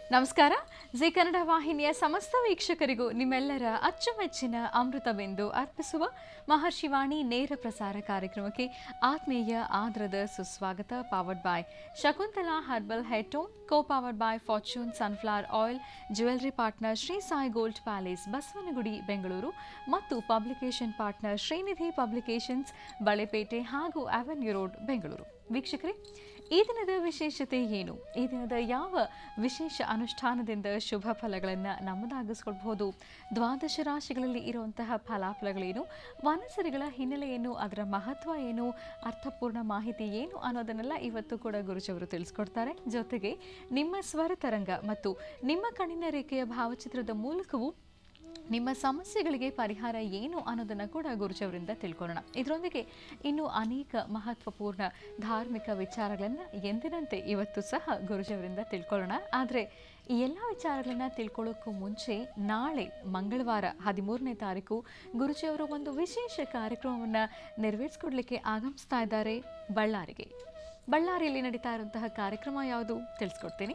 ನಮಸ್ಕಾರ ಜಿ ಕನ್ನಡ ವಾಹಿನಿಯ ಸಮಸ್ತ ವೀಕ್ಷಕರಿಗೂ ನಿಮ್ಮೆಲ್ಲರ ಅಚ್ಚುಮೆಚ್ಚಿನ ಅಮೃತ ಬಿಂದು ಅರ್ಪಿಸುವ ಮಹರ್ಷಿವಾಣಿ ನೇರ ಪ್ರಸಾರ ಕಾರ್ಯಕ್ರಮಕ್ಕೆ ಆತ್ಮೀಯ ಆದರದ ಸುಸ್ವಾಗತ powered by Shakuntala herbal head tone co powered by Fortune sunflower oil jewellery partner Shri Sai gold palace Basavanagudi Bengaluru ಮತ್ತು publication partner Shrinidhi publications Balepete ಹಾಗೂ ಅವೆನ್ಯೂ ರೋಡ್ ಬೆಂಗಳೂರು ವೀಕ್ಷಕರೇ ಈ ದಿನದ ವಿಶೇಷತೆ ಏನು ಈ ದಿನದ ಯಾವ ವಿಶೇಷ ಅನುಷ್ಠಾನದಿಂದ ಶುಭ ಫಲಗಳನ್ನು ನಮ್ಮದಾಗಿಸ್ಕೊಳ್ಬಹುದು ದ್ವಾದಶ ರಾಶಿಗಳಲ್ಲಿ ಇರುವಂತಹ ಫಲಾಫಲಗಳೇನು ವನಸರಿಗಳ ಹಿನ್ನೆಲೆ ಏನು ಅದರ ಮಹತ್ವ ಏನು ಅರ್ಥಪೂರ್ಣ ಮಾಹಿತಿ ಏನು ಅನ್ನೋದನ್ನೆಲ್ಲ ಇವತ್ತು ಕೂಡ ಗುರುಜವರು ತಿಳಿಸ್ಕೊಡ್ತಾರೆ ಜೊತೆಗೆ ನಿಮ್ಮ ಸ್ವರ ತರಂಗ ಮತ್ತು ನಿಮ್ಮ ಕಣ್ಣಿನ ರೇಖೆಯ ಭಾವಚಿತ್ರದ ಮೂಲಕವೂ ನಿಮ್ಮ ಸಮಸ್ಯೆಗಳಿಗೆ ಪರಿಹಾರ ಏನು ಅನ್ನೋದನ್ನು ಕೂಡ ಗುರುಜವರಿಂದ ತಿಳ್ಕೊಳ್ಳೋಣ ಇದರೊಂದಿಗೆ ಇನ್ನು ಅನೇಕ ಮಹತ್ವಪೂರ್ಣ ಧಾರ್ಮಿಕ ವಿಚಾರಗಳನ್ನು ಎಂದಿನಂತೆ ಇವತ್ತು ಸಹ ಗುರುಜವರಿಂದ ತಿಳ್ಕೊಳ್ಳೋಣ ಆದರೆ ಈ ಎಲ್ಲ ವಿಚಾರಗಳನ್ನ ತಿಳ್ಕೊಳ್ಳೋಕ್ಕೂ ಮುಂಚೆ ನಾಳೆ ಮಂಗಳವಾರ ಹದಿಮೂರನೇ ತಾರೀಕು ಗುರುಜಿಯವರು ಒಂದು ವಿಶೇಷ ಕಾರ್ಯಕ್ರಮವನ್ನು ನೆರವೇರಿಸ್ಕೊಡ್ಲಿಕ್ಕೆ ಆಗಮಿಸ್ತಾ ಇದ್ದಾರೆ ಬಳ್ಳಾರಿಗೆ ಬಳ್ಳಾರಿಯಲ್ಲಿ ನಡೀತಾ ಇರುವಂತಹ ಕಾರ್ಯಕ್ರಮ ಯಾವುದು ತಿಳಿಸ್ಕೊಡ್ತೀನಿ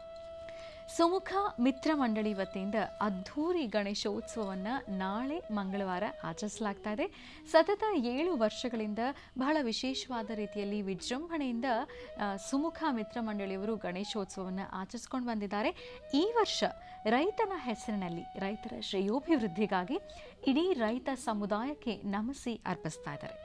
ಸುಮುಖ ಮಿತ್ರ ಮಂಡಳಿ ವತಿಯಿಂದ ಅದ್ಧೂರಿ ಗಣೇಶೋತ್ಸವವನ್ನು ನಾಳೆ ಮಂಗಳವಾರ ಆಚರಿಸಲಾಗ್ತಾ ಇದೆ ಸತತ ಏಳು ವರ್ಷಗಳಿಂದ ಬಹಳ ವಿಶೇಷವಾದ ರೀತಿಯಲ್ಲಿ ವಿಜೃಂಭಣೆಯಿಂದ ಆ, ಸುಮುಖ ಮಿತ್ರ ಮಂಡಳಿಯವರು ಗಣೇಶೋತ್ಸವವನ್ನು ಆಚರಿಸ್ಕೊಂಡು ಬಂದಿದ್ದಾರೆ ಈ ವರ್ಷ ರೈತನ ಹೆಸರಿನಲ್ಲಿ ರೈತರ ಶ್ರೇಯೋಭಿವೃದ್ಧಿಗಾಗಿ ಇಡೀ ರೈತ ಸಮುದಾಯಕ್ಕೆ ನಮಸಿ ಅರ್ಪಿಸ್ತಾ ಇದ್ದಾರೆ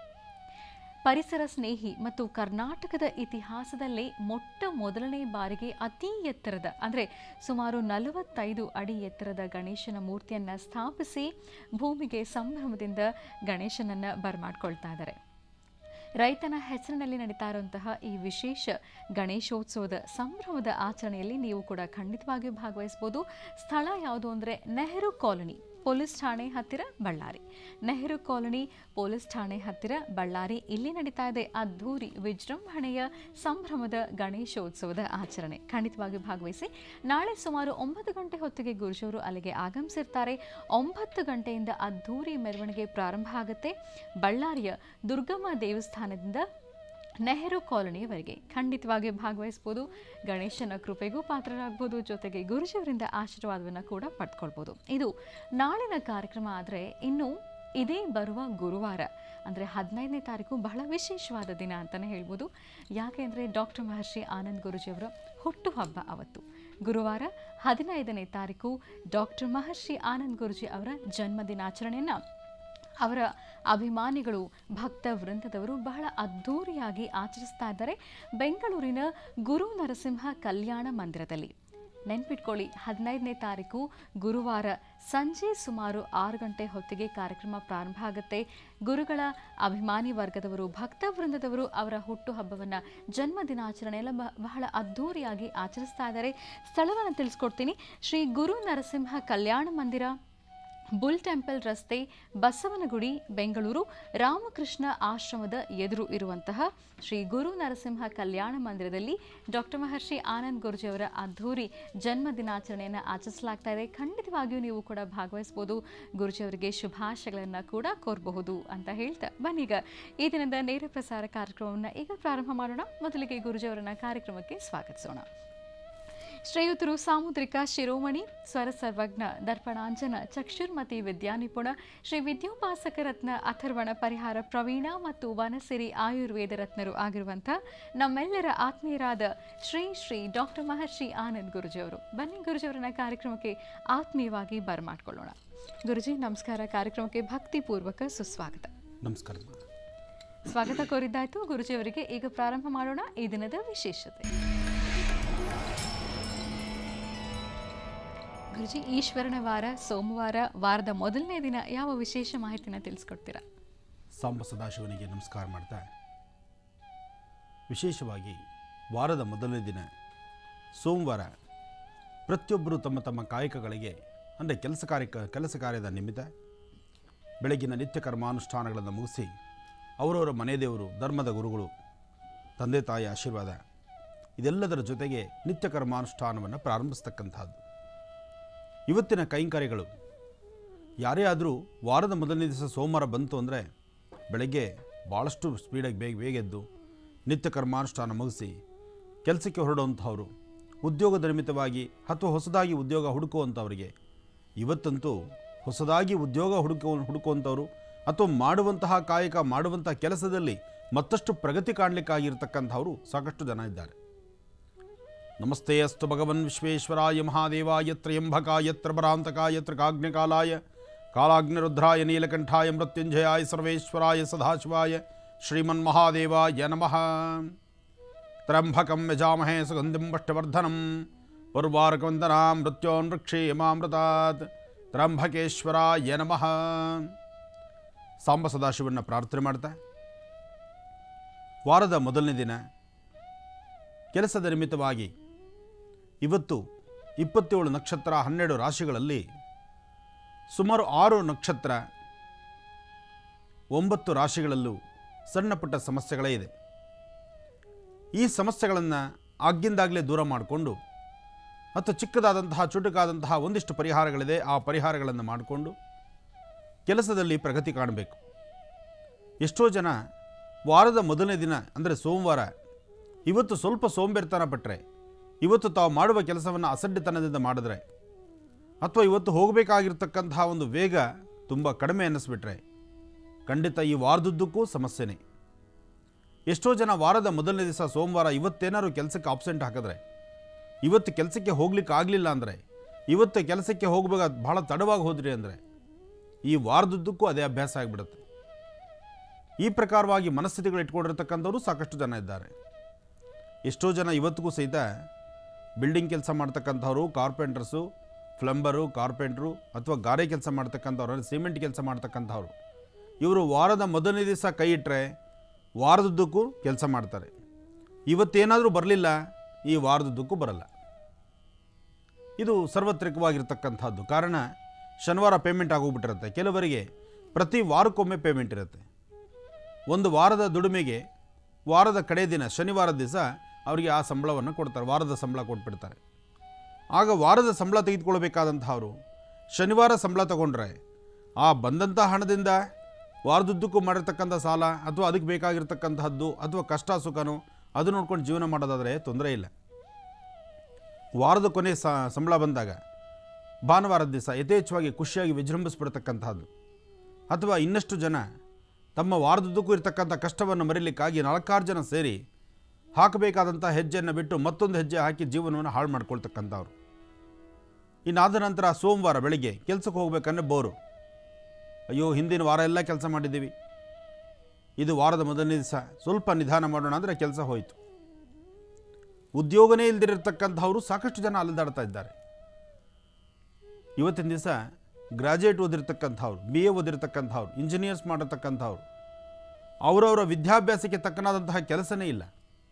ಪರಿಸರ ಸ್ನೇಹಿ ಮತ್ತು ಕರ್ನಾಟಕದ ಇತಿಹಾಸದಲ್ಲೇ ಮೊಟ್ಟ ಮೊದಲನೇ ಬಾರಿಗೆ ಅತಿ ಎತ್ತರದ ಅಂದರೆ ಸುಮಾರು ನಲವತ್ತೈದು ಅಡಿ ಎತ್ತರದ ಗಣೇಶನ ಮೂರ್ತಿಯನ್ನು ಸ್ಥಾಪಿಸಿ ಭೂಮಿಗೆ ಸಂಭ್ರಮದಿಂದ ಗಣೇಶನನ್ನು ಬರಮಾಡ್ಕೊಳ್ತಾ ಇದ್ದಾರೆ ರೈತನ ಹೆಸರಿನಲ್ಲಿ ನಡೀತಾ ಇರುವಂತಹ ಈ ವಿಶೇಷ ಗಣೇಶೋತ್ಸವದ ಸಂಭ್ರಮದ ಆಚರಣೆಯಲ್ಲಿ ನೀವು ಕೂಡ ಖಂಡಿತವಾಗಿಯೂ ಭಾಗವಹಿಸ್ಬೋದು ಸ್ಥಳ ಯಾವುದು ಅಂದರೆ ನೆಹರು ಕಾಲೋನಿ ಪೊಲೀಸ್ ಠಾಣೆ ಹತ್ತಿರ ಬಳ್ಳಾರಿ ನೆಹರು ಕಾಲೋನಿ ಪೊಲೀಸ್ ಠಾಣೆ ಹತ್ತಿರ ಬಳ್ಳಾರಿ ಇಲ್ಲಿ ನಡೀತಾ ಇದೆ ಅದ್ಧೂರಿ ವಿಜೃಂಭಣೆಯ ಸಂಭ್ರಮದ ಗಣೇಶೋತ್ಸವದ ಆಚರಣೆ ಖಂಡಿತವಾಗಿಯೂ ಭಾಗವಹಿಸಿ ನಾಳೆ ಸುಮಾರು ಒಂಬತ್ತು ಗಂಟೆ ಹೊತ್ತಿಗೆ ಗುರುಜವರು ಅಲ್ಲಿಗೆ ಆಗಮಿಸಿರ್ತಾರೆ ಒಂಬತ್ತು ಗಂಟೆಯಿಂದ ಅದ್ಧೂರಿ ಮೆರವಣಿಗೆ ಪ್ರಾರಂಭ ಆಗುತ್ತೆ ಬಳ್ಳಾರಿಯ ದುರ್ಗಮ್ಮ ದೇವಸ್ಥಾನದಿಂದ ನೆಹರು ಕಾಲೋನಿಯವರೆಗೆ ಖಂಡಿತವಾಗಿ ಭಾಗವಹಿಸ್ಬೋದು ಗಣೇಶನ ಕೃಪೆಗೂ ಪಾತ್ರರಾಗ್ಬೋದು ಜೊತೆಗೆ ಗುರುಜಿಯವರಿಂದ ಆಶೀರ್ವಾದವನ್ನು ಕೂಡ ಪಡ್ಕೊಳ್ಬೋದು ಇದು ನಾಳಿನ ಕಾರ್ಯಕ್ರಮ ಆದರೆ ಇನ್ನು ಇದೇ ಬರುವ ಗುರುವಾರ ಅಂದರೆ ಹದಿನೈದನೇ ತಾರೀಕು ಬಹಳ ವಿಶೇಷವಾದ ದಿನ ಅಂತಲೇ ಹೇಳ್ಬೋದು ಯಾಕೆ ಅಂದರೆ ಡಾಕ್ಟರ್ ಮಹರ್ಷಿ ಆನಂದ್ ಗುರುಜಿಯವರ ಹುಟ್ಟುಹಬ್ಬ ಅವತ್ತು ಗುರುವಾರ ಹದಿನೈದನೇ ತಾರೀಕು ಡಾಕ್ಟರ್ ಮಹರ್ಷಿ ಆನಂದ್ ಗುರುಜಿ ಅವರ ಜನ್ಮದಿನಾಚರಣೆಯನ್ನು ಅವರ ಅಭಿಮಾನಿಗಳು ಭಕ್ತ ವೃಂದದವರು ಬಹಳ ಅದ್ಧೂರಿಯಾಗಿ ಆಚರಿಸ್ತಾ ಇದ್ದಾರೆ ಬೆಂಗಳೂರಿನ ಗುರು ನರಸಿಂಹ ಕಲ್ಯಾಣ ಮಂದಿರದಲ್ಲಿ ನೆನ್ಪಿಟ್ಕೊಳ್ಳಿ ಹದಿನೈದನೇ ತಾರೀಕು ಗುರುವಾರ ಸಂಜೆ ಸುಮಾರು ಆರು ಗಂಟೆ ಹೊತ್ತಿಗೆ ಕಾರ್ಯಕ್ರಮ ಪ್ರಾರಂಭ ಆಗುತ್ತೆ ಗುರುಗಳ ಅಭಿಮಾನಿ ವರ್ಗದವರು ಭಕ್ತ ವೃಂದದವರು ಅವರ ಹುಟ್ಟುಹಬ್ಬವನ್ನು ಜನ್ಮ ದಿನಾಚರಣೆ ಎಲ್ಲ ಬ- ಬಹಳ ಅದ್ಧೂರಿಯಾಗಿ ಆಚರಿಸ್ತಾ ಇದ್ದಾರೆ ಸ್ಥಳವನ್ನು ತಿಳಿಸ್ಕೊಡ್ತೀನಿ ಶ್ರೀ ಗುರು ನರಸಿಂಹ ಕಲ್ಯಾಣ ಮಂದಿರ ಬುಲ್ ಟೆಂಪಲ್ ರಸ್ತೆ ಬಸವನಗುಡಿ ಬೆಂಗಳೂರು ರಾಮಕೃಷ್ಣ ಆಶ್ರಮದ ಎದುರು ಇರುವಂತಹ ಶ್ರೀ ಗುರು ನರಸಿಂಹ ಕಲ್ಯಾಣ ಮಂದಿರದಲ್ಲಿ ಡಾಕ್ಟರ್ ಮಹರ್ಷಿ ಆನಂದ್ ಗುರುಜಿಯವರ ಅದ್ಧೂರಿ ಜನ್ಮ ದಿನಾಚರಣೆಯನ್ನು ಆಚರಿಸಲಾಗ್ತಾ ಇದೆ ಖಂಡಿತವಾಗಿಯೂ ನೀವು ಕೂಡ ಭಾಗವಹಿಸ್ಬೋದು ಗುರುಜಿಯವರಿಗೆ ಶುಭಾಶಯಗಳನ್ನು ಕೂಡ ಕೋರಬಹುದು ಅಂತ ಹೇಳ್ತಾ ಬನ್ನೀಗ ಈ ದಿನದ ನೇರ ಪ್ರಸಾರ ಕಾರ್ಯಕ್ರಮವನ್ನು ಈಗ ಪ್ರಾರಂಭ ಮಾಡೋಣ ಮೊದಲಿಗೆ ಗುರುಜಿಯವರನ್ನ ಕಾರ್ಯಕ್ರಮಕ್ಕೆ ಸ್ವಾಗತಿಸೋಣ ಶ್ರೇಯುತರು ಸಾಮುದ್ರಿಕ ಶಿರೋಮಣಿ ಸ್ವರ ಸರ್ವಜ್ಞ ದರ್ಪಣಾಂಜನ ಚಕ್ಷುರ್ಮತಿ ವಿದ್ಯಾನಿಪುಣ ಶ್ರೀ ವಿದ್ಯೋಪಾಸಕ ರತ್ನ ಅಥರ್ವಣ ಪರಿಹಾರ ಪ್ರವೀಣ ಮತ್ತು ವನಸಿರಿ ಆಯುರ್ವೇದ ರತ್ನರು ಆಗಿರುವಂಥ ನಮ್ಮೆಲ್ಲರ ಆತ್ಮೀಯರಾದ ಶ್ರೀ ಶ್ರೀ ಡಾಕ್ಟರ್ ಮಹರ್ಷಿ ಆನಂದ್ ಗುರುಜಿಯವರು ಬನ್ನಿ ಗುರುಜಿಯವರನ್ನ ಕಾರ್ಯಕ್ರಮಕ್ಕೆ ಆತ್ಮೀಯವಾಗಿ ಬರಮಾಡ್ಕೊಳ್ಳೋಣ ಗುರುಜಿ ನಮಸ್ಕಾರ ಕಾರ್ಯಕ್ರಮಕ್ಕೆ ಭಕ್ತಿಪೂರ್ವಕ ಸುಸ್ವಾಗತ ನಮಸ್ಕಾರ ಸ್ವಾಗತ ಕೋರಿದ್ದಾಯ್ತು ಗುರುಜಿಯವರಿಗೆ ಈಗ ಪ್ರಾರಂಭ ಮಾಡೋಣ ಈ ದಿನದ ವಿಶೇಷತೆ ಗುರುಜಿ ಈಶ್ವರನ ವಾರ ಸೋಮವಾರ ವಾರದ ಮೊದಲನೇ ದಿನ ಯಾವ ವಿಶೇಷ ಮಾಹಿತಿನ ತಿಳಿಸ್ಕೊಡ್ತೀರಾ ಸಾಂಬ ಸದಾಶಿವನಿಗೆ ನಮಸ್ಕಾರ ಮಾಡ್ತಾ ವಿಶೇಷವಾಗಿ ವಾರದ ಮೊದಲನೇ ದಿನ ಸೋಮವಾರ ಪ್ರತಿಯೊಬ್ಬರು ತಮ್ಮ ತಮ್ಮ ಕಾಯಕಗಳಿಗೆ ಅಂದರೆ ಕೆಲಸ ಕಾರ್ಯ ಕೆಲಸ ಕಾರ್ಯದ ನಿಮಿತ್ತ ಬೆಳಗಿನ ನಿತ್ಯ ಕರ್ಮಾನುಷ್ಠಾನಗಳನ್ನು ಮುಗಿಸಿ ಅವರವರ ಮನೆ ದೇವರು ಧರ್ಮದ ಗುರುಗಳು ತಂದೆ ತಾಯಿ ಆಶೀರ್ವಾದ ಇದೆಲ್ಲದರ ಜೊತೆಗೆ ನಿತ್ಯ ಕರ್ಮಾನುಷ್ಠಾನವನ್ನು ಪ್ರಾರಂಭಿಸ್ತಕ್ಕಂಥದ್ದು ಇವತ್ತಿನ ಕೈಂಕರ್ಯಗಳು ಯಾರೇ ಆದರೂ ವಾರದ ಮೊದಲನೇ ದಿವಸ ಸೋಮವಾರ ಬಂತು ಅಂದರೆ ಬೆಳಗ್ಗೆ ಭಾಳಷ್ಟು ಸ್ಪೀಡಾಗಿ ಬೇಗ ಬೇಗ ಎದ್ದು ನಿತ್ಯ ಕರ್ಮಾನುಷ್ಠಾನ ಮುಗಿಸಿ ಕೆಲಸಕ್ಕೆ ಹೊರಡುವಂಥವ್ರು ಉದ್ಯೋಗದ ನಿಮಿತ್ತವಾಗಿ ಅಥವಾ ಹೊಸದಾಗಿ ಉದ್ಯೋಗ ಹುಡುಕುವಂಥವರಿಗೆ ಇವತ್ತಂತೂ ಹೊಸದಾಗಿ ಉದ್ಯೋಗ ಹುಡುಕು ಹುಡುಕುವಂಥವ್ರು ಅಥವಾ ಮಾಡುವಂತಹ ಕಾಯಕ ಮಾಡುವಂಥ ಕೆಲಸದಲ್ಲಿ ಮತ್ತಷ್ಟು ಪ್ರಗತಿ ಕಾಣಲಿಕ್ಕಾಗಿರ್ತಕ್ಕಂಥವರು ಸಾಕಷ್ಟು ಜನ ಇದ್ದಾರೆ ನಮಸ್ತೆ ಅಸ್ತು ಭಗವನ್ ವಿಶ್ವೇಶ್ವರಾಯ ಮಹಾದೇವಾಯ ತ್ರಯಂಬಕಾಯ ತ್ರಪರಾಂತಕಾಯ ತ್ರಿಕಾಗ್ನಿಕಾಲಾಯ ಕಾಲಾಗ್ನಿರುದ್ರಾಯ ನೀಲಕಂಠಾಯ ಮೃತ್ಯುಂಜಯಾಯ ಸರ್ವೇಶ್ವರಾಯ ಸದಾಶಿವಾಯ ಶ್ರೀಮನ್ಮಹಾದೇವಾಯ ನಮಃ ತ್ರ್ಯಂಬಕಂ ಯಜಾಮಹೇ ಸುಗಂಧಿಂ ಪಷ್ಟವರ್ಧನಂ ಉರ್ವಾರಕವಂದನಾ ಮೃತ್ಯೋನ್ವೃಕ್ಷೇಮಾಮೃತಾತ್ ತ್ರ್ಯಂಬಕೇಶ್ವರಾಯ ನಮಃ ಸಾಂಬ ಸದಾಶಿವನ್ನ ಪ್ರಾರ್ಥನೆ ಮಾಡ್ತಾ ವಾರದ ಮೊದಲನೇ ದಿನ ಕೆಲಸದ ನಿಮಿತ್ತವಾಗಿ ಇವತ್ತು ಇಪ್ಪತ್ತೇಳು ನಕ್ಷತ್ರ ಹನ್ನೆರಡು ರಾಶಿಗಳಲ್ಲಿ ಸುಮಾರು ಆರು ನಕ್ಷತ್ರ ಒಂಬತ್ತು ರಾಶಿಗಳಲ್ಲೂ ಸಣ್ಣ ಪುಟ್ಟ ಸಮಸ್ಯೆಗಳೇ ಇದೆ ಈ ಸಮಸ್ಯೆಗಳನ್ನು ಆಗಿಂದಾಗಲೇ ದೂರ ಮಾಡಿಕೊಂಡು ಮತ್ತು ಚಿಕ್ಕದಾದಂತಹ ಚುಟುಕಾದಂತಹ ಒಂದಿಷ್ಟು ಪರಿಹಾರಗಳಿದೆ ಆ ಪರಿಹಾರಗಳನ್ನು ಮಾಡಿಕೊಂಡು ಕೆಲಸದಲ್ಲಿ ಪ್ರಗತಿ ಕಾಣಬೇಕು ಎಷ್ಟೋ ಜನ ವಾರದ ಮೊದಲನೇ ದಿನ ಅಂದರೆ ಸೋಮವಾರ ಇವತ್ತು ಸ್ವಲ್ಪ ಸೋಂಬೇರಿತನ ಪಟ್ಟರೆ ಇವತ್ತು ತಾವು ಮಾಡುವ ಕೆಲಸವನ್ನು ಅಸಡ್ಡೆತನದಿಂದ ಮಾಡಿದ್ರೆ ಅಥವಾ ಇವತ್ತು ಹೋಗಬೇಕಾಗಿರ್ತಕ್ಕಂತಹ ಒಂದು ವೇಗ ತುಂಬ ಕಡಿಮೆ ಅನ್ನಿಸ್ಬಿಟ್ರೆ ಖಂಡಿತ ಈ ವಾರದುದ್ದಕ್ಕೂ ಸಮಸ್ಯೆನೇ ಎಷ್ಟೋ ಜನ ವಾರದ ಮೊದಲನೇ ದಿವಸ ಸೋಮವಾರ ಇವತ್ತೇನಾದ್ರು ಕೆಲಸಕ್ಕೆ ಆಬ್ಸೆಂಟ್ ಹಾಕಿದ್ರೆ ಇವತ್ತು ಕೆಲಸಕ್ಕೆ ಹೋಗ್ಲಿಕ್ಕೆ ಆಗಲಿಲ್ಲ ಅಂದರೆ ಇವತ್ತು ಕೆಲಸಕ್ಕೆ ಹೋಗಬೇಕಾದ ಭಾಳ ತಡವಾಗಿ ಹೋದ್ರಿ ಅಂದರೆ ಈ ವಾರದುದ್ದಕ್ಕೂ ಅದೇ ಅಭ್ಯಾಸ ಆಗಿಬಿಡುತ್ತೆ ಈ ಪ್ರಕಾರವಾಗಿ ಮನಸ್ಥಿತಿಗಳು ಇಟ್ಕೊಂಡಿರ್ತಕ್ಕಂಥವ್ರು ಸಾಕಷ್ಟು ಜನ ಇದ್ದಾರೆ ಎಷ್ಟೋ ಜನ ಇವತ್ತಿಗೂ ಸಹಿತ ಬಿಲ್ಡಿಂಗ್ ಕೆಲಸ ಮಾಡ್ತಕ್ಕಂಥವ್ರು ಕಾರ್ಪೆಂಟರ್ಸು ಪ್ಲಂಬರು ಕಾರ್ಪೆಂಟ್ರು ಅಥವಾ ಗಾರೆ ಕೆಲಸ ಮಾಡ್ತಕ್ಕಂಥವ್ರು ಅಂದರೆ ಸಿಮೆಂಟ್ ಕೆಲಸ ಮಾಡ್ತಕ್ಕಂಥವ್ರು ಇವರು ವಾರದ ಮೊದಲನೇ ದಿವಸ ಕೈ ಇಟ್ಟರೆ ವಾರದುದ್ದಕ್ಕೂ ಕೆಲಸ ಮಾಡ್ತಾರೆ ಇವತ್ತೇನಾದರೂ ಬರಲಿಲ್ಲ ಈ ವಾರದುದ್ದಕ್ಕೂ ಬರಲ್ಲ ಇದು ಸಾರ್ವತ್ರಿಕವಾಗಿರ್ತಕ್ಕಂಥದ್ದು ಕಾರಣ ಶನಿವಾರ ಪೇಮೆಂಟ್ ಆಗೋಗ್ಬಿಟ್ಟಿರುತ್ತೆ ಕೆಲವರಿಗೆ ಪ್ರತಿ ವಾರಕ್ಕೊಮ್ಮೆ ಪೇಮೆಂಟ್ ಇರುತ್ತೆ ಒಂದು ವಾರದ ದುಡಿಮೆಗೆ ವಾರದ ಕಡೆ ದಿನ ಶನಿವಾರ ದಿವಸ ಅವರಿಗೆ ಆ ಸಂಬಳವನ್ನು ಕೊಡ್ತಾರೆ ವಾರದ ಸಂಬಳ ಕೊಟ್ಬಿಡ್ತಾರೆ ಆಗ ವಾರದ ಸಂಬಳ ತೆಗೆದುಕೊಳ್ಬೇಕಾದಂಥವ್ರು ಶನಿವಾರ ಸಂಬಳ ತಗೊಂಡ್ರೆ ಆ ಬಂದಂಥ ಹಣದಿಂದ ವಾರದುದ್ದಕ್ಕೂ ಮಾಡಿರ್ತಕ್ಕಂಥ ಸಾಲ ಅಥವಾ ಅದಕ್ಕೆ ಬೇಕಾಗಿರ್ತಕ್ಕಂತಹದ್ದು ಅಥವಾ ಕಷ್ಟ ಸುಖನೋ ಅದು ನೋಡ್ಕೊಂಡು ಜೀವನ ಮಾಡೋದಾದರೆ ತೊಂದರೆ ಇಲ್ಲ ವಾರದ ಕೊನೆ ಸ ಸಂಬಳ ಬಂದಾಗ ಭಾನುವಾರದ ದಿವಸ ಯಥೇಚ್ಛವಾಗಿ ಖುಷಿಯಾಗಿ ವಿಜೃಂಭಿಸ್ಬಿಡ್ತಕ್ಕಂತಹದ್ದು ಅಥವಾ ಇನ್ನಷ್ಟು ಜನ ತಮ್ಮ ವಾರದುದ್ದಕ್ಕೂ ಇರತಕ್ಕಂಥ ಕಷ್ಟವನ್ನು ಮರೀಲಿಕ್ಕಾಗಿ ನಾಲ್ಕಾರು ಜನ ಸೇರಿ ಹಾಕಬೇಕಾದಂಥ ಹೆಜ್ಜೆಯನ್ನು ಬಿಟ್ಟು ಮತ್ತೊಂದು ಹೆಜ್ಜೆ ಹಾಕಿ ಜೀವನವನ್ನು ಹಾಳು ಮಾಡ್ಕೊಳ್ತಕ್ಕಂಥವ್ರು ಇನ್ನಾದ ನಂತರ ಸೋಮವಾರ ಬೆಳಿಗ್ಗೆ ಕೆಲಸಕ್ಕೆ ಹೋಗ್ಬೇಕಂದ್ರೆ ಬೋರು ಅಯ್ಯೋ ಹಿಂದಿನ ವಾರ ಎಲ್ಲ ಕೆಲಸ ಮಾಡಿದ್ದೀವಿ ಇದು ವಾರದ ಮೊದಲನೇ ದಿವಸ ಸ್ವಲ್ಪ ನಿಧಾನ ಮಾಡೋಣ ಅಂದರೆ ಕೆಲಸ ಹೋಯಿತು ಉದ್ಯೋಗನೇ ಇಲ್ದಿರತಕ್ಕಂಥವ್ರು ಸಾಕಷ್ಟು ಜನ ಅಲೆದಾಡ್ತಾ ಇದ್ದಾರೆ ಇವತ್ತಿನ ದಿವಸ ಗ್ರಾಜುಯೇಟ್ ಓದಿರ್ತಕ್ಕಂಥವ್ರು ಬಿ ಎ ಓದಿರ್ತಕ್ಕಂಥವ್ರು ಇಂಜಿನಿಯರ್ಸ್ ಮಾಡಿರ್ತಕ್ಕಂಥವ್ರು ಅವರವರ ವಿದ್ಯಾಭ್ಯಾಸಕ್ಕೆ ತಕ್ಕನಾದಂತಹ ಕೆಲಸನೇ ಇಲ್ಲ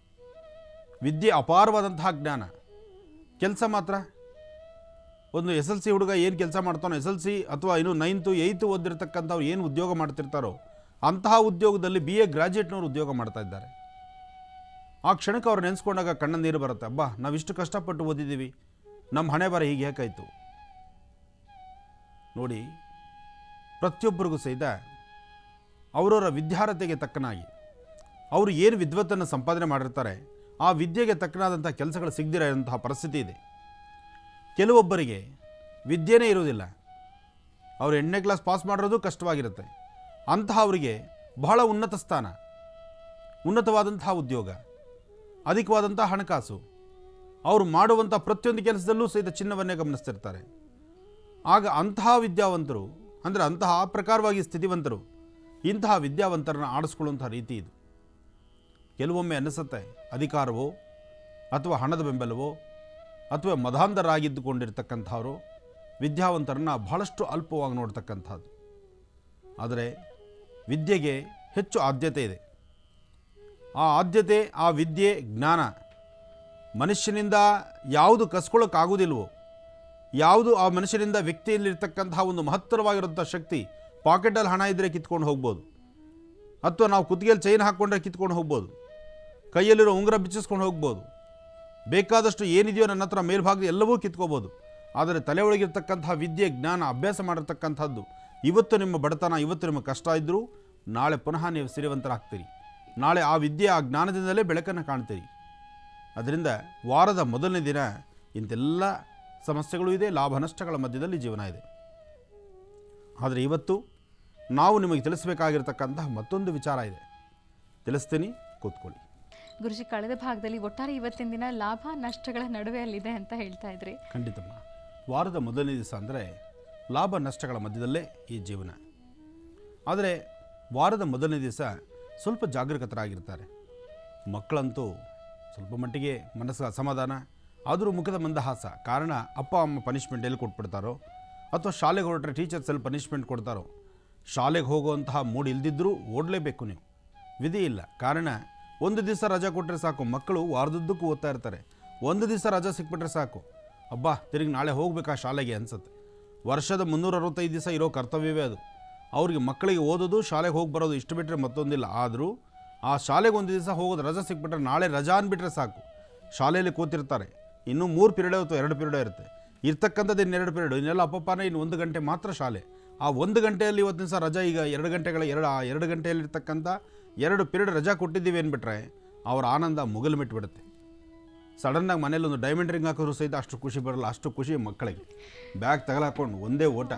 ವಿದ್ಯೆ ಅಪಾರವಾದಂತಹ ಜ್ಞಾನ ಕೆಲಸ ಮಾತ್ರ ಒಂದು ಎಸ್ ಎಲ್ ಸಿ ಹುಡುಗ ಏನು ಕೆಲಸ ಮಾಡ್ತಾನೋ ಎಸ್ ಎಲ್ ಸಿ ಅಥವಾ ಇನ್ನು ನೈನ್ತು ಏಯ್ತು ಓದಿರ್ತಕ್ಕಂಥವ್ರು ಏನು ಉದ್ಯೋಗ ಮಾಡ್ತಿರ್ತಾರೋ ಅಂತಹ ಉದ್ಯೋಗದಲ್ಲಿ ಬಿ ಎ ಗ್ರಾಜುಯೇಟ್ನವ್ರು ಉದ್ಯೋಗ ಮಾಡ್ತಾ ಇದ್ದಾರೆ ಆ ಕ್ಷಣಕ್ಕೆ ಅವ್ರು ನೆನೆಸ್ಕೊಂಡಾಗ ಕಣ್ಣ ನೀರು ಬರುತ್ತೆ ಅಬ್ಬಾ ನಾವಿಷ್ಟು ಕಷ್ಟಪಟ್ಟು ಓದಿದ್ದೀವಿ ನಮ್ಮ ಹಣೆ ಬರ ಹೀಗೆ ಯಾಕಾಯಿತು ನೋಡಿ ಪ್ರತಿಯೊಬ್ಬರಿಗೂ ಸಹಿತ ಅವರವರ ವಿದ್ಯಾರ್ಹತೆಗೆ ತಕ್ಕನಾಗಿ ಅವರು ಏನು ವಿದ್ವತ್ತನ್ನು ಸಂಪಾದನೆ ಮಾಡಿರ್ತಾರೆ ಆ ವಿದ್ಯೆಗೆ ತಕ್ಕನಾದಂಥ ಕೆಲಸಗಳು ಸಿಗದಿರೋ ಇರುವಂತಹ ಪರಿಸ್ಥಿತಿ ಇದೆ ಕೆಲವೊಬ್ಬರಿಗೆ ವಿದ್ಯೆನೇ ಇರುವುದಿಲ್ಲ ಅವರು ಎಂಟನೇ ಕ್ಲಾಸ್ ಪಾಸ್ ಮಾಡಿರೋದು ಕಷ್ಟವಾಗಿರುತ್ತೆ ಅಂತಹ ಅವರಿಗೆ ಬಹಳ ಉನ್ನತ ಸ್ಥಾನ ಉನ್ನತವಾದಂತಹ ಉದ್ಯೋಗ ಅಧಿಕವಾದಂಥ ಹಣಕಾಸು ಅವರು ಮಾಡುವಂಥ ಪ್ರತಿಯೊಂದು ಕೆಲಸದಲ್ಲೂ ಸಹಿತ ಚಿನ್ನವನ್ನೇ ಗಮನಿಸ್ತಿರ್ತಾರೆ ಆಗ ಅಂತಹ ವಿದ್ಯಾವಂತರು ಅಂದರೆ ಅಂತಹ ಆ ಪ್ರಕಾರವಾಗಿ ಸ್ಥಿತಿವಂತರು ಇಂತಹ ವಿದ್ಯಾವಂತರನ್ನು ಆಡಿಸ್ಕೊಳ್ಳುವಂಥ ರೀತಿ ಇದು ಕೆಲವೊಮ್ಮೆ ಅನ್ನಿಸುತ್ತೆ ಅಧಿಕಾರವೋ ಅಥವಾ ಹಣದ ಬೆಂಬಲವೋ ಅಥವಾ ಮಧಾಂಧರಾಗಿದ್ದುಕೊಂಡಿರ್ತಕ್ಕಂಥವರು ವಿದ್ಯಾವಂತರನ್ನು ಬಹಳಷ್ಟು ಅಲ್ಪವಾಗಿ ನೋಡ್ತಕ್ಕಂಥದ್ದು ಆದರೆ ವಿದ್ಯೆಗೆ ಹೆಚ್ಚು ಆದ್ಯತೆ ಇದೆ ಆ ಆದ್ಯತೆ ಆ ವಿದ್ಯೆ ಜ್ಞಾನ ಮನುಷ್ಯನಿಂದ ಯಾವುದು ಕಸ್ಕೊಳ್ಳೋಕ್ಕಾಗೋದಿಲ್ವೋ ಯಾವುದು ಆ ಮನುಷ್ಯನಿಂದ ವ್ಯಕ್ತಿಯಲ್ಲಿರ್ತಕ್ಕಂತಹ ಒಂದು ಮಹತ್ತರವಾಗಿರುವಂಥ ಶಕ್ತಿ ಪಾಕೆಟಲ್ಲಿ ಹಣ ಇದ್ದರೆ ಕಿತ್ಕೊಂಡು ಹೋಗ್ಬೋದು ಅಥವಾ ನಾವು ಕುತ್ತಿಗೆಯಲ್ಲಿ ಚೈನ್ ಹಾಕ್ಕೊಂಡ್ರೆ ಕಿತ್ಕೊಂಡು ಹೋಗ್ಬೋದು ಕೈಯಲ್ಲಿರೋ ಉಂಗುರ ಬಿಚ್ಚಿಸ್ಕೊಂಡು ಹೋಗ್ಬೋದು ಬೇಕಾದಷ್ಟು ಏನಿದೆಯೋ ನನ್ನ ಹತ್ರ ಮೇಲ್ಭಾಗದ ಎಲ್ಲವೂ ಕಿತ್ಕೋಬೋದು ಆದರೆ ತಲೆ ಒಳಗಿರ್ತಕ್ಕಂತಹ ವಿದ್ಯೆ ಜ್ಞಾನ ಅಭ್ಯಾಸ ಮಾಡಿರ್ತಕ್ಕಂಥದ್ದು ಇವತ್ತು ನಿಮ್ಮ ಬಡತನ ಇವತ್ತು ನಿಮ್ಮ ಕಷ್ಟ ಇದ್ದರೂ ನಾಳೆ ಪುನಃ ನೀವು ಸಿರಿವಂತರಾಗ್ತೀರಿ ನಾಳೆ ಆ ವಿದ್ಯೆ ಆ ಜ್ಞಾನದಿಂದಲೇ ಬೆಳಕನ್ನು ಕಾಣ್ತೀರಿ ಅದರಿಂದ ವಾರದ ಮೊದಲನೇ ದಿನ ಇಂತೆಲ್ಲ ಸಮಸ್ಯೆಗಳು ಇದೆ ಲಾಭ ನಷ್ಟಗಳ ಮಧ್ಯದಲ್ಲಿ ಜೀವನ ಇದೆ ಆದರೆ ಇವತ್ತು ನಾವು ನಿಮಗೆ ತಿಳಿಸಬೇಕಾಗಿರ್ತಕ್ಕಂತಹ ಮತ್ತೊಂದು ವಿಚಾರ ಇದೆ ತಿಳಿಸ್ತೀನಿ ಕೂತ್ಕೊಳ್ಳಿ ಗುರುಜಿ ಕಳೆದ ಭಾಗದಲ್ಲಿ ಒಟ್ಟಾರೆ ಇವತ್ತಿನ ದಿನ ಲಾಭ ನಷ್ಟಗಳ ನಡುವೆ ಅಲ್ಲಿದೆ ಅಂತ ಹೇಳ್ತಾ ಇದ್ರಿ ಖಂಡಿತಮ್ಮ ವಾರದ ಮೊದಲನೇ ದಿವಸ ಅಂದರೆ ಲಾಭ ನಷ್ಟಗಳ ಮಧ್ಯದಲ್ಲೇ ಈ ಜೀವನ ಆದರೆ ವಾರದ ಮೊದಲನೇ ದಿವಸ ಸ್ವಲ್ಪ ಜಾಗರೂಕತರಾಗಿರ್ತಾರೆ ಮಕ್ಕಳಂತೂ ಸ್ವಲ್ಪ ಮಟ್ಟಿಗೆ ಮನಸ್ಸಿಗೆ ಅಸಮಾಧಾನ ಆದರೂ ಮುಖದ ಮಂದಹಾಸ ಕಾರಣ ಅಪ್ಪ ಅಮ್ಮ ಪನಿಷ್ಮೆಂಟ್ ಎಲ್ಲಿ ಕೊಟ್ಬಿಡ್ತಾರೋ ಅಥವಾ ಶಾಲೆಗೆ ಹೊರಟ್ರೆ ಟೀಚರ್ಸ್ ಎಲ್ಲಿ ಪನಿಷ್ಮೆಂಟ್ ಕೊಡ್ತಾರೋ ಶಾಲೆಗೆ ಹೋಗುವಂತಹ ಮೂಡ್ ಇಲ್ದಿದ್ದರೂ ಓಡಲೇಬೇಕು ನೀವು ವಿಧಿ ಇಲ್ಲ ಕಾರಣ ಒಂದು ದಿವಸ ರಜಾ ಕೊಟ್ಟರೆ ಸಾಕು ಮಕ್ಕಳು ವಾರದುದ್ದಕ್ಕೂ ಓದ್ತಾ ಇರ್ತಾರೆ ಒಂದು ದಿವಸ ರಜಾ ಸಿಕ್ಬಿಟ್ರೆ ಸಾಕು ಅಬ್ಬಾ ತಿರುಗಿ ನಾಳೆ ಹೋಗ್ಬೇಕಾ ಶಾಲೆಗೆ ಅನ್ಸುತ್ತೆ ವರ್ಷದ ಮುನ್ನೂರ ಅರವತ್ತೈದು ದಿವಸ ಇರೋ ಕರ್ತವ್ಯವೇ ಅದು ಅವ್ರಿಗೆ ಮಕ್ಕಳಿಗೆ ಓದೋದು ಶಾಲೆಗೆ ಹೋಗಿ ಬರೋದು ಇಷ್ಟು ಬಿಟ್ಟರೆ ಮತ್ತೊಂದಿಲ್ಲ ಆದರೂ ಆ ಶಾಲೆಗೆ ಒಂದು ದಿವಸ ಹೋಗೋದು ರಜಾ ಸಿಕ್ಬಿಟ್ರೆ ನಾಳೆ ರಜಾ ಅಂದ್ಬಿಟ್ರೆ ಸಾಕು ಶಾಲೆಯಲ್ಲಿ ಕೂತಿರ್ತಾರೆ ಇನ್ನೂ ಮೂರು ಪಿರಿಯಡ್ ಅಥವಾ ಎರಡು ಪಿರಿಯಡ್ ಇರುತ್ತೆ ಇರ್ತಕ್ಕಂಥದ್ದು ಇನ್ನೆರಡು ಪಿರಿಯಡ್ ಇನ್ನೆಲ್ಲ ಅಪ್ಪಪ್ಪನೇ ಇನ್ನು ಒಂದು ಗಂಟೆ ಮಾತ್ರ ಶಾಲೆ ಆ ಒಂದು ಗಂಟೆಯಲ್ಲಿ ಇವತ್ತಿನ ದಿವಸ ರಜಾ ಈಗ ಎರಡು ಗಂಟೆಗಳ ಎರಡು ಆ ಎರಡು ಗಂಟೆಯಲ್ಲಿರ್ತಕ್ಕಂಥ ಎರಡು ಪಿರಿಯಡ್ ರಜಾ ಕೊಟ್ಟಿದ್ದೀವಿ ಅಂದ್ಬಿಟ್ರೆ ಅವರ ಆನಂದ ಮುಗಿಲು ಮಿಟ್ಬಿಡುತ್ತೆ ಸಡನ್ನಾಗಿ ಮನೇಲಿ ಒಂದು ಡೈಮಂಡ್ ರಿಂಗ್ ಹಾಕಿದ್ರು ಸಹಿತ ಅಷ್ಟು ಖುಷಿ ಬರಲ್ಲ ಅಷ್ಟು ಖುಷಿ ಮಕ್ಕಳಿಗೆ ಬ್ಯಾಗ್ ತಗಲಾಕೊಂಡು ಒಂದೇ ಓಟ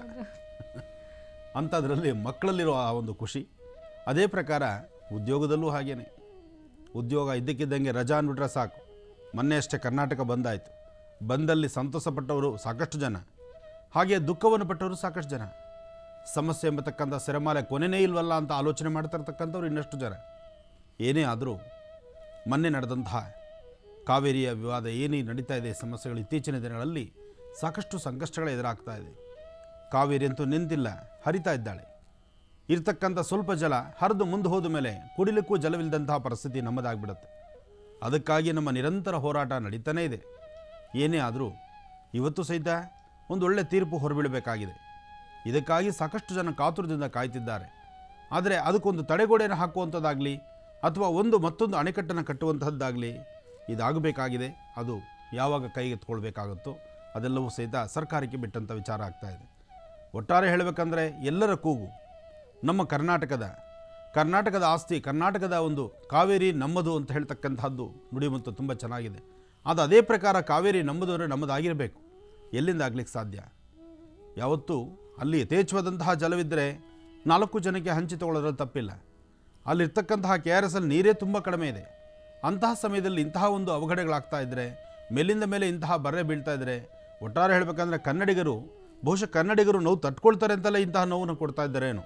ಅಂಥದ್ರಲ್ಲಿ ಮಕ್ಕಳಲ್ಲಿರೋ ಆ ಒಂದು ಖುಷಿ ಅದೇ ಪ್ರಕಾರ ಉದ್ಯೋಗದಲ್ಲೂ ಹಾಗೇನೆ ಉದ್ಯೋಗ ಇದ್ದಕ್ಕಿದ್ದಂಗೆ ರಜಾ ಅಂದ್ಬಿಟ್ರೆ ಸಾಕು ಮೊನ್ನೆ ಅಷ್ಟೇ ಕರ್ನಾಟಕ ಬಂದಾಯಿತು ಬಂದಲ್ಲಿ ಸಂತೋಷಪಟ್ಟವರು ಸಾಕಷ್ಟು ಜನ ಹಾಗೆ ದುಃಖವನ್ನು ಪಟ್ಟವರು ಸಾಕಷ್ಟು ಜನ ಸಮಸ್ಯೆ ಎಂಬತಕ್ಕಂಥ ಸೆರೆಮಾಲೆ ಕೊನೆನೇ ಇಲ್ವಲ್ಲ ಅಂತ ಆಲೋಚನೆ ಮಾಡ್ತಾ ಇರ್ತಕ್ಕಂಥವ್ರು ಇನ್ನಷ್ಟು ಜನ ಏನೇ ಆದರೂ ಮೊನ್ನೆ ನಡೆದಂತಹ ಕಾವೇರಿಯ ವಿವಾದ ಏನೇ ನಡೀತಾ ಇದೆ ಸಮಸ್ಯೆಗಳು ಇತ್ತೀಚಿನ ದಿನಗಳಲ್ಲಿ ಸಾಕಷ್ಟು ಸಂಕಷ್ಟಗಳು ಎದುರಾಗ್ತಾ ಇದೆ ಕಾವೇರಿ ಅಂತೂ ನಿಂತಿಲ್ಲ ಹರಿತಾ ಇದ್ದಾಳೆ ಇರ್ತಕ್ಕಂಥ ಸ್ವಲ್ಪ ಜಲ ಹರಿದು ಮುಂದೆ ಹೋದ ಮೇಲೆ ಕುಡಿಲಿಕ್ಕೂ ಜಲವಿಲ್ಲದಂತಹ ಪರಿಸ್ಥಿತಿ ನಮ್ಮದಾಗ್ಬಿಡುತ್ತೆ ಅದಕ್ಕಾಗಿ ನಮ್ಮ ನಿರಂತರ ಹೋರಾಟ ನಡೀತಾನೇ ಇದೆ ಏನೇ ಆದರೂ ಇವತ್ತು ಸಹಿತ ಒಂದು ಒಳ್ಳೆ ತೀರ್ಪು ಹೊರಬೀಳಬೇಕಾಗಿದೆ ಇದಕ್ಕಾಗಿ ಸಾಕಷ್ಟು ಜನ ಕಾತುರದಿಂದ ಕಾಯ್ತಿದ್ದಾರೆ ಆದರೆ ಅದಕ್ಕೊಂದು ತಡೆಗೋಡೆಯನ್ನು ಹಾಕುವಂಥದ್ದಾಗಲಿ ಅಥವಾ ಒಂದು ಮತ್ತೊಂದು ಅಣೆಕಟ್ಟನ್ನು ಕಟ್ಟುವಂತಹದ್ದಾಗಲಿ ಇದಾಗಬೇಕಾಗಿದೆ ಅದು ಯಾವಾಗ ಕೈಗೆತ್ಕೊಳ್ಬೇಕಾಗುತ್ತೋ ಅದೆಲ್ಲವೂ ಸಹಿತ ಸರ್ಕಾರಕ್ಕೆ ಬಿಟ್ಟಂಥ ವಿಚಾರ ಆಗ್ತಾ ಇದೆ ಒಟ್ಟಾರೆ ಹೇಳಬೇಕಂದ್ರೆ ಎಲ್ಲರ ಕೂಗು ನಮ್ಮ ಕರ್ನಾಟಕದ ಕರ್ನಾಟಕದ ಆಸ್ತಿ ಕರ್ನಾಟಕದ ಒಂದು ಕಾವೇರಿ ನಮ್ಮದು ಅಂತ ಹೇಳ್ತಕ್ಕಂಥದ್ದು ನುಡಿಮುತ್ತು ತುಂಬ ಚೆನ್ನಾಗಿದೆ ಅದು ಅದೇ ಪ್ರಕಾರ ಕಾವೇರಿ ನಮ್ಮದು ಅಂದರೆ ನಮ್ಮದಾಗಿರಬೇಕು ಎಲ್ಲಿಂದ ಆಗ್ಲಿಕ್ಕೆ ಸಾಧ್ಯ ಯಾವತ್ತೂ ಅಲ್ಲಿ ಯಥೇಚ್ಛವಾದಂತಹ ಜಲವಿದ್ದರೆ ನಾಲ್ಕು ಜನಕ್ಕೆ ಹಂಚಿ ತಗೊಳ್ಳೋದ್ರಲ್ಲಿ ತಪ್ಪಿಲ್ಲ ಅಲ್ಲಿರ್ತಕ್ಕಂತಹ ಕೆ ಆರ್ ಎಸ್ ಅಲ್ಲಿ ನೀರೇ ತುಂಬ ಕಡಿಮೆ ಇದೆ ಅಂತಹ ಸಮಯದಲ್ಲಿ ಇಂತಹ ಒಂದು ಅವಘಡಗಳಾಗ್ತಾ ಇದ್ದರೆ ಮೇಲಿಂದ ಮೇಲೆ ಇಂತಹ ಬರೆ ಬೀಳ್ತಾ ಇದ್ದರೆ ಒಟ್ಟಾರೆ ಹೇಳಬೇಕಂದ್ರೆ ಕನ್ನಡಿಗರು ಬಹುಶಃ ಕನ್ನಡಿಗರು ನೋವು ತಟ್ಕೊಳ್ತಾರೆ ಅಂತಲೇ ಇಂತಹ ನೋವನ್ನು ಕೊಡ್ತಾ ಇದ್ದಾರೇನು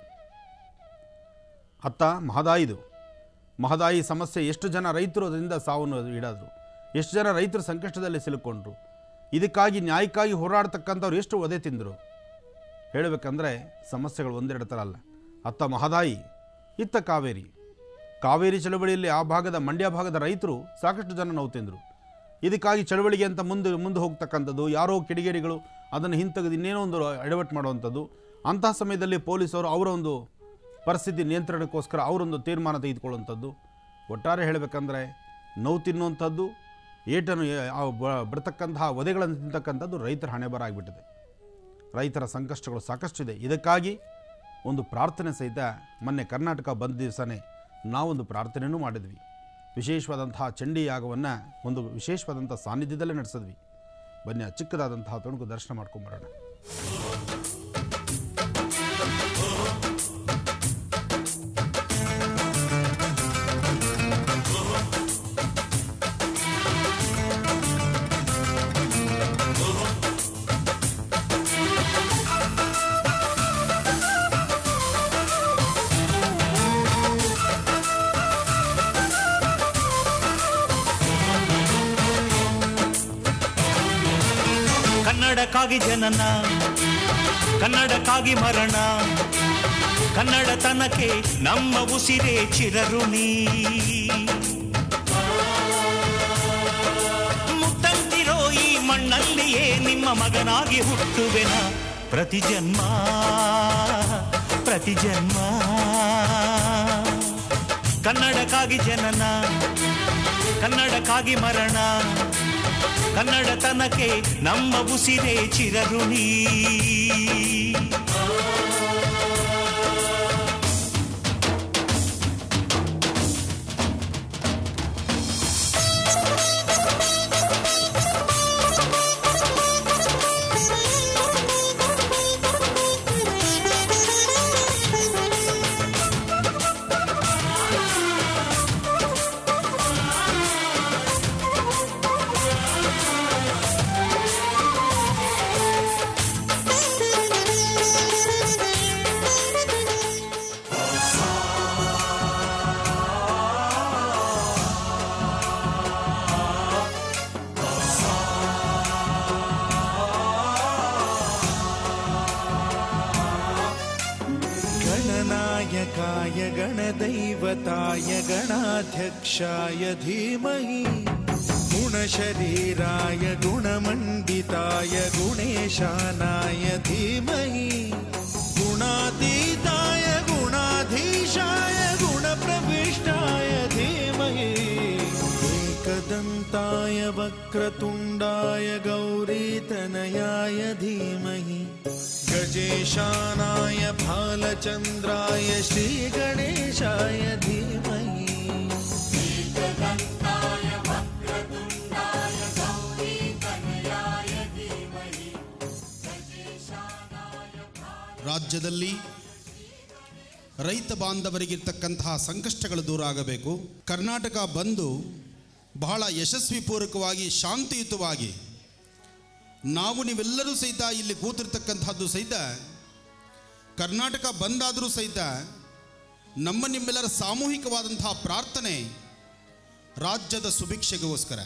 ಅತ್ತ ಮಹದಾಯಿದು ಮಹದಾಯಿ ಸಮಸ್ಯೆ ಎಷ್ಟು ಜನ ರೈತರು ಅದರಿಂದ ಸಾವನ್ನು ಈಡಾದರು ಎಷ್ಟು ಜನ ರೈತರು ಸಂಕಷ್ಟದಲ್ಲಿ ಸಿಲುಕೊಂಡ್ರು ಇದಕ್ಕಾಗಿ ನ್ಯಾಯಕ್ಕಾಗಿ ಹೋರಾಡ್ತಕ್ಕಂಥವ್ರು ಎಷ್ಟು ಒದೆ ತಿಂದರು ಹೇಳಬೇಕಂದ್ರೆ ಸಮಸ್ಯೆಗಳು ಒಂದೆರಡು ಥರ ಅಲ್ಲ ಅತ್ತ ಮಹದಾಯಿ ಇತ್ತ ಕಾವೇರಿ ಕಾವೇರಿ ಚಳವಳಿಯಲ್ಲಿ ಆ ಭಾಗದ ಮಂಡ್ಯ ಭಾಗದ ರೈತರು ಸಾಕಷ್ಟು ಜನ ನೋವು ತಿಂದರು ಇದಕ್ಕಾಗಿ ಚಳವಳಿಗೆ ಅಂತ ಮುಂದೆ ಮುಂದೆ ಹೋಗ್ತಕ್ಕಂಥದ್ದು ಯಾರೋ ಕಿಡಿಗೇಡಿಗಳು ಅದನ್ನು ಹಿಂತೆಗೆದು ಇನ್ನೇನೋ ಒಂದು ಎಡವಟ್ಟು ಮಾಡುವಂಥದ್ದು ಅಂತಹ ಸಮಯದಲ್ಲಿ ಪೊಲೀಸರು ಅವರ ಒಂದು ಪರಿಸ್ಥಿತಿ ನಿಯಂತ್ರಣಕ್ಕೋಸ್ಕರ ಅವರೊಂದು ತೀರ್ಮಾನ ತೆಗೆದುಕೊಳ್ಳುವಂಥದ್ದು ಒಟ್ಟಾರೆ ಹೇಳಬೇಕಂದ್ರೆ ನೋವು ತಿನ್ನುವಂಥದ್ದು ಏಟನ್ನು ಏ- ಆ ಬ- ಬಿಡ್ತಕ್ಕಂತಹ ವಧೆಗಳನ್ನು ತಿಂತಕ್ಕಂಥದ್ದು ರೈತರ ಹಣೆ ಬರ ಆಗಿಬಿಟ್ಟಿದೆ ರೈತರ ಸಂಕಷ್ಟಗಳು ಸಾಕಷ್ಟಿದೆ ಇದಕ್ಕಾಗಿ ಒಂದು ಪ್ರಾರ್ಥನೆ ಸಹಿತ ಮೊನ್ನೆ ಕರ್ನಾಟಕ ಬಂದ ದಿವಸನೇ ನಾವೊಂದು ಪ್ರಾರ್ಥನೆಯೂ ಮಾಡಿದ್ವಿ ವಿಶೇಷವಾದಂತಹ ಚಂಡಿ ಯಾಗವನ್ನು ಒಂದು ವಿಶೇಷವಾದಂಥ ಸಾನ್ನಿಧ್ಯದಲ್ಲೇ ನಡೆಸಿದ್ವಿ ಬನ್ನಿ ಆ ಚಿಕ್ಕದಾದಂತಹ ತುಣುಕು ದರ್ಶನ ಮಾಡ್ಕೊಂಬರೋಣ ಕನ್ನಡಕ್ಕಾಗಿ ಜನನ ಕನ್ನಡಕ್ಕಾಗಿ ಮರಣ ಕನ್ನಡತನಕ್ಕೆ ನಮ್ಮ ಉಸಿರೇ ಚಿರಋಣಿ ಮುತ್ತಂತಿರೋ ಈ ಮಣ್ಣಲ್ಲಿಯೇ ನಿಮ್ಮ ಮಗನಾಗಿ ಹುಟ್ಟುವೆನ ಪ್ರತಿ ಜನ್ಮ ಪ್ರತಿ ಜನ್ಮ ಕನ್ನಡಕ್ಕಾಗಿ ಜನನ ಕನ್ನಡಕ್ಕಾಗಿ ಮರಣ ಕನ್ನಡತನಕ್ಕೆ ನಮ್ಮ ಉಸಿರೇ ಚಿರಋಣಿ गणनायकाय गणदैवताय गणाध्यक्षाय धीमहि गुणशरीराय गुणमण्डिताय गुणेशानाय धीमहि गुणातीताय गुणाधीशाय गुणप्रविष्टाय धीमहि एकदन्ताय वक्रतुण्डाय गौरीतनयाय धीमहि गजेशानाय भालचन्द्राय श्रीगणेशाय धीमहि ರಾಜ್ಯದಲ್ಲಿ ರೈತ ಬಾಂಧವರಿಗಿರ್ತಕ್ಕಂತಹ ಸಂಕಷ್ಟಗಳು ದೂರ ಆಗಬೇಕು ಕರ್ನಾಟಕ ಬಂದು ಬಹಳ ಯಶಸ್ವಿಪೂರ್ವಕವಾಗಿ ಶಾಂತಿಯುತವಾಗಿ ನಾವು ನೀವೆಲ್ಲರೂ ಸಹಿತ ಇಲ್ಲಿ ಕೂತಿರ್ತಕ್ಕಂಥದ್ದು ಸಹಿತ ಕರ್ನಾಟಕ ಬಂದಾದರೂ ಸಹಿತ ನಮ್ಮ ನಿಮ್ಮೆಲ್ಲರ ಸಾಮೂಹಿಕವಾದಂತಹ ಪ್ರಾರ್ಥನೆ ರಾಜ್ಯದ ಸುಭಿಕ್ಷೆಗೋಸ್ಕರ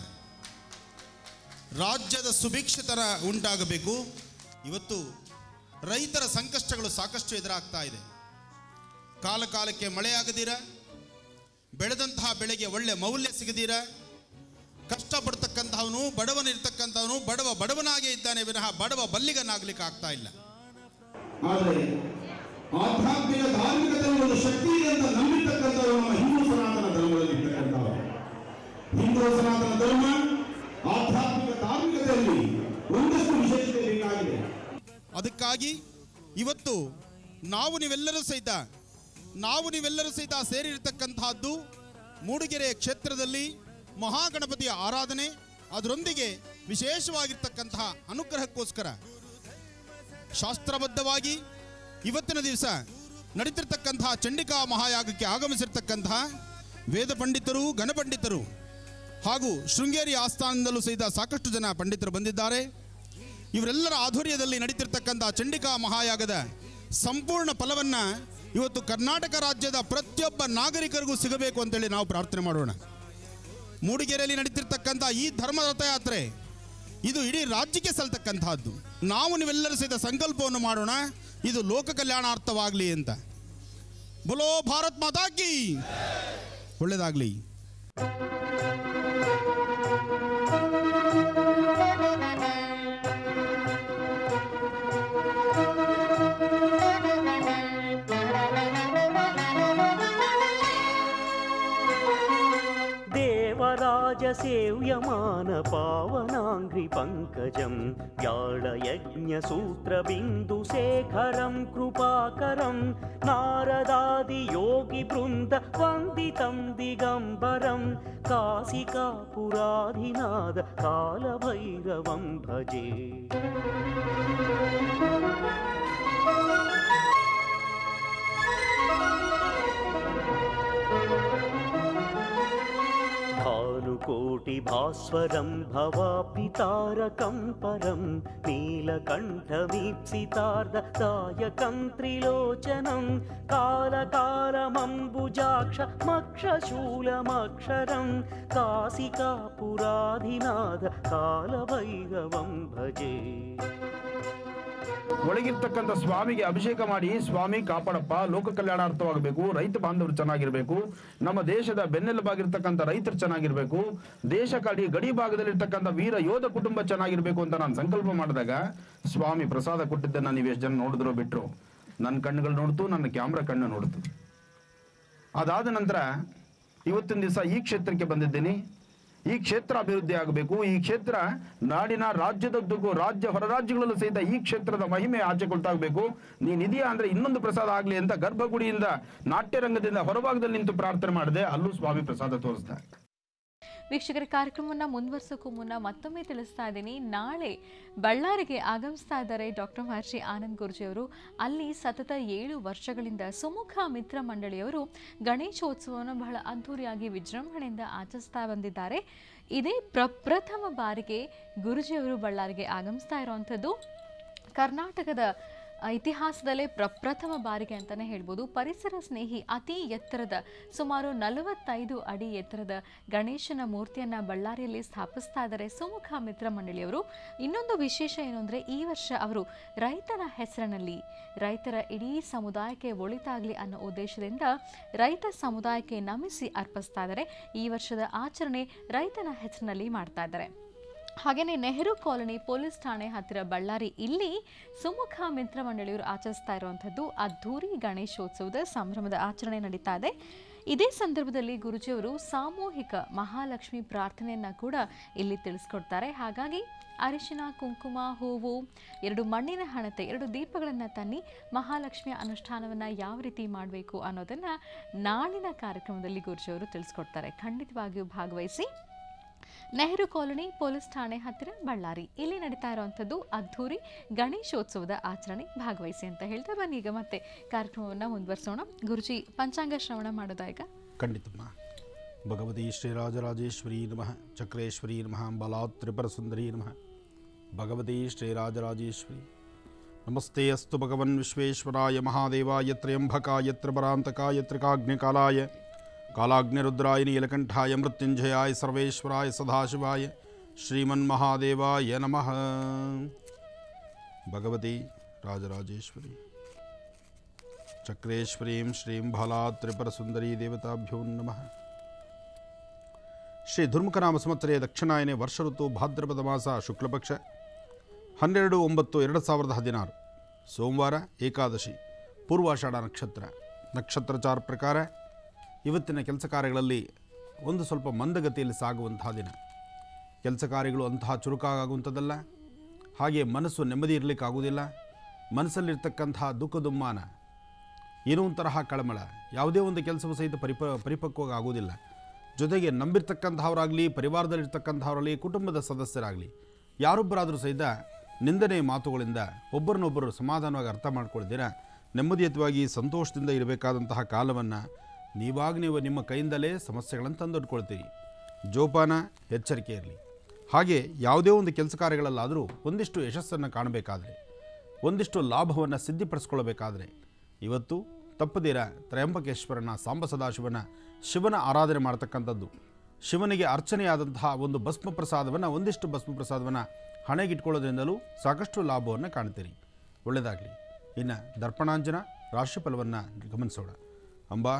ರಾಜ್ಯದ ಸುಭಿಕ್ಷತನ ಉಂಟಾಗಬೇಕು ಇವತ್ತು ರೈತರ ಸಂಕಷ್ಟಗಳು ಸಾಕಷ್ಟು ಎದುರಾಗ್ತಾ ಇದೆ ಕಾಲ ಕಾಲಕ್ಕೆ ಮಳೆಯಾಗದಿರ ಬೆಳೆದಂತಹ ಬೆಳೆಗೆ ಒಳ್ಳೆ ಮೌಲ್ಯ ಸಿಗದಿರ ಕಷ್ಟಪಡ್ತಕ್ಕಂಥವನು ಬಡವನಿರ್ತಕ್ಕಂಥವನು ಬಡವ ಬಡವನಾಗೇ ಇದ್ದಾನೆ ವಿನಃ ಬಡವ ಬಲ್ಲಿಗನಾಗ್ಲಿಕ್ಕೆ ಆಗ್ತಾ ಇಲ್ಲ ಆದರೆ ಆಧ್ಯಾತ್ಮಿಕ ಧಾರ್ಮಿಕತೆಯಲ್ಲಿ ಒಂದು ಶಕ್ತಿ ಇದೆ ಅಂತ ನಂಬಿರ್ತಕ್ಕಂಥವ್ರು ನಮ್ಮ ಹಿಂದೂ ಸನಾತನ ಧರ್ಮದಲ್ಲಿ ಇರ್ತಕ್ಕಂಥವ್ರು ಹಿಂದೂ ಸನಾತನ ಧರ್ಮ ಆಧ್ಯಾತ್ಮಿಕ ಧಾರ್ಮಿಕತೆಯಲ್ಲಿ ಒಂದಷ್ಟು ವಿಶೇಷತೆ ಬೇಕಾಗಿದೆ ಅದಕ್ಕಾಗಿ ಇವತ್ತು ನಾವು ನೀವೆಲ್ಲರೂ ಸಹಿತ ನಾವು ನೀವೆಲ್ಲರೂ ಸಹಿತ ಸೇರಿರ್ತಕ್ಕಂತಹದ್ದು ಮೂಡಿಗೆರೆ ಕ್ಷೇತ್ರದಲ್ಲಿ ಮಹಾಗಣಪತಿಯ ಆರಾಧನೆ ಅದರೊಂದಿಗೆ ವಿಶೇಷವಾಗಿರ್ತಕ್ಕಂತಹ ಅನುಗ್ರಹಕ್ಕೋಸ್ಕರ ಶಾಸ್ತ್ರಬದ್ಧವಾಗಿ ಇವತ್ತಿನ ದಿವಸ ನಡೀತಿರ್ತಕ್ಕಂತಹ ಚಂಡಿಕಾ ಮಹಾಯಾಗಕ್ಕೆ ಆಗಮಿಸಿರ್ತಕ್ಕಂತಹ ವೇದ ಪಂಡಿತರು ಗಣಪಂಡಿತರು ಹಾಗೂ ಶೃಂಗೇರಿ ಆಸ್ಥಾನದಲ್ಲೂ ಸಹಿತ ಸಾಕಷ್ಟು ಜನ ಪಂಡಿತರು ಬಂದಿದ್ದಾರೆ ಇವರೆಲ್ಲರ ಆಧ್ವರ್ಯದಲ್ಲಿ ನಡೀತಿರ್ತಕ್ಕಂಥ ಚಂಡಿಕಾ ಮಹಾಯಾಗದ ಸಂಪೂರ್ಣ ಫಲವನ್ನ ಇವತ್ತು ಕರ್ನಾಟಕ ರಾಜ್ಯದ ಪ್ರತಿಯೊಬ್ಬ ನಾಗರಿಕರಿಗೂ ಸಿಗಬೇಕು ಅಂತೇಳಿ ನಾವು ಪ್ರಾರ್ಥನೆ ಮಾಡೋಣ ಮೂಡಿಗೆರೆಯಲ್ಲಿ ನಡೀತಿರ್ತಕ್ಕಂಥ ಈ ಧರ್ಮ ರಥಯಾತ್ರೆ ಇದು ಇಡೀ ರಾಜ್ಯಕ್ಕೆ ಸಲ್ತಕ್ಕಂತಹದ್ದು ನಾವು ನೀವೆಲ್ಲರೂ ಸಹಿತ ಸಂಕಲ್ಪವನ್ನು ಮಾಡೋಣ ಇದು ಲೋಕ ಕಲ್ಯಾಣಾರ್ಥವಾಗಲಿ ಅಂತ ಬಲೋ ಭಾರತ್ ಮಾತಾ ಕಿ ಒಳ್ಳೇದಾಗ್ಲಿ देवराजसेव्यमानपावनाङ्घ्रि पङ्कजं व्याळयज्ञसूत्रबिन्दुशेखरं कृपाकरं नारदादियोगिवृन्द वन्दितं दिगम्बरं काशिकापुराधिनाद कालभैरवं भजे भानुकोटिभास्वरं भवापितारकं परं नीलकण्ठमीप्सितार्धदायकं त्रिलोचनं कालकालमम्बुजाक्षमक्षशूलमक्षरं काशिकापुराधिनाथ कालभैरवं भजे ಒಳಗಿರ್ತಕ್ಕಂಥ ಸ್ವಾಮಿಗೆ ಅಭಿಷೇಕ ಮಾಡಿ ಸ್ವಾಮಿ ಕಾಪಾಡಪ್ಪ ಲೋಕ ಕಲ್ಯಾಣಾರ್ಥವಾಗಬೇಕು ರೈತ ಬಾಂಧವರು ಚೆನ್ನಾಗಿರ್ಬೇಕು ನಮ್ಮ ದೇಶದ ಬೆನ್ನೆಲುಬಾಗಿರ್ತಕ್ಕಂಥ ರೈತರು ಚೆನ್ನಾಗಿರ್ಬೇಕು ದೇಶ ಕಡಿ ಗಡಿ ಭಾಗದಲ್ಲಿರ್ತಕ್ಕಂಥ ವೀರ ಯೋಧ ಕುಟುಂಬ ಚೆನ್ನಾಗಿರ್ಬೇಕು ಅಂತ ನಾನು ಸಂಕಲ್ಪ ಮಾಡಿದಾಗ ಸ್ವಾಮಿ ಪ್ರಸಾದ ಕೊಟ್ಟಿದ್ದನ್ನ ನೀವು ಎಷ್ಟು ಜನ ನೋಡಿದ್ರು ಬಿಟ್ರು ನನ್ನ ಕಣ್ಣುಗಳು ನೋಡ್ತು ನನ್ನ ಕ್ಯಾಮ್ರಾ ಕಣ್ಣು ನೋಡ್ತು ಅದಾದ ನಂತರ ಇವತ್ತಿನ ದಿವಸ ಈ ಕ್ಷೇತ್ರಕ್ಕೆ ಬಂದಿದ್ದೀನಿ ಈ ಕ್ಷೇತ್ರ ಅಭಿವೃದ್ಧಿ ಆಗಬೇಕು ಈ ಕ್ಷೇತ್ರ ನಾಡಿನ ರಾಜ್ಯದದ್ದಕ್ಕೂ ರಾಜ್ಯ ಹೊರ ರಾಜ್ಯಗಳಲ್ಲೂ ಸಹಿತ ಈ ಕ್ಷೇತ್ರದ ಮಹಿಮೆ ಆಚೆ ಕೊಟ್ಟಾಗಬೇಕು ನೀನ್ ಇದೆಯಾ ಅಂದ್ರೆ ಇನ್ನೊಂದು ಪ್ರಸಾದ ಆಗ್ಲಿ ಅಂತ ಗರ್ಭಗುಡಿಯಿಂದ ನಾಟ್ಯರಂಗದಿಂದ ಹೊರಭಾಗದಲ್ಲಿ ನಿಂತು ಪ್ರಾರ್ಥನೆ ಮಾಡಿದೆ ಅಲ್ಲೂ ಸ್ವಾಮಿ ಪ್ರಸಾದ ತೋರಿಸ್ದ ವೀಕ್ಷಕರ ಕಾರ್ಯಕ್ರಮವನ್ನು ಮುಂದುವರಿಸೋಕ್ಕೂ ಮುನ್ನ ಮತ್ತೊಮ್ಮೆ ತಿಳಿಸ್ತಾ ಇದ್ದೀನಿ ನಾಳೆ ಬಳ್ಳಾರಿಗೆ ಆಗಮಿಸ್ತಾ ಇದ್ದಾರೆ ಡಾಕ್ಟರ್ ಮಹರ್ಷಿ ಆನಂದ್ ಗುರುಜಿಯವರು ಅಲ್ಲಿ ಸತತ ಏಳು ವರ್ಷಗಳಿಂದ ಸುಮುಖ ಮಿತ್ರ ಮಂಡಳಿಯವರು ಗಣೇಶೋತ್ಸವವನ್ನು ಬಹಳ ಅದ್ಧೂರಿಯಾಗಿ ವಿಜೃಂಭಣೆಯಿಂದ ಆಚರಿಸ್ತಾ ಬಂದಿದ್ದಾರೆ ಇದೇ ಪ್ರಪ್ರಥಮ ಬಾರಿಗೆ ಗುರುಜಿಯವರು ಬಳ್ಳಾರಿಗೆ ಆಗಮಿಸ್ತಾ ಇರುವಂಥದ್ದು ಕರ್ನಾಟಕದ ಆ, ಇತಿಹಾಸದಲ್ಲೇ ಪ್ರಪ್ರಥಮ ಬಾರಿಗೆ ಅಂತಲೇ ಹೇಳ್ಬೋದು ಪರಿಸರ ಸ್ನೇಹಿ ಅತಿ ಎತ್ತರದ ಸುಮಾರು ನಲವತ್ತೈದು ಅಡಿ ಎತ್ತರದ ಗಣೇಶನ ಮೂರ್ತಿಯನ್ನು ಬಳ್ಳಾರಿಯಲ್ಲಿ ಸ್ಥಾಪಿಸ್ತಾ ಇದ್ದಾರೆ ಸುಮುಖ ಮಿತ್ರ ಮಂಡಳಿಯವರು ಇನ್ನೊಂದು ವಿಶೇಷ ಏನು ಅಂದರೆ ಈ ವರ್ಷ ಅವರು ರೈತರ ಹೆಸರಿನಲ್ಲಿ ರೈತರ ಇಡೀ ಸಮುದಾಯಕ್ಕೆ ಒಳಿತಾಗಲಿ ಅನ್ನೋ ಉದ್ದೇಶದಿಂದ ರೈತ ಸಮುದಾಯಕ್ಕೆ ನಮಿಸಿ ಅರ್ಪಿಸ್ತಾ ಇದ್ದಾರೆ ಈ ವರ್ಷದ ಆಚರಣೆ ರೈತನ ಹೆಸರಿನಲ್ಲಿ ಮಾಡ್ತಾ ಇದ್ದಾರೆ ಹಾಗೆಯೇ ನೆಹರು ಕಾಲೋನಿ ಪೊಲೀಸ್ ಠಾಣೆ ಹತ್ತಿರ ಬಳ್ಳಾರಿ ಇಲ್ಲಿ ಸುಮುಖ ಮಿತ್ರ ಮಂಡಳಿಯವರು ಆಚರಿಸ್ತಾ ಇರುವಂಥದ್ದು ಅದ್ಧೂರಿ ಗಣೇಶೋತ್ಸವದ ಸಂಭ್ರಮದ ಆಚರಣೆ ನಡೀತಾ ಇದೆ ಇದೇ ಸಂದರ್ಭದಲ್ಲಿ ಗುರುಜಿಯವರು ಸಾಮೂಹಿಕ ಮಹಾಲಕ್ಷ್ಮಿ ಪ್ರಾರ್ಥನೆಯನ್ನ ಕೂಡ ಇಲ್ಲಿ ತಿಳಿಸ್ಕೊಡ್ತಾರೆ ಹಾಗಾಗಿ ಅರಿಶಿನ ಕುಂಕುಮ ಹೂವು ಎರಡು ಮಣ್ಣಿನ ಹಣತೆ ಎರಡು ದೀಪಗಳನ್ನು ತನ್ನಿ ಮಹಾಲಕ್ಷ್ಮಿಯ ಅನುಷ್ಠಾನವನ್ನು ಯಾವ ರೀತಿ ಮಾಡಬೇಕು ಅನ್ನೋದನ್ನು ನಾಳಿನ ಕಾರ್ಯಕ್ರಮದಲ್ಲಿ ಗುರುಜಿಯವರು ತಿಳಿಸ್ಕೊಡ್ತಾರೆ ಖಂಡಿತವಾಗಿಯೂ ಭಾಗವಹಿಸಿ ನೆಹರು ಕಾಲೋನಿ ಪೊಲೀಸ್ ಠಾಣೆ ಹತ್ತಿರ ಬಳ್ಳಾರಿ ಇಲ್ಲಿ ನಡೀತಾ ಇರುವಂಥದ್ದು ಅದ್ಧೂರಿ ಗಣೇಶೋತ್ಸವದ ಆಚರಣೆ ಭಾಗವಹಿಸಿ ಅಂತ ಹೇಳ್ತಾ ಬನ್ನಿ ಈಗ ಮತ್ತೆ ಕಾರ್ಯಕ್ರಮವನ್ನು ಮುಂದುವರಿಸೋಣ ಗುರುಜಿ ಪಂಚಾಂಗ ಶ್ರವಣ ಮಾಡೋದಾ ಈಗ ಖಂಡಿತಮ್ಮ ಭಗವತಿ ಶ್ರೀರಾಜರಾಜೇಶ್ವರಿ ನಮಃ ಚಕ್ರೇಶ್ವರಿ ನಮಃ ಬಲಾತ್ ತ್ರಿಪುರ ಸುಂದರಿ ನಮಃ ಭಗವತಿ ಶ್ರೀರಾಜರಾಜೇಶ್ವರಿ ನಮಸ್ತೆ ಅಸ್ತು ಭಗವನ್ ವಿಶ್ವೇಶ್ವರಾಯ ಮಹಾದೇವಾಯ ತ್ರ್ಯಂಬಕಾಯ ತ್ರಿಪರಾಂತಕಾಯ ತ್ರಿಕಾಗ್ನಿಕಾಲಾಯ ಕಾಲಾಗ್ನಿರುದ್ರಾಯ ನೀಲಕಂಠಾಯ ಮೃತ್ಯುಂಜಯಾಯ ಸರ್ವೇಶ್ವರಾಯ ಸದಾಶಿವಾಯ ಶ್ರೀಮನ್ಮಹಾದೇವಾಯ ನಮಃ ಭಗವತಿ ರಾಜರಾಜೇಶ್ವರಿ ಚಕ್ರೇಶ್ವರೀಂ ಶ್ರೀಂ ಬಾಲಾ ತ್ರಿಪುರ ಸುಂದರಿ ದೇವತಾಭ್ಯೋ ನಮಃ ಶ್ರೀ ದುರ್ಮುಖನಾಮ ಸಂವತ್ಸರೆಯ ದಕ್ಷಿಣಾಯನೆ ವರ್ಷ ಋತು ಭಾದ್ರಪದ ಮಾಸ ಶುಕ್ಲಪಕ್ಷ ಹನ್ನೆರಡು ಒಂಬತ್ತು ಎರಡು ಸಾವಿರದ ಹದಿನಾರು ಸೋಮವಾರ ಏಕಾದಶಿ ಪೂರ್ವಾಷಾಢ ನಕ್ಷತ್ರ ನಕ್ಷತ್ರಚಾರ ಪ್ರಕಾರ ಇವತ್ತಿನ ಕೆಲಸ ಕಾರ್ಯಗಳಲ್ಲಿ ಒಂದು ಸ್ವಲ್ಪ ಮಂದಗತಿಯಲ್ಲಿ ಸಾಗುವಂತಹ ದಿನ ಕೆಲಸ ಕಾರ್ಯಗಳು ಅಂತಹ ಚುರುಕಾಗುವಂಥದ್ದಲ್ಲ ಹಾಗೆ ಮನಸ್ಸು ನೆಮ್ಮದಿ ಇರಲಿಕ್ಕಾಗುವುದಿಲ್ಲ ಮನಸ್ಸಲ್ಲಿರ್ತಕ್ಕಂತಹ ದುಃಖ ದುಮ್ಮಾನ ಏನೋ ಒಂಥರಹ ಕಳಮಳ ಯಾವುದೇ ಒಂದು ಕೆಲಸವೂ ಸಹಿತ ಪರಿಪ ಪರಿಪಕ್ವ ಆಗುವುದಿಲ್ಲ ಜೊತೆಗೆ ನಂಬಿರ್ತಕ್ಕಂಥವರಾಗಲಿ ಪರಿವಾರದಲ್ಲಿರ್ತಕ್ಕಂಥವರಾಗಲಿ ಕುಟುಂಬದ ಸದಸ್ಯರಾಗಲಿ ಯಾರೊಬ್ಬರಾದರೂ ಸಹಿತ ನಿಂದನೆ ಮಾತುಗಳಿಂದ ಒಬ್ಬರನ್ನೊಬ್ಬರು ಸಮಾಧಾನವಾಗಿ ಅರ್ಥ ಮಾಡ್ಕೊಳ್ದಿರ ನೆಮ್ಮದಿಯುತವಾಗಿ ಸಂತೋಷದಿಂದ ಇರಬೇಕಾದಂತಹ ಕಾಲವನ್ನು ನೀವಾಗ ನೀವು ನಿಮ್ಮ ಕೈಯಿಂದಲೇ ಸಮಸ್ಯೆಗಳನ್ನು ತಂದೊಡ್ಕೊಳ್ತೀರಿ ಜೋಪಾನ ಎಚ್ಚರಿಕೆ ಇರಲಿ ಹಾಗೆ ಯಾವುದೇ ಒಂದು ಕೆಲಸ ಕಾರ್ಯಗಳಲ್ಲಾದರೂ ಒಂದಿಷ್ಟು ಯಶಸ್ಸನ್ನು ಕಾಣಬೇಕಾದ್ರೆ ಒಂದಿಷ್ಟು ಲಾಭವನ್ನು ಸಿದ್ಧಿಪಡಿಸ್ಕೊಳ್ಬೇಕಾದ್ರೆ ಇವತ್ತು ತಪ್ಪದಿರ ತ್ರಯಂಬಕೇಶ್ವರನ ಸಾಂಬ ಸದಾಶಿವನ ಶಿವನ ಆರಾಧನೆ ಮಾಡ್ತಕ್ಕಂಥದ್ದು ಶಿವನಿಗೆ ಅರ್ಚನೆಯಾದಂತಹ ಒಂದು ಭಸ್ಮ ಪ್ರಸಾದವನ್ನು ಒಂದಿಷ್ಟು ಭಸ್ಮ ಪ್ರಸಾದವನ್ನು ಹಣೆಗಿಟ್ಕೊಳ್ಳೋದ್ರಿಂದಲೂ ಸಾಕಷ್ಟು ಲಾಭವನ್ನು ಕಾಣ್ತೀರಿ ಒಳ್ಳೆಯದಾಗಲಿ ಇನ್ನು ದರ್ಪಣಾಂಜನ ರಾಶಿಫಲವನ್ನು ಗಮನಿಸೋಣ ಅಂಬಾ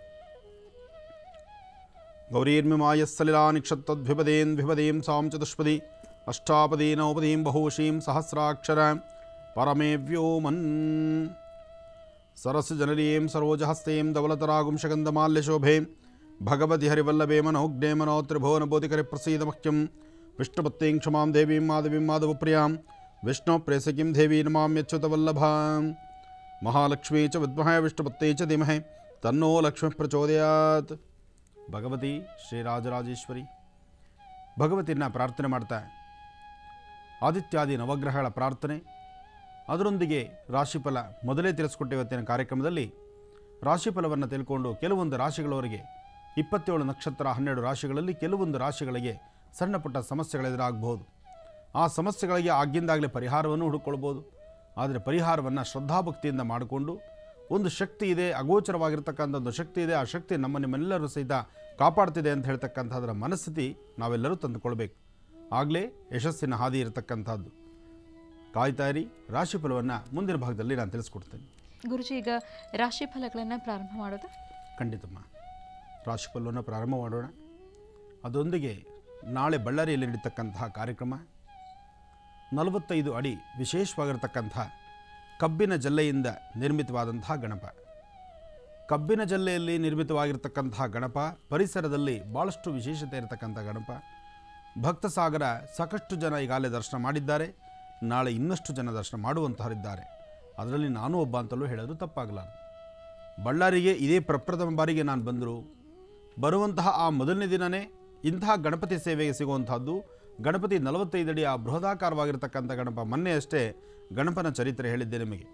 ಗೌರೀರ್ಮಿಮಾಯಸ್ಸಲಿಲಾ ನಿಕ್ಷತ್ತದ್ವಿಪದೇನ್ ವಿಪದೇಂ ಸಾಂ ಚತುಷ್ಪದಿ ಅಷ್ಟಾಪದಿ ನವಪದೀಂ ಬಹುಶೀಂ ಸಹಸ್ರಾಕ್ಷರ ಪರಮೇ ವ್ಯೋಮನ್ ಸರಸ್ಸು ಜನರೀಂ ಸರೋಜಹಸ್ತೇಂ ಧವಲತರಾಗುಂಶಗಂಧಮಾಲ್ಯಶೋಭೆ ಭಗವತಿ ಹರಿವಲ್ಲಭೇ ಮನೋಗ್ನೇ ಮನೋ ತ್ರಿಭುವನಬೋಧಿಕರಿ ಪ್ರಸೀದ ಮಹ್ಯಂ ವಿಷ್ಣುಪತ್ತೇಂ ಕ್ಷಮಾಂ ದೇವೀಂ ಮಾಧವೀಂ ಮಾಧವಪ್ರಿಯಾಂ ವಿಷ್ಣು ಪ್ರೇಸಕಿಂ ದೇವಿ ನಮಾಮ್ಯಚ್ಯುತವಲ್ಲಭಾಂ ಮಹಾಲಕ್ಷ್ಮೀ ಚ ವಿದ್ಮಹೇ ವಿಷ್ಣುಪತ್ತೇ ಚ ಧೀಮಹಿ ತನ್ನೋ ಲಕ್ಷ್ಮೀ ಪ್ರಚೋದಯಾತ್ ಭಗವತಿ ಶ್ರೀರಾಜರಾಜೇಶ್ವರಿ ಭಗವತಿನ ಪ್ರಾರ್ಥನೆ ಮಾಡ್ತಾ ಆದಿತ್ಯಾದಿ ನವಗ್ರಹಗಳ ಪ್ರಾರ್ಥನೆ ಅದರೊಂದಿಗೆ ರಾಶಿಫಲ ಮೊದಲೇ ತಿಳಿಸ್ಕೊಟ್ಟೆ ಇವತ್ತಿನ ಕಾರ್ಯಕ್ರಮದಲ್ಲಿ ರಾಶಿಫಲವನ್ನು ತಿಳ್ಕೊಂಡು ಕೆಲವೊಂದು ರಾಶಿಗಳವರಿಗೆ ಇಪ್ಪತ್ತೇಳು ನಕ್ಷತ್ರ ಹನ್ನೆರಡು ರಾಶಿಗಳಲ್ಲಿ ಕೆಲವೊಂದು ರಾಶಿಗಳಿಗೆ ಸಣ್ಣ ಪುಟ್ಟ ಸಮಸ್ಯೆಗಳೆದುರಾಗಬಹುದು ಆ ಸಮಸ್ಯೆಗಳಿಗೆ ಆಗಿಂದಾಗಲೇ ಪರಿಹಾರವನ್ನು ಹುಡುಕೊಳ್ಬೋದು ಆದರೆ ಪರಿಹಾರವನ್ನು ಶ್ರದ್ಧಾಭಕ್ತಿಯಿಂದ ಮಾಡಿಕೊಂಡು ಒಂದು ಶಕ್ತಿ ಇದೆ ಅಗೋಚರವಾಗಿರ್ತಕ್ಕಂಥ ಒಂದು ಶಕ್ತಿ ಇದೆ ಆ ಶಕ್ತಿ ನಮ್ಮ ನಿಮ್ಮೆಲ್ಲರೂ ಸಹಿತ ಕಾಪಾಡ್ತಿದೆ ಅಂತ ಹೇಳ್ತಕ್ಕಂಥದ್ರ ಮನಸ್ಥಿತಿ ನಾವೆಲ್ಲರೂ ತಂದುಕೊಳ್ಬೇಕು ಆಗಲೇ ಯಶಸ್ಸಿನ ಹಾದಿ ಇರತಕ್ಕಂಥದ್ದು ಕಾಯ್ತಾ ಇರಿ ರಾಶಿಫಲವನ್ನು ಮುಂದಿನ ಭಾಗದಲ್ಲಿ ನಾನು ತಿಳಿಸ್ಕೊಡ್ತೇನೆ ಗುರುಜಿ ಈಗ ರಾಶಿ ಫಲಗಳನ್ನು ಪ್ರಾರಂಭ ಮಾಡೋದಾ ಖಂಡಿತಮ್ಮ ರಾಶಿಫಲವನ್ನು ಪ್ರಾರಂಭ ಮಾಡೋಣ ಅದರೊಂದಿಗೆ ನಾಳೆ ಬಳ್ಳಾರಿಯಲ್ಲಿ ನಡೀತಕ್ಕಂತಹ ಕಾರ್ಯಕ್ರಮ ನಲವತ್ತೈದು ಅಡಿ ವಿಶೇಷವಾಗಿರ್ತಕ್ಕಂಥ ಕಬ್ಬಿನ ಜಲ್ಲೆಯಿಂದ ನಿರ್ಮಿತವಾದಂತಹ ಗಣಪ ಕಬ್ಬಿನ ಜಲ್ಲೆಯಲ್ಲಿ ನಿರ್ಮಿತವಾಗಿರ್ತಕ್ಕಂತಹ ಗಣಪ ಪರಿಸರದಲ್ಲಿ ಭಾಳಷ್ಟು ವಿಶೇಷತೆ ಇರತಕ್ಕಂಥ ಗಣಪ ಭಕ್ತ ಸಾಗರ ಸಾಕಷ್ಟು ಜನ ಈಗಾಗಲೇ ದರ್ಶನ ಮಾಡಿದ್ದಾರೆ ನಾಳೆ ಇನ್ನಷ್ಟು ಜನ ದರ್ಶನ ಮಾಡುವಂತಹರಿದ್ದಾರೆ ಅದರಲ್ಲಿ ನಾನು ಒಬ್ಬ ಅಂತಲೂ ಹೇಳೋದು ತಪ್ಪಾಗಲಾರದು ಬಳ್ಳಾರಿಗೆ ಇದೇ ಪ್ರಪ್ರಥಮ ಬಾರಿಗೆ ನಾನು ಬಂದರು ಬರುವಂತಹ ಆ ಮೊದಲನೇ ದಿನವೇ ಇಂತಹ ಗಣಪತಿ ಸೇವೆಗೆ ಸಿಗುವಂತಹದ್ದು ಗಣಪತಿ ನಲವತ್ತೈದು ಅಡಿ ಆ ಬೃಹದಾಕಾರವಾಗಿರ್ತಕ್ಕಂಥ ಗಣಪ ಮೊನ್ನೆ ಅಷ್ಟೇ ಗಣಪನ ಚರಿತ್ರೆ ಹೇಳಿದ್ದೆ ನಿಮಗೆ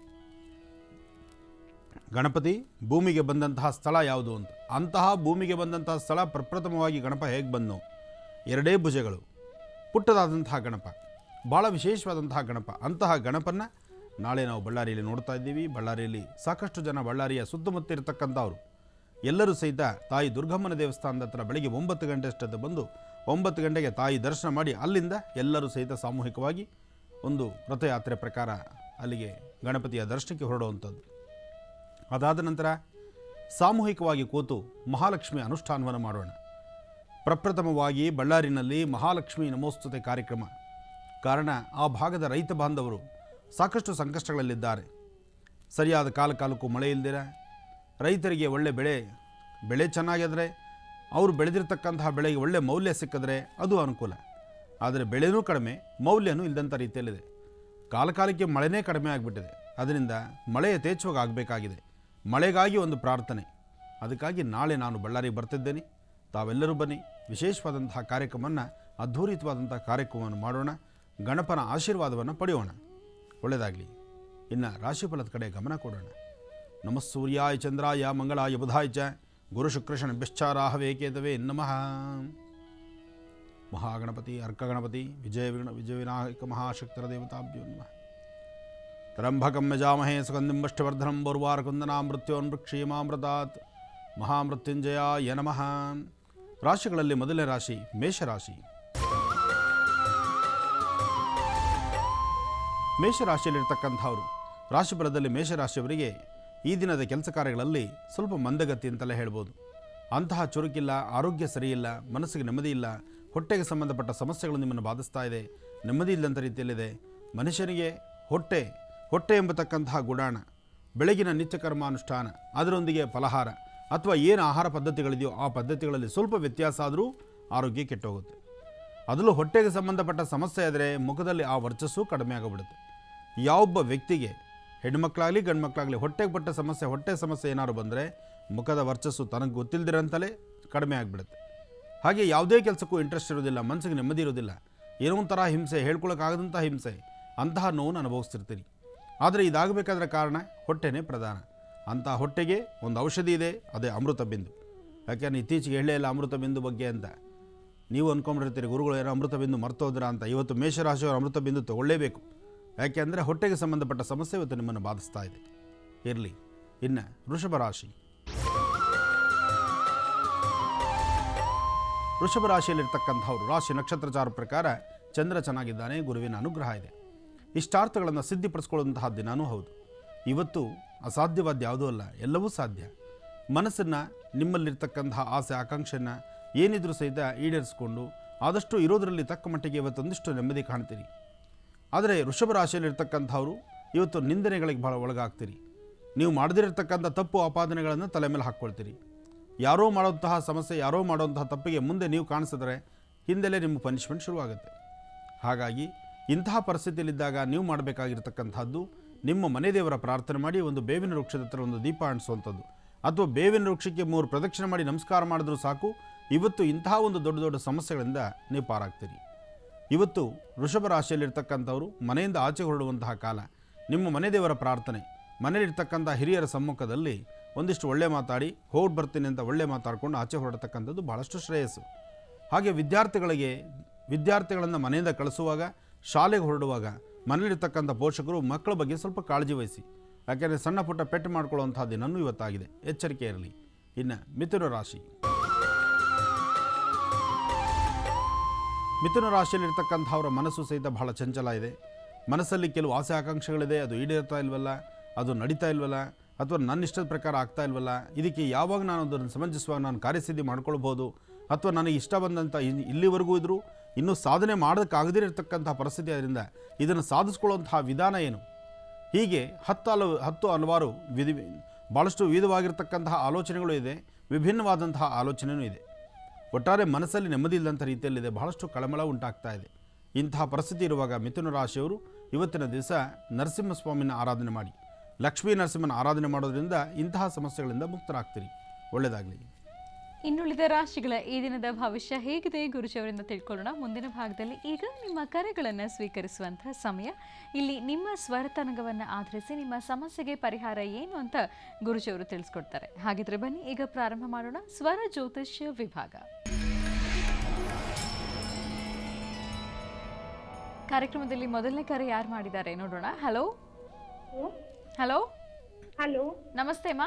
ಗಣಪತಿ ಭೂಮಿಗೆ ಬಂದಂತಹ ಸ್ಥಳ ಯಾವುದು ಅಂತ ಅಂತಹ ಭೂಮಿಗೆ ಬಂದಂತಹ ಸ್ಥಳ ಪ್ರಪ್ರಥಮವಾಗಿ ಗಣಪ ಹೇಗೆ ಬಂದು ಎರಡೇ ಭುಜಗಳು ಪುಟ್ಟದಾದಂತಹ ಗಣಪ ಭಾಳ ವಿಶೇಷವಾದಂತಹ ಗಣಪ ಅಂತಹ ಗಣಪನ ನಾಳೆ ನಾವು ಬಳ್ಳಾರಿಯಲ್ಲಿ ನೋಡ್ತಾ ಇದ್ದೀವಿ ಬಳ್ಳಾರಿಯಲ್ಲಿ ಸಾಕಷ್ಟು ಜನ ಬಳ್ಳಾರಿಯ ಸುತ್ತಮುತ್ತ ಇರತಕ್ಕಂಥವ್ರು ಎಲ್ಲರೂ ಸಹಿತ ತಾಯಿ ದುರ್ಗಮ್ಮನ ದೇವಸ್ಥಾನದ ಹತ್ರ ಬೆಳಿಗ್ಗೆ ಒಂಬತ್ತು ಗಂಟೆ ಅಷ್ಟೊತ್ತು ಬಂದು ಒಂಬತ್ತು ಗಂಟೆಗೆ ತಾಯಿ ದರ್ಶನ ಮಾಡಿ ಅಲ್ಲಿಂದ ಎಲ್ಲರೂ ಸಹಿತ ಸಾಮೂಹಿಕವಾಗಿ ಒಂದು ರಥಯಾತ್ರೆ ಪ್ರಕಾರ ಅಲ್ಲಿಗೆ ಗಣಪತಿಯ ದರ್ಶನಕ್ಕೆ ಹೊರಡುವಂಥದ್ದು ಅದಾದ ನಂತರ ಸಾಮೂಹಿಕವಾಗಿ ಕೂತು ಮಹಾಲಕ್ಷ್ಮಿ ಅನುಷ್ಠಾನವನ್ನು ಮಾಡೋಣ ಪ್ರಪ್ರಥಮವಾಗಿ ಬಳ್ಳಾರಿನಲ್ಲಿ ಮಹಾಲಕ್ಷ್ಮಿ ನಮೋಸ್ತುತೆ ಕಾರ್ಯಕ್ರಮ ಕಾರಣ ಆ ಭಾಗದ ರೈತ ಬಾಂಧವರು ಸಾಕಷ್ಟು ಸಂಕಷ್ಟಗಳಲ್ಲಿದ್ದಾರೆ ಸರಿಯಾದ ಕಾಲ ಕಾಲಕ್ಕೂ ಮಳೆ ಇಲ್ದಿರ ರೈತರಿಗೆ ಒಳ್ಳೆ ಬೆಳೆ ಬೆಳೆ ಚೆನ್ನಾಗಿದ್ರೆ ಅವರು ಬೆಳೆದಿರ್ತಕ್ಕಂತಹ ಬೆಳೆಗೆ ಒಳ್ಳೆ ಮೌಲ್ಯ ಸಿಕ್ಕಿದ್ರೆ ಅದು ಅನುಕೂಲ ಆದರೆ ಬೆಳೆನೂ ಕಡಿಮೆ ಮೌಲ್ಯನೂ ಇಲ್ಲದಂಥ ರೀತಿಯಲ್ಲಿದೆ ಕಾಲ ಕಾಲಕ್ಕೆ ಮಳೆನೇ ಕಡಿಮೆ ಆಗಿಬಿಟ್ಟಿದೆ ಅದರಿಂದ ಮಳೆ ಯಥೇಚ್ಛವಾಗಿ ಆಗಬೇಕಾಗಿದೆ ಮಳೆಗಾಗಿ ಒಂದು ಪ್ರಾರ್ಥನೆ ಅದಕ್ಕಾಗಿ ನಾಳೆ ನಾನು ಬಳ್ಳಾರಿಗೆ ಬರ್ತಿದ್ದೇನೆ ತಾವೆಲ್ಲರೂ ಬನ್ನಿ ವಿಶೇಷವಾದಂತಹ ಕಾರ್ಯಕ್ರಮವನ್ನು ಅದ್ಧೂರಿತವಾದಂಥ ಕಾರ್ಯಕ್ರಮವನ್ನು ಮಾಡೋಣ ಗಣಪನ ಆಶೀರ್ವಾದವನ್ನು ಪಡೆಯೋಣ ಒಳ್ಳೆಯದಾಗಲಿ ಇನ್ನು ರಾಶಿಫಲದ ಕಡೆ ಗಮನ ಕೊಡೋಣ ನಮಃ ಸೂರ್ಯಾಯ ಚಂದ್ರಾಯ ಮಂಗಳಾಯ ಬುಧಾಯ ಚ ಗುರು ಶುಕ್ರಶನ ಬೆಶ್ಚಾರಾಹವೇ ಕೇತವೇ ನಮಃ ಮಹಾಗಣಪತಿ ಅರ್ಕಗಣಪತಿ ವಿಜಯ ವಿಘ್ನ ವಿಜಯ ವಿನಾಯಕ ಮಹಾಶಕ್ತರ ದೇವತಾಭ್ಯೋ ನಮಃ ತ್ರಂಭಕಂ ಯಜಾಮಹೇ ಸುಗಂಧಿಂ ಪುಷ್ಟಿವರ್ಧನಂ ಬೋರ್ವಾರಕುಂದನಾಮೃತ್ಯೋನ್ವೃಕ್ಷೀಮಾಮೃತಾತ್ ಮಹಾಮೃತ್ಯುಂಜಯಾಯ ನಮಃ ರಾಶಿಗಳಲ್ಲಿ ಮೊದಲನೇ ರಾಶಿ ಮೇಷರಾಶಿ ಮೇಷರಾಶಿಯಲ್ಲಿರ್ತಕ್ಕಂಥವರು ರಾಶಿಫಲದಲ್ಲಿ ಮೇಷರಾಶಿಯವರಿಗೆ ಈ ದಿನದ ಕೆಲಸ ಕಾರ್ಯಗಳಲ್ಲಿ ಸ್ವಲ್ಪ ಮಂದಗತಿ ಅಂತಲೇ ಹೇಳ್ಬೋದು ಅಂತಹ ಚುರುಕಿಲ್ಲ ಆರೋಗ್ಯ ಸರಿಯಿಲ್ಲ ಮನಸ್ಸಿಗೆ ನೆಮ್ಮದಿ ಇಲ್ಲ ಹೊಟ್ಟೆಗೆ ಸಂಬಂಧಪಟ್ಟ ಸಮಸ್ಯೆಗಳು ನಿಮ್ಮನ್ನು ಬಾಧಿಸ್ತಾ ಇದೆ ನೆಮ್ಮದಿ ಇಲ್ಲದಂಥ ರೀತಿಯಲ್ಲಿದೆ ಮನುಷ್ಯನಿಗೆ ಹೊಟ್ಟೆ ಹೊಟ್ಟೆ ಎಂಬತಕ್ಕಂತಹ ಗುಡಾಣ ಬೆಳಗಿನ ನಿತ್ಯ ಕರ್ಮಾನುಷ್ಠಾನ ಅದರೊಂದಿಗೆ ಫಲಹಾರ ಅಥವಾ ಏನು ಆಹಾರ ಪದ್ಧತಿಗಳಿದೆಯೋ ಆ ಪದ್ಧತಿಗಳಲ್ಲಿ ಸ್ವಲ್ಪ ವ್ಯತ್ಯಾಸ ಆದರೂ ಆರೋಗ್ಯ ಕೆಟ್ಟೋಗುತ್ತೆ ಅದರಲ್ಲೂ ಹೊಟ್ಟೆಗೆ ಸಂಬಂಧಪಟ್ಟ ಸಮಸ್ಯೆ ಆದರೆ ಮುಖದಲ್ಲಿ ಆ ವರ್ಚಸ್ಸು ಕಡಿಮೆ ಆಗಿಬಿಡುತ್ತೆ ಯಾವೊಬ್ಬ ವ್ಯಕ್ತಿಗೆ ಹೆಣ್ಮಕ್ಳಾಗಲಿ ಗಂಡ್ಮಕ್ಳಾಗಲಿ ಹೊಟ್ಟೆಗೆ ಪಟ್ಟ ಸಮಸ್ಯೆ ಹೊಟ್ಟೆ ಸಮಸ್ಯೆ ಏನಾದ್ರು ಬಂದರೆ ಮುಖದ ವರ್ಚಸ್ಸು ತನಗೆ ಗೊತ್ತಿಲ್ದಿರಂತಲೇ ಕಡಿಮೆ ಆಗಿಬಿಡುತ್ತೆ ಹಾಗೆ ಯಾವುದೇ ಕೆಲಸಕ್ಕೂ ಇಂಟ್ರೆಸ್ಟ್ ಇರೋದಿಲ್ಲ ಮನಸ್ಸಿಗೆ ನೆಮ್ಮದಿ ಇರೋದಿಲ್ಲ ಏನೋ ಒಂಥರ ಹಿಂಸೆ ಹೇಳ್ಕೊಳಕ್ಕಾಗದಂಥ ಹಿಂಸೆ ಅಂತಹ ನೋವನ್ನು ಅನುಭವಿಸ್ತಿರ್ತೀರಿ ಆದರೆ ಇದಾಗಬೇಕಾದ್ರೆ ಕಾರಣ ಹೊಟ್ಟೆನೇ ಪ್ರಧಾನ ಅಂಥ ಹೊಟ್ಟೆಗೆ ಒಂದು ಔಷಧಿ ಇದೆ ಅದೇ ಅಮೃತ ಬಿಂದು ಯಾಕೆಂದ್ರೆ ಇತ್ತೀಚೆಗೆ ಹೇಳೇ ಇಲ್ಲ ಅಮೃತ ಬಿಂದು ಬಗ್ಗೆ ಅಂತ ನೀವು ಅಂದ್ಕೊಂಡಿರ್ತೀರಿ ಗುರುಗಳು ಏನೋ ಅಮೃತ ಬಿಂದು ಮರ್ತೋದ್ರ ಅಂತ ಇವತ್ತು ಮೇಷರಾಶಿಯವರು ಅಮೃತ ಬಿಂದು ತಗೊಳ್ಳೇಬೇಕು ಯಾಕೆಂದರೆ ಹೊಟ್ಟೆಗೆ ಸಂಬಂಧಪಟ್ಟ ಸಮಸ್ಯೆ ಇವತ್ತು ನಿಮ್ಮನ್ನು ಬಾಧಿಸ್ತಾ ಇದೆ ಇರಲಿ ಇನ್ನು ವೃಷಭ ರಾಶಿ ವೃಷಭ ರಾಶಿಯಲ್ಲಿರ್ತಕ್ಕಂಥವ್ರು ರಾಶಿ ನಕ್ಷತ್ರಚಾರ ಪ್ರಕಾರ ಚಂದ್ರ ಚೆನ್ನಾಗಿದ್ದಾನೆ ಗುರುವಿನ ಅನುಗ್ರಹ ಇದೆ ಇಷ್ಟಾರ್ಥಗಳನ್ನು ಸಿದ್ಧಿಪಡಿಸ್ಕೊಳ್ಳುವಂತಹ ದಿನಾನೂ ಹೌದು ಇವತ್ತು ಅಸಾಧ್ಯವಾದ ಯಾವುದೂ ಅಲ್ಲ ಎಲ್ಲವೂ ಸಾಧ್ಯ ಮನಸ್ಸನ್ನು ನಿಮ್ಮಲ್ಲಿರ್ತಕ್ಕಂತಹ ಆಸೆ ಆಕಾಂಕ್ಷೆಯನ್ನು ಏನಿದ್ರೂ ಸಹಿತ ಈಡೇರಿಸಿಕೊಂಡು ಆದಷ್ಟು ಇರೋದರಲ್ಲಿ ತಕ್ಕ ಮಟ್ಟಿಗೆ ಇವತ್ತೊಂದಿಷ್ಟು ನೆಮ್ಮದಿ ಕಾಣ್ತೀರಿ ಆದರೆ ವೃಷಭ ರಾಶಿಯಲ್ಲಿರ್ತಕ್ಕಂಥವ್ರು ಇವತ್ತು ನಿಂದನೆಗಳಿಗೆ ಬಹಳ ಒಳಗಾಗ್ತೀರಿ ನೀವು ಮಾಡದಿರತಕ್ಕಂಥ ತಪ್ಪು ಆಪಾದನೆಗಳನ್ನು ತಲೆ ಮೇಲೆ ಹಾಕ್ಕೊಳ್ತೀರಿ ಯಾರೋ ಮಾಡೋಂತಹ ಸಮಸ್ಯೆ ಯಾರೋ ಮಾಡೋಂತಹ ತಪ್ಪಿಗೆ ಮುಂದೆ ನೀವು ಕಾಣಿಸಿದ್ರೆ ಹಿಂದೆಲೇ ನಿಮ್ಮ ಪನಿಷ್ಮೆಂಟ್ ಶುರುವಾಗುತ್ತೆ ಹಾಗಾಗಿ ಇಂತಹ ಪರಿಸ್ಥಿತಿಯಲ್ಲಿದ್ದಾಗ ನೀವು ಮಾಡಬೇಕಾಗಿರ್ತಕ್ಕಂಥದ್ದು ನಿಮ್ಮ ಮನೆ ದೇವರ ಪ್ರಾರ್ಥನೆ ಮಾಡಿ ಒಂದು ಬೇವಿನ ವೃಕ್ಷದ ಹತ್ರ ಒಂದು ದೀಪ ಅಂಟಿಸುವಂಥದ್ದು ಅಥವಾ ಬೇವಿನ ವೃಕ್ಷಕ್ಕೆ ಮೂರು ಪ್ರದಕ್ಷಿಣೆ ಮಾಡಿ ನಮಸ್ಕಾರ ಮಾಡಿದ್ರೂ ಸಾಕು ಇವತ್ತು ಇಂತಹ ಒಂದು ದೊಡ್ಡ ದೊಡ್ಡ ಸಮಸ್ಯೆಗಳಿಂದ ನೀವು ಪಾರಾಗ್ತೀರಿ ಇವತ್ತು ವೃಷಭ ರಾಶಿಯಲ್ಲಿರ್ತಕ್ಕಂಥವ್ರು ಮನೆಯಿಂದ ಆಚೆ ಹೊರಡುವಂತಹ ಕಾಲ ನಿಮ್ಮ ಮನೆ ದೇವರ ಪ್ರಾರ್ಥನೆ ಮನೆಯಲ್ಲಿರ್ತಕ್ಕಂಥ ಹಿರಿಯರ ಸಮ್ಮುಖದಲ್ಲಿ ಒಂದಿಷ್ಟು ಒಳ್ಳೆ ಮಾತಾಡಿ ಹೋಗಿ ಬರ್ತೀನಿ ಅಂತ ಒಳ್ಳೆ ಮಾತಾಡ್ಕೊಂಡು ಆಚೆ ಹೊರಡತಕ್ಕಂಥದ್ದು ಭಾಳಷ್ಟು ಶ್ರೇಯಸ್ಸು ಹಾಗೆ ವಿದ್ಯಾರ್ಥಿಗಳಿಗೆ ವಿದ್ಯಾರ್ಥಿಗಳನ್ನು ಮನೆಯಿಂದ ಕಳಿಸುವಾಗ ಶಾಲೆಗೆ ಹೊರಡುವಾಗ ಮನೆಯಲ್ಲಿರ್ತಕ್ಕಂಥ ಪೋಷಕರು ಮಕ್ಕಳ ಬಗ್ಗೆ ಸ್ವಲ್ಪ ಕಾಳಜಿ ವಹಿಸಿ ಯಾಕೆಂದರೆ ಸಣ್ಣ ಪುಟ್ಟ ಪೆಟ್ಟು ಮಾಡ್ಕೊಳ್ಳುವಂಥ ದಿನವೂ ಇವತ್ತಾಗಿದೆ ಎಚ್ಚರಿಕೆ ಇರಲಿ ಇನ್ನು ಮಿಥುನ ರಾಶಿ ಮಿಥುನ ರಾಶಿಯಲ್ಲಿರ್ತಕ್ಕಂಥವರ ಮನಸ್ಸು ಸಹಿತ ಬಹಳ ಚಂಚಲ ಇದೆ ಮನಸ್ಸಲ್ಲಿ ಕೆಲವು ಆಸೆ ಆಕಾಂಕ್ಷೆಗಳಿದೆ ಅದು ಈಡೇರ್ತಾ ಇಲ್ವಲ್ಲ ಅದು ನಡೀತಾ ಇಲ್ವಲ್ಲ ಅಥವಾ ನನ್ನ ಇಷ್ಟದ ಪ್ರಕಾರ ಆಗ್ತಾ ಇಲ್ವಲ್ಲ ಇದಕ್ಕೆ ಯಾವಾಗ ನಾನು ಅದನ್ನು ಸಮಂಜಸವಾಗಿ ನಾನು ಕಾರ್ಯಸಿದ್ಧಿ ಮಾಡ್ಕೊಳ್ಬೋದು ಅಥವಾ ನನಗೆ ಇಷ್ಟ ಬಂದಂಥ ಇನ್- ಇಲ್ಲಿವರೆಗೂ ಇದ್ದರೂ ಇನ್ನೂ ಸಾಧನೆ ಮಾಡೋದಕ್ಕಾಗದಿರತಕ್ಕಂಥ ಪರಿಸ್ಥಿತಿ ಅದರಿಂದ ಇದನ್ನು ಸಾಧಿಸ್ಕೊಳ್ಳುವಂತಹ ವಿಧಾನ ಏನು ಹೀಗೆ ಹತ್ತು ಹಲವು ಹತ್ತು ಹಲವಾರು ವಿಧಿ ಭಾಳಷ್ಟು ವಿವಿಧವಾಗಿರ್ತಕ್ಕಂತಹ ಆಲೋಚನೆಗಳು ಇದೆ ವಿಭಿನ್ನವಾದಂತಹ ಆಲೋಚನೆಯೂ ಇದೆ ಒಟ್ಟಾರೆ ಮನಸ್ಸಲ್ಲಿ ನೆಮ್ಮದಿ ಇಲ್ಲದಂಥ ರೀತಿಯಲ್ಲಿದೆ ಬಹಳಷ್ಟು ಕಳಮಳ ಉಂಟಾಗ್ತಾ ಇದೆ ಇಂತಹ ಪರಿಸ್ಥಿತಿ ಇರುವಾಗ ಮಿಥುನ ರಾಶಿಯವರು ಇವತ್ತಿನ ದಿವಸ ನರಸಿಂಹಸ್ವಾಮಿನ ಆರಾಧನೆ ಮಾಡಿ ಲಕ್ಷ್ಮೀ ನರಸಿಂಹನ ಆರಾಧನೆ ಮಾಡೋದ್ರಿಂದ ಇಂತಹ ಸಮಸ್ಯೆಗಳಿಂದ ಮುಕ್ತರಾಗ್ತೀರಿ ಒಳ್ಳೆಯದಾಗಲಿ ಇನ್ನುಳಿದ ರಾಶಿಗಳ ಈ ದಿನದ ಭವಿಷ್ಯ ಹೇಗಿದೆ ಗುರುಜಿಯವರಿಂದ ತಿಳ್ಕೊಳ್ಳೋಣ ಮುಂದಿನ ಭಾಗದಲ್ಲಿ ಈಗ ನಿಮ್ಮ ಕರೆಗಳನ್ನು ಸ್ವೀಕರಿಸುವಂತಹ ಸಮಯ ಇಲ್ಲಿ ನಿಮ್ಮ ಸ್ವರತರಂಗವನ್ನು ಆಧರಿಸಿ ನಿಮ್ಮ ಸಮಸ್ಯೆಗೆ ಪರಿಹಾರ ಏನು ಅಂತ ಗುರುಜಿಯವರು ತಿಳಿಸ್ಕೊಡ್ತಾರೆ ಹಾಗಿದ್ರೆ ಬನ್ನಿ ಈಗ ಪ್ರಾರಂಭ ಮಾಡೋಣ ಸ್ವರ ಜ್ಯೋತಿಷ್ಯ ವಿಭಾಗ ಕಾರ್ಯಕ್ರಮದಲ್ಲಿ ಮೊದಲನೇ ಕರೆ ಯಾರು ಮಾಡಿದ್ದಾರೆ ನೋಡೋಣ ಹಲೋ ಹಲೋ ಹಲೋ ನಮಸ್ತೆ ಮಾ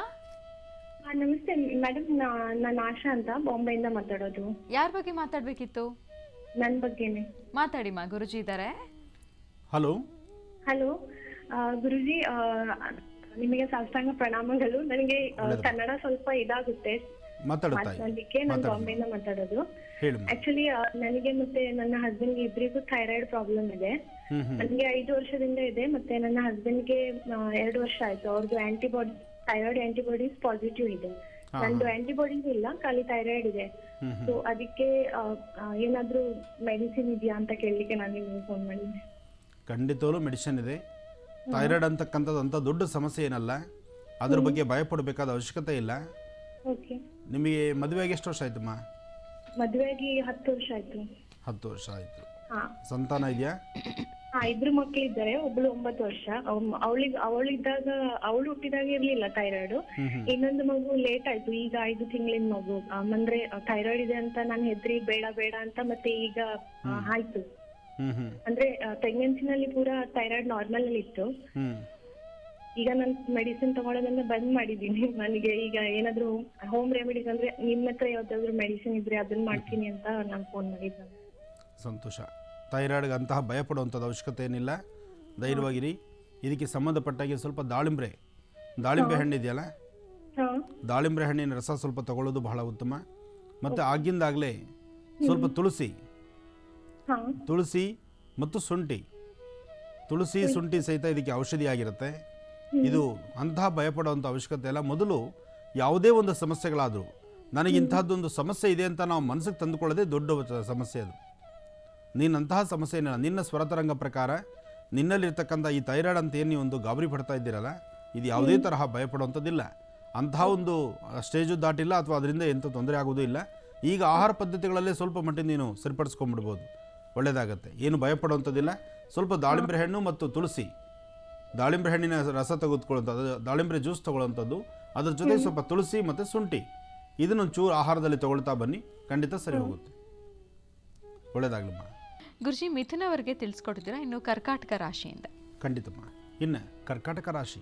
ನಮಸ್ತೆ ಮೇಡಮ್ ನಾನು ಆಶಾ ಅಂತ ಬಾಂಬೆಯಿಂದ ಮಾತಾಡೋದು ಯಾರ ಬಗ್ಗೆ ಮಾತಾಡಬೇಕಿತ್ತು ನನ್ನ ಬಗ್ಗೆನೆ ಮಾತಾಡಿ ಮಾ ಗುರುಜಿ ಇದ್ದಾರೆ ಹಲೋ ಹಲೋ ಗುರುಜಿ ಆ, ನಿಮಗೆ ಸಾಷ್ಟಾಂಗ ಪ್ರಣಾಮಗಳು ನನಗೆ ಆ, ಕನ್ನಡ ಸ್ವಲ್ಪ ಇದಾಗುತ್ತೆ ಮಾತಾಡುತ್ತಾ ಮಾತನಾಡ್ಲಿಕ್ಕೆ ನಾನು ಬಾಂಬೆಯಿಂದ ಮಾತಾಡೋದು ಹೇಳಿ ಆಕ್ಚುಲಿ ನನಗೆ ಮತ್ತೆ ನನ್ನ ಹಸ್ಬೆಂಡ್ ಇಬ್ಬರಿಗೂ ಥೈರಾಯ್ಡ್ ಪ್ರಾಬ್ಲಮ್ ಇದೆ ಹ್ಮ್ ಹ್ಮ್ ನನಗೆ ಐದು ವರ್ಷದಿಂದ ಇದೆ ಮತ್ತೆ ನನ್ನ ಹಸ್ಬೆಂಡ್ಗೆ ಎರಡು ವರ್ಷ ಆಯ್ತು ಅವ್ರದ್ದು ಆಂಟಿಬಾಡಿ ಥೈರಾಯ್ಡ್ ಆಂಟಿಬಾಡೀಸ್ ಪಾಸಿಟಿವ್ ಇದೆ ನಂದು ಆಂಟಿಬಾಡೀಸ್ ಇಲ್ಲ ಖಾಲಿ ಥೈರಾಯ್ಡ್ ಇದೆ ಸೊ ಅದಕ್ಕೆ ಆ, ಆ, ಏನಾದ್ರೂ ಮೆಡಿಸಿನ್ ಇದೆಯಾ ಅಂತ ಕೇಳಲಿಕ್ಕೆ ನಾನು ನಿಮಗೆ ಫೋನ್ ಮಾಡಿದ್ದೆ ಖಂಡಿತವೂ ಮೆಡಿಸಿನ್ ಇದೆ ಥೈರಾಯ್ಡ್ ಅಂತಕ್ಕಂಥದ್ದು ಅಂಥ ದೊಡ್ಡ ಸಮಸ್ಯೆ ಏನಲ್ಲ ಅದ್ರ ಬಗ್ಗೆ ಭಯಪಡಬೇಕಾದ ಅವಶ್ಯಕತೆ ಇಲ್ಲ ಓಕೆ ನಿಮಗೆ ಮದುವೆಗೆ ಎಷ್ಟು ವರ್ಷ ಆಯ್ತಮ್ಮ ಮದುವೆಯಾಗಿ ಹತ್ತು ವರ್ಷ ಆಯ್ತು ಹತ್ತು ವರ್ಷ ಆಯಿತು ಹಾ ಸಂತಾನ ಇದೆಯಾ ಹಾ ಇಬ್ರು ಮಕ್ಳಿದ್ದಾರೆ ಒಬ್ಳು ಒಂಬತ್ತು ವರ್ಷ ಅವಳಿಗೆ ಅವಳಿದ್ದಾಗ ಅವಳು ಹುಟ್ಟಿದಾಗ ಇರ್ಲಿಲ್ಲ ಥೈರಾಯ್ಡ್ ಇನ್ನೊಂದು ಮಗು ಲೇಟ್ ಆಯ್ತು ಈಗ ಐದು ತಿಂಗಳಿನ ಮಗು ಆಮ್, ಅಂದ್ರೆ ಥೈರಾಯ್ಡ್ ಇದೆ ಅಂತ ನಾನು ಹೆದ್ರಿ ಬೇಡ ಬೇಡ ಅಂತ ಮತ್ತೆ ಈಗ ಆ, ಆಯ್ತು ಹ್ಞೂ ಹ್ಞೂ ಅಂದ್ರೆ ಪ್ರೆಗ್ನೆನ್ಸಿನಲ್ಲಿ ಪೂರಾ ಥೈರಾಯ್ಡ್ ನಾರ್ಮಲ್ ಅಲ್ಲಿ ಇತ್ತು ಹ್ಞೂ ಈಗ ನಾನು ಮೆಡಿಸಿನ್ ತಗೊಳ್ಳೋದನ್ನ ಬಂದ್ ಮಾಡಿದೀನಿ ನನಗೆ ಈಗ ಏನಾದ್ರು ಹೋಮ್ ರೆಮಿಡೀಸ್ ಅಂದ್ರೆ ನಿಮ್ಮ ಹತ್ರ ಯಾವ್ದಾದ್ರು ಮೆಡಿಸಿನ್ ಇದ್ರೆ ಅದನ್ನ ಮಾಡ್ತೀನಿ ಅಂತ ನಾನು ಫೋನ್ ಮಾಡಿದ್ದೆ ಸಂತೋಷ ಥೈರಾಯ್ಡ್ಗೆ ಅಂತಹ ಭಯಪಡುವಂಥದ್ದು ಅವಶ್ಯಕತೆ ಏನಿಲ್ಲ ಧೈರ್ಯವಾಗಿರಿ ಇದಕ್ಕೆ ಸಂಬಂಧಪಟ್ಟಾಗೆ ಸ್ವಲ್ಪ ದಾಳಿಂಬ್ರೆ ದಾಳಿಂಬೆ ಹಣ್ಣು ಇದೆಯಲ್ಲ ಹಾ ದಾಳಿಂಬ್ರೆ ಹಣ್ಣಿನ ರಸ ಸ್ವಲ್ಪ ತಗೊಳ್ಳೋದು ಬಹಳ ಉತ್ತಮ ಮತ್ತು ಆಗಿಂದಾಗಲೇ ಸ್ವಲ್ಪ ತುಳಸಿ ಹಾ ತುಳಸಿ ಮತ್ತು ಶುಂಠಿ ತುಳಸಿ ಶುಂಠಿ ಸಹಿತ ಇದಕ್ಕೆ ಔಷಧಿ ಆಗಿರುತ್ತೆ ಇದು ಅಂತಹ ಭಯಪಡುವಂಥ ಅವಶ್ಯಕತೆ ಇಲ್ಲ ಮೊದಲು ಯಾವುದೇ ಒಂದು ಸಮಸ್ಯೆಗಳಾದರೂ ನನಗೆ ಇಂತಹದ್ದೊಂದು ಸಮಸ್ಯೆ ಇದೆ ಅಂತ ನಾವು ಮನಸ್ಸಿಗೆ ತಂದುಕೊಳ್ಳೋದೇ ದೊಡ್ಡ ವ- ಸಮಸ್ಯೆ ಅದು ನೀನಂತಹ ಸಮಸ್ಯೆ ಏನಿಲ್ಲ ನಿನ್ನ ಸ್ವರತರಂಗ ಪ್ರಕಾರ ನಿನ್ನಲ್ಲಿರ್ತಕ್ಕಂಥ ಈ ಥೈರಾಯ್ಡ್ ಅಂತ ಏನು ಒಂದು ಗಾಬರಿ ಪಡ್ತಾ ಇದ್ದೀರಲ್ಲ ಇದು ಯಾವುದೇ ತರಹ ಭಯಪಡುವಂಥದ್ದಿಲ್ಲ ಅಂತಹ ಒಂದು ಸ್ಟೇಜು ದಾಟಿಲ್ಲ ಅಥವಾ ಅದರಿಂದ ಎಂಥ ತೊಂದರೆ ಆಗೋದು ಇಲ್ಲ ಈಗ ಆಹಾರ ಪದ್ಧತಿಗಳಲ್ಲೇ ಸ್ವಲ್ಪ ಮಟ್ಟಿಗೆ ನೀನು ಸರಿಪಡಿಸ್ಕೊಂಡ್ಬಿಡ್ಬೋದು ಒಳ್ಳೆಯದಾಗತ್ತೆ ಏನು ಭಯಪಡುವಂಥದ್ದಿಲ್ಲ ಸ್ವಲ್ಪ ದಾಳಿಂಬೆ ಹಣ್ಣು ಮತ್ತು ತುಳಸಿ ದಾಳಿಂಬೆ ಹಣ್ಣಿನ ರಸ ತೆಗೆದುಕೊಳ್ಳುವಂಥದ್ದು ದಾಳಿಂಬೆ ಜ್ಯೂಸ್ ತಗೊಳ್ಳುವಂಥದ್ದು ಅದ್ರ ಜೊತೆ ಸ್ವಲ್ಪ ತುಳಸಿ ಮತ್ತು ಶುಂಠಿ ಇದನ್ನು ಚೂರು ಆಹಾರದಲ್ಲಿ ತಗೊಳ್ತಾ ಬನ್ನಿ ಖಂಡಿತ ಸರಿ ಹೋಗುತ್ತೆ ಒಳ್ಳೆಯದಾಗಲಮ್ಮ ಗುರುಜಿ ಮಿಥುನವರಿಗೆ ತಿಳಿಸ್ಕೊಟ್ಟಿದ್ದೀರಾ ಇನ್ನು ಕರ್ಕಾಟಕ ರಾಶಿಯಿಂದ ಖಂಡಿತಮ್ಮ ಇನ್ನು ಕರ್ಕಾಟಕ ರಾಶಿ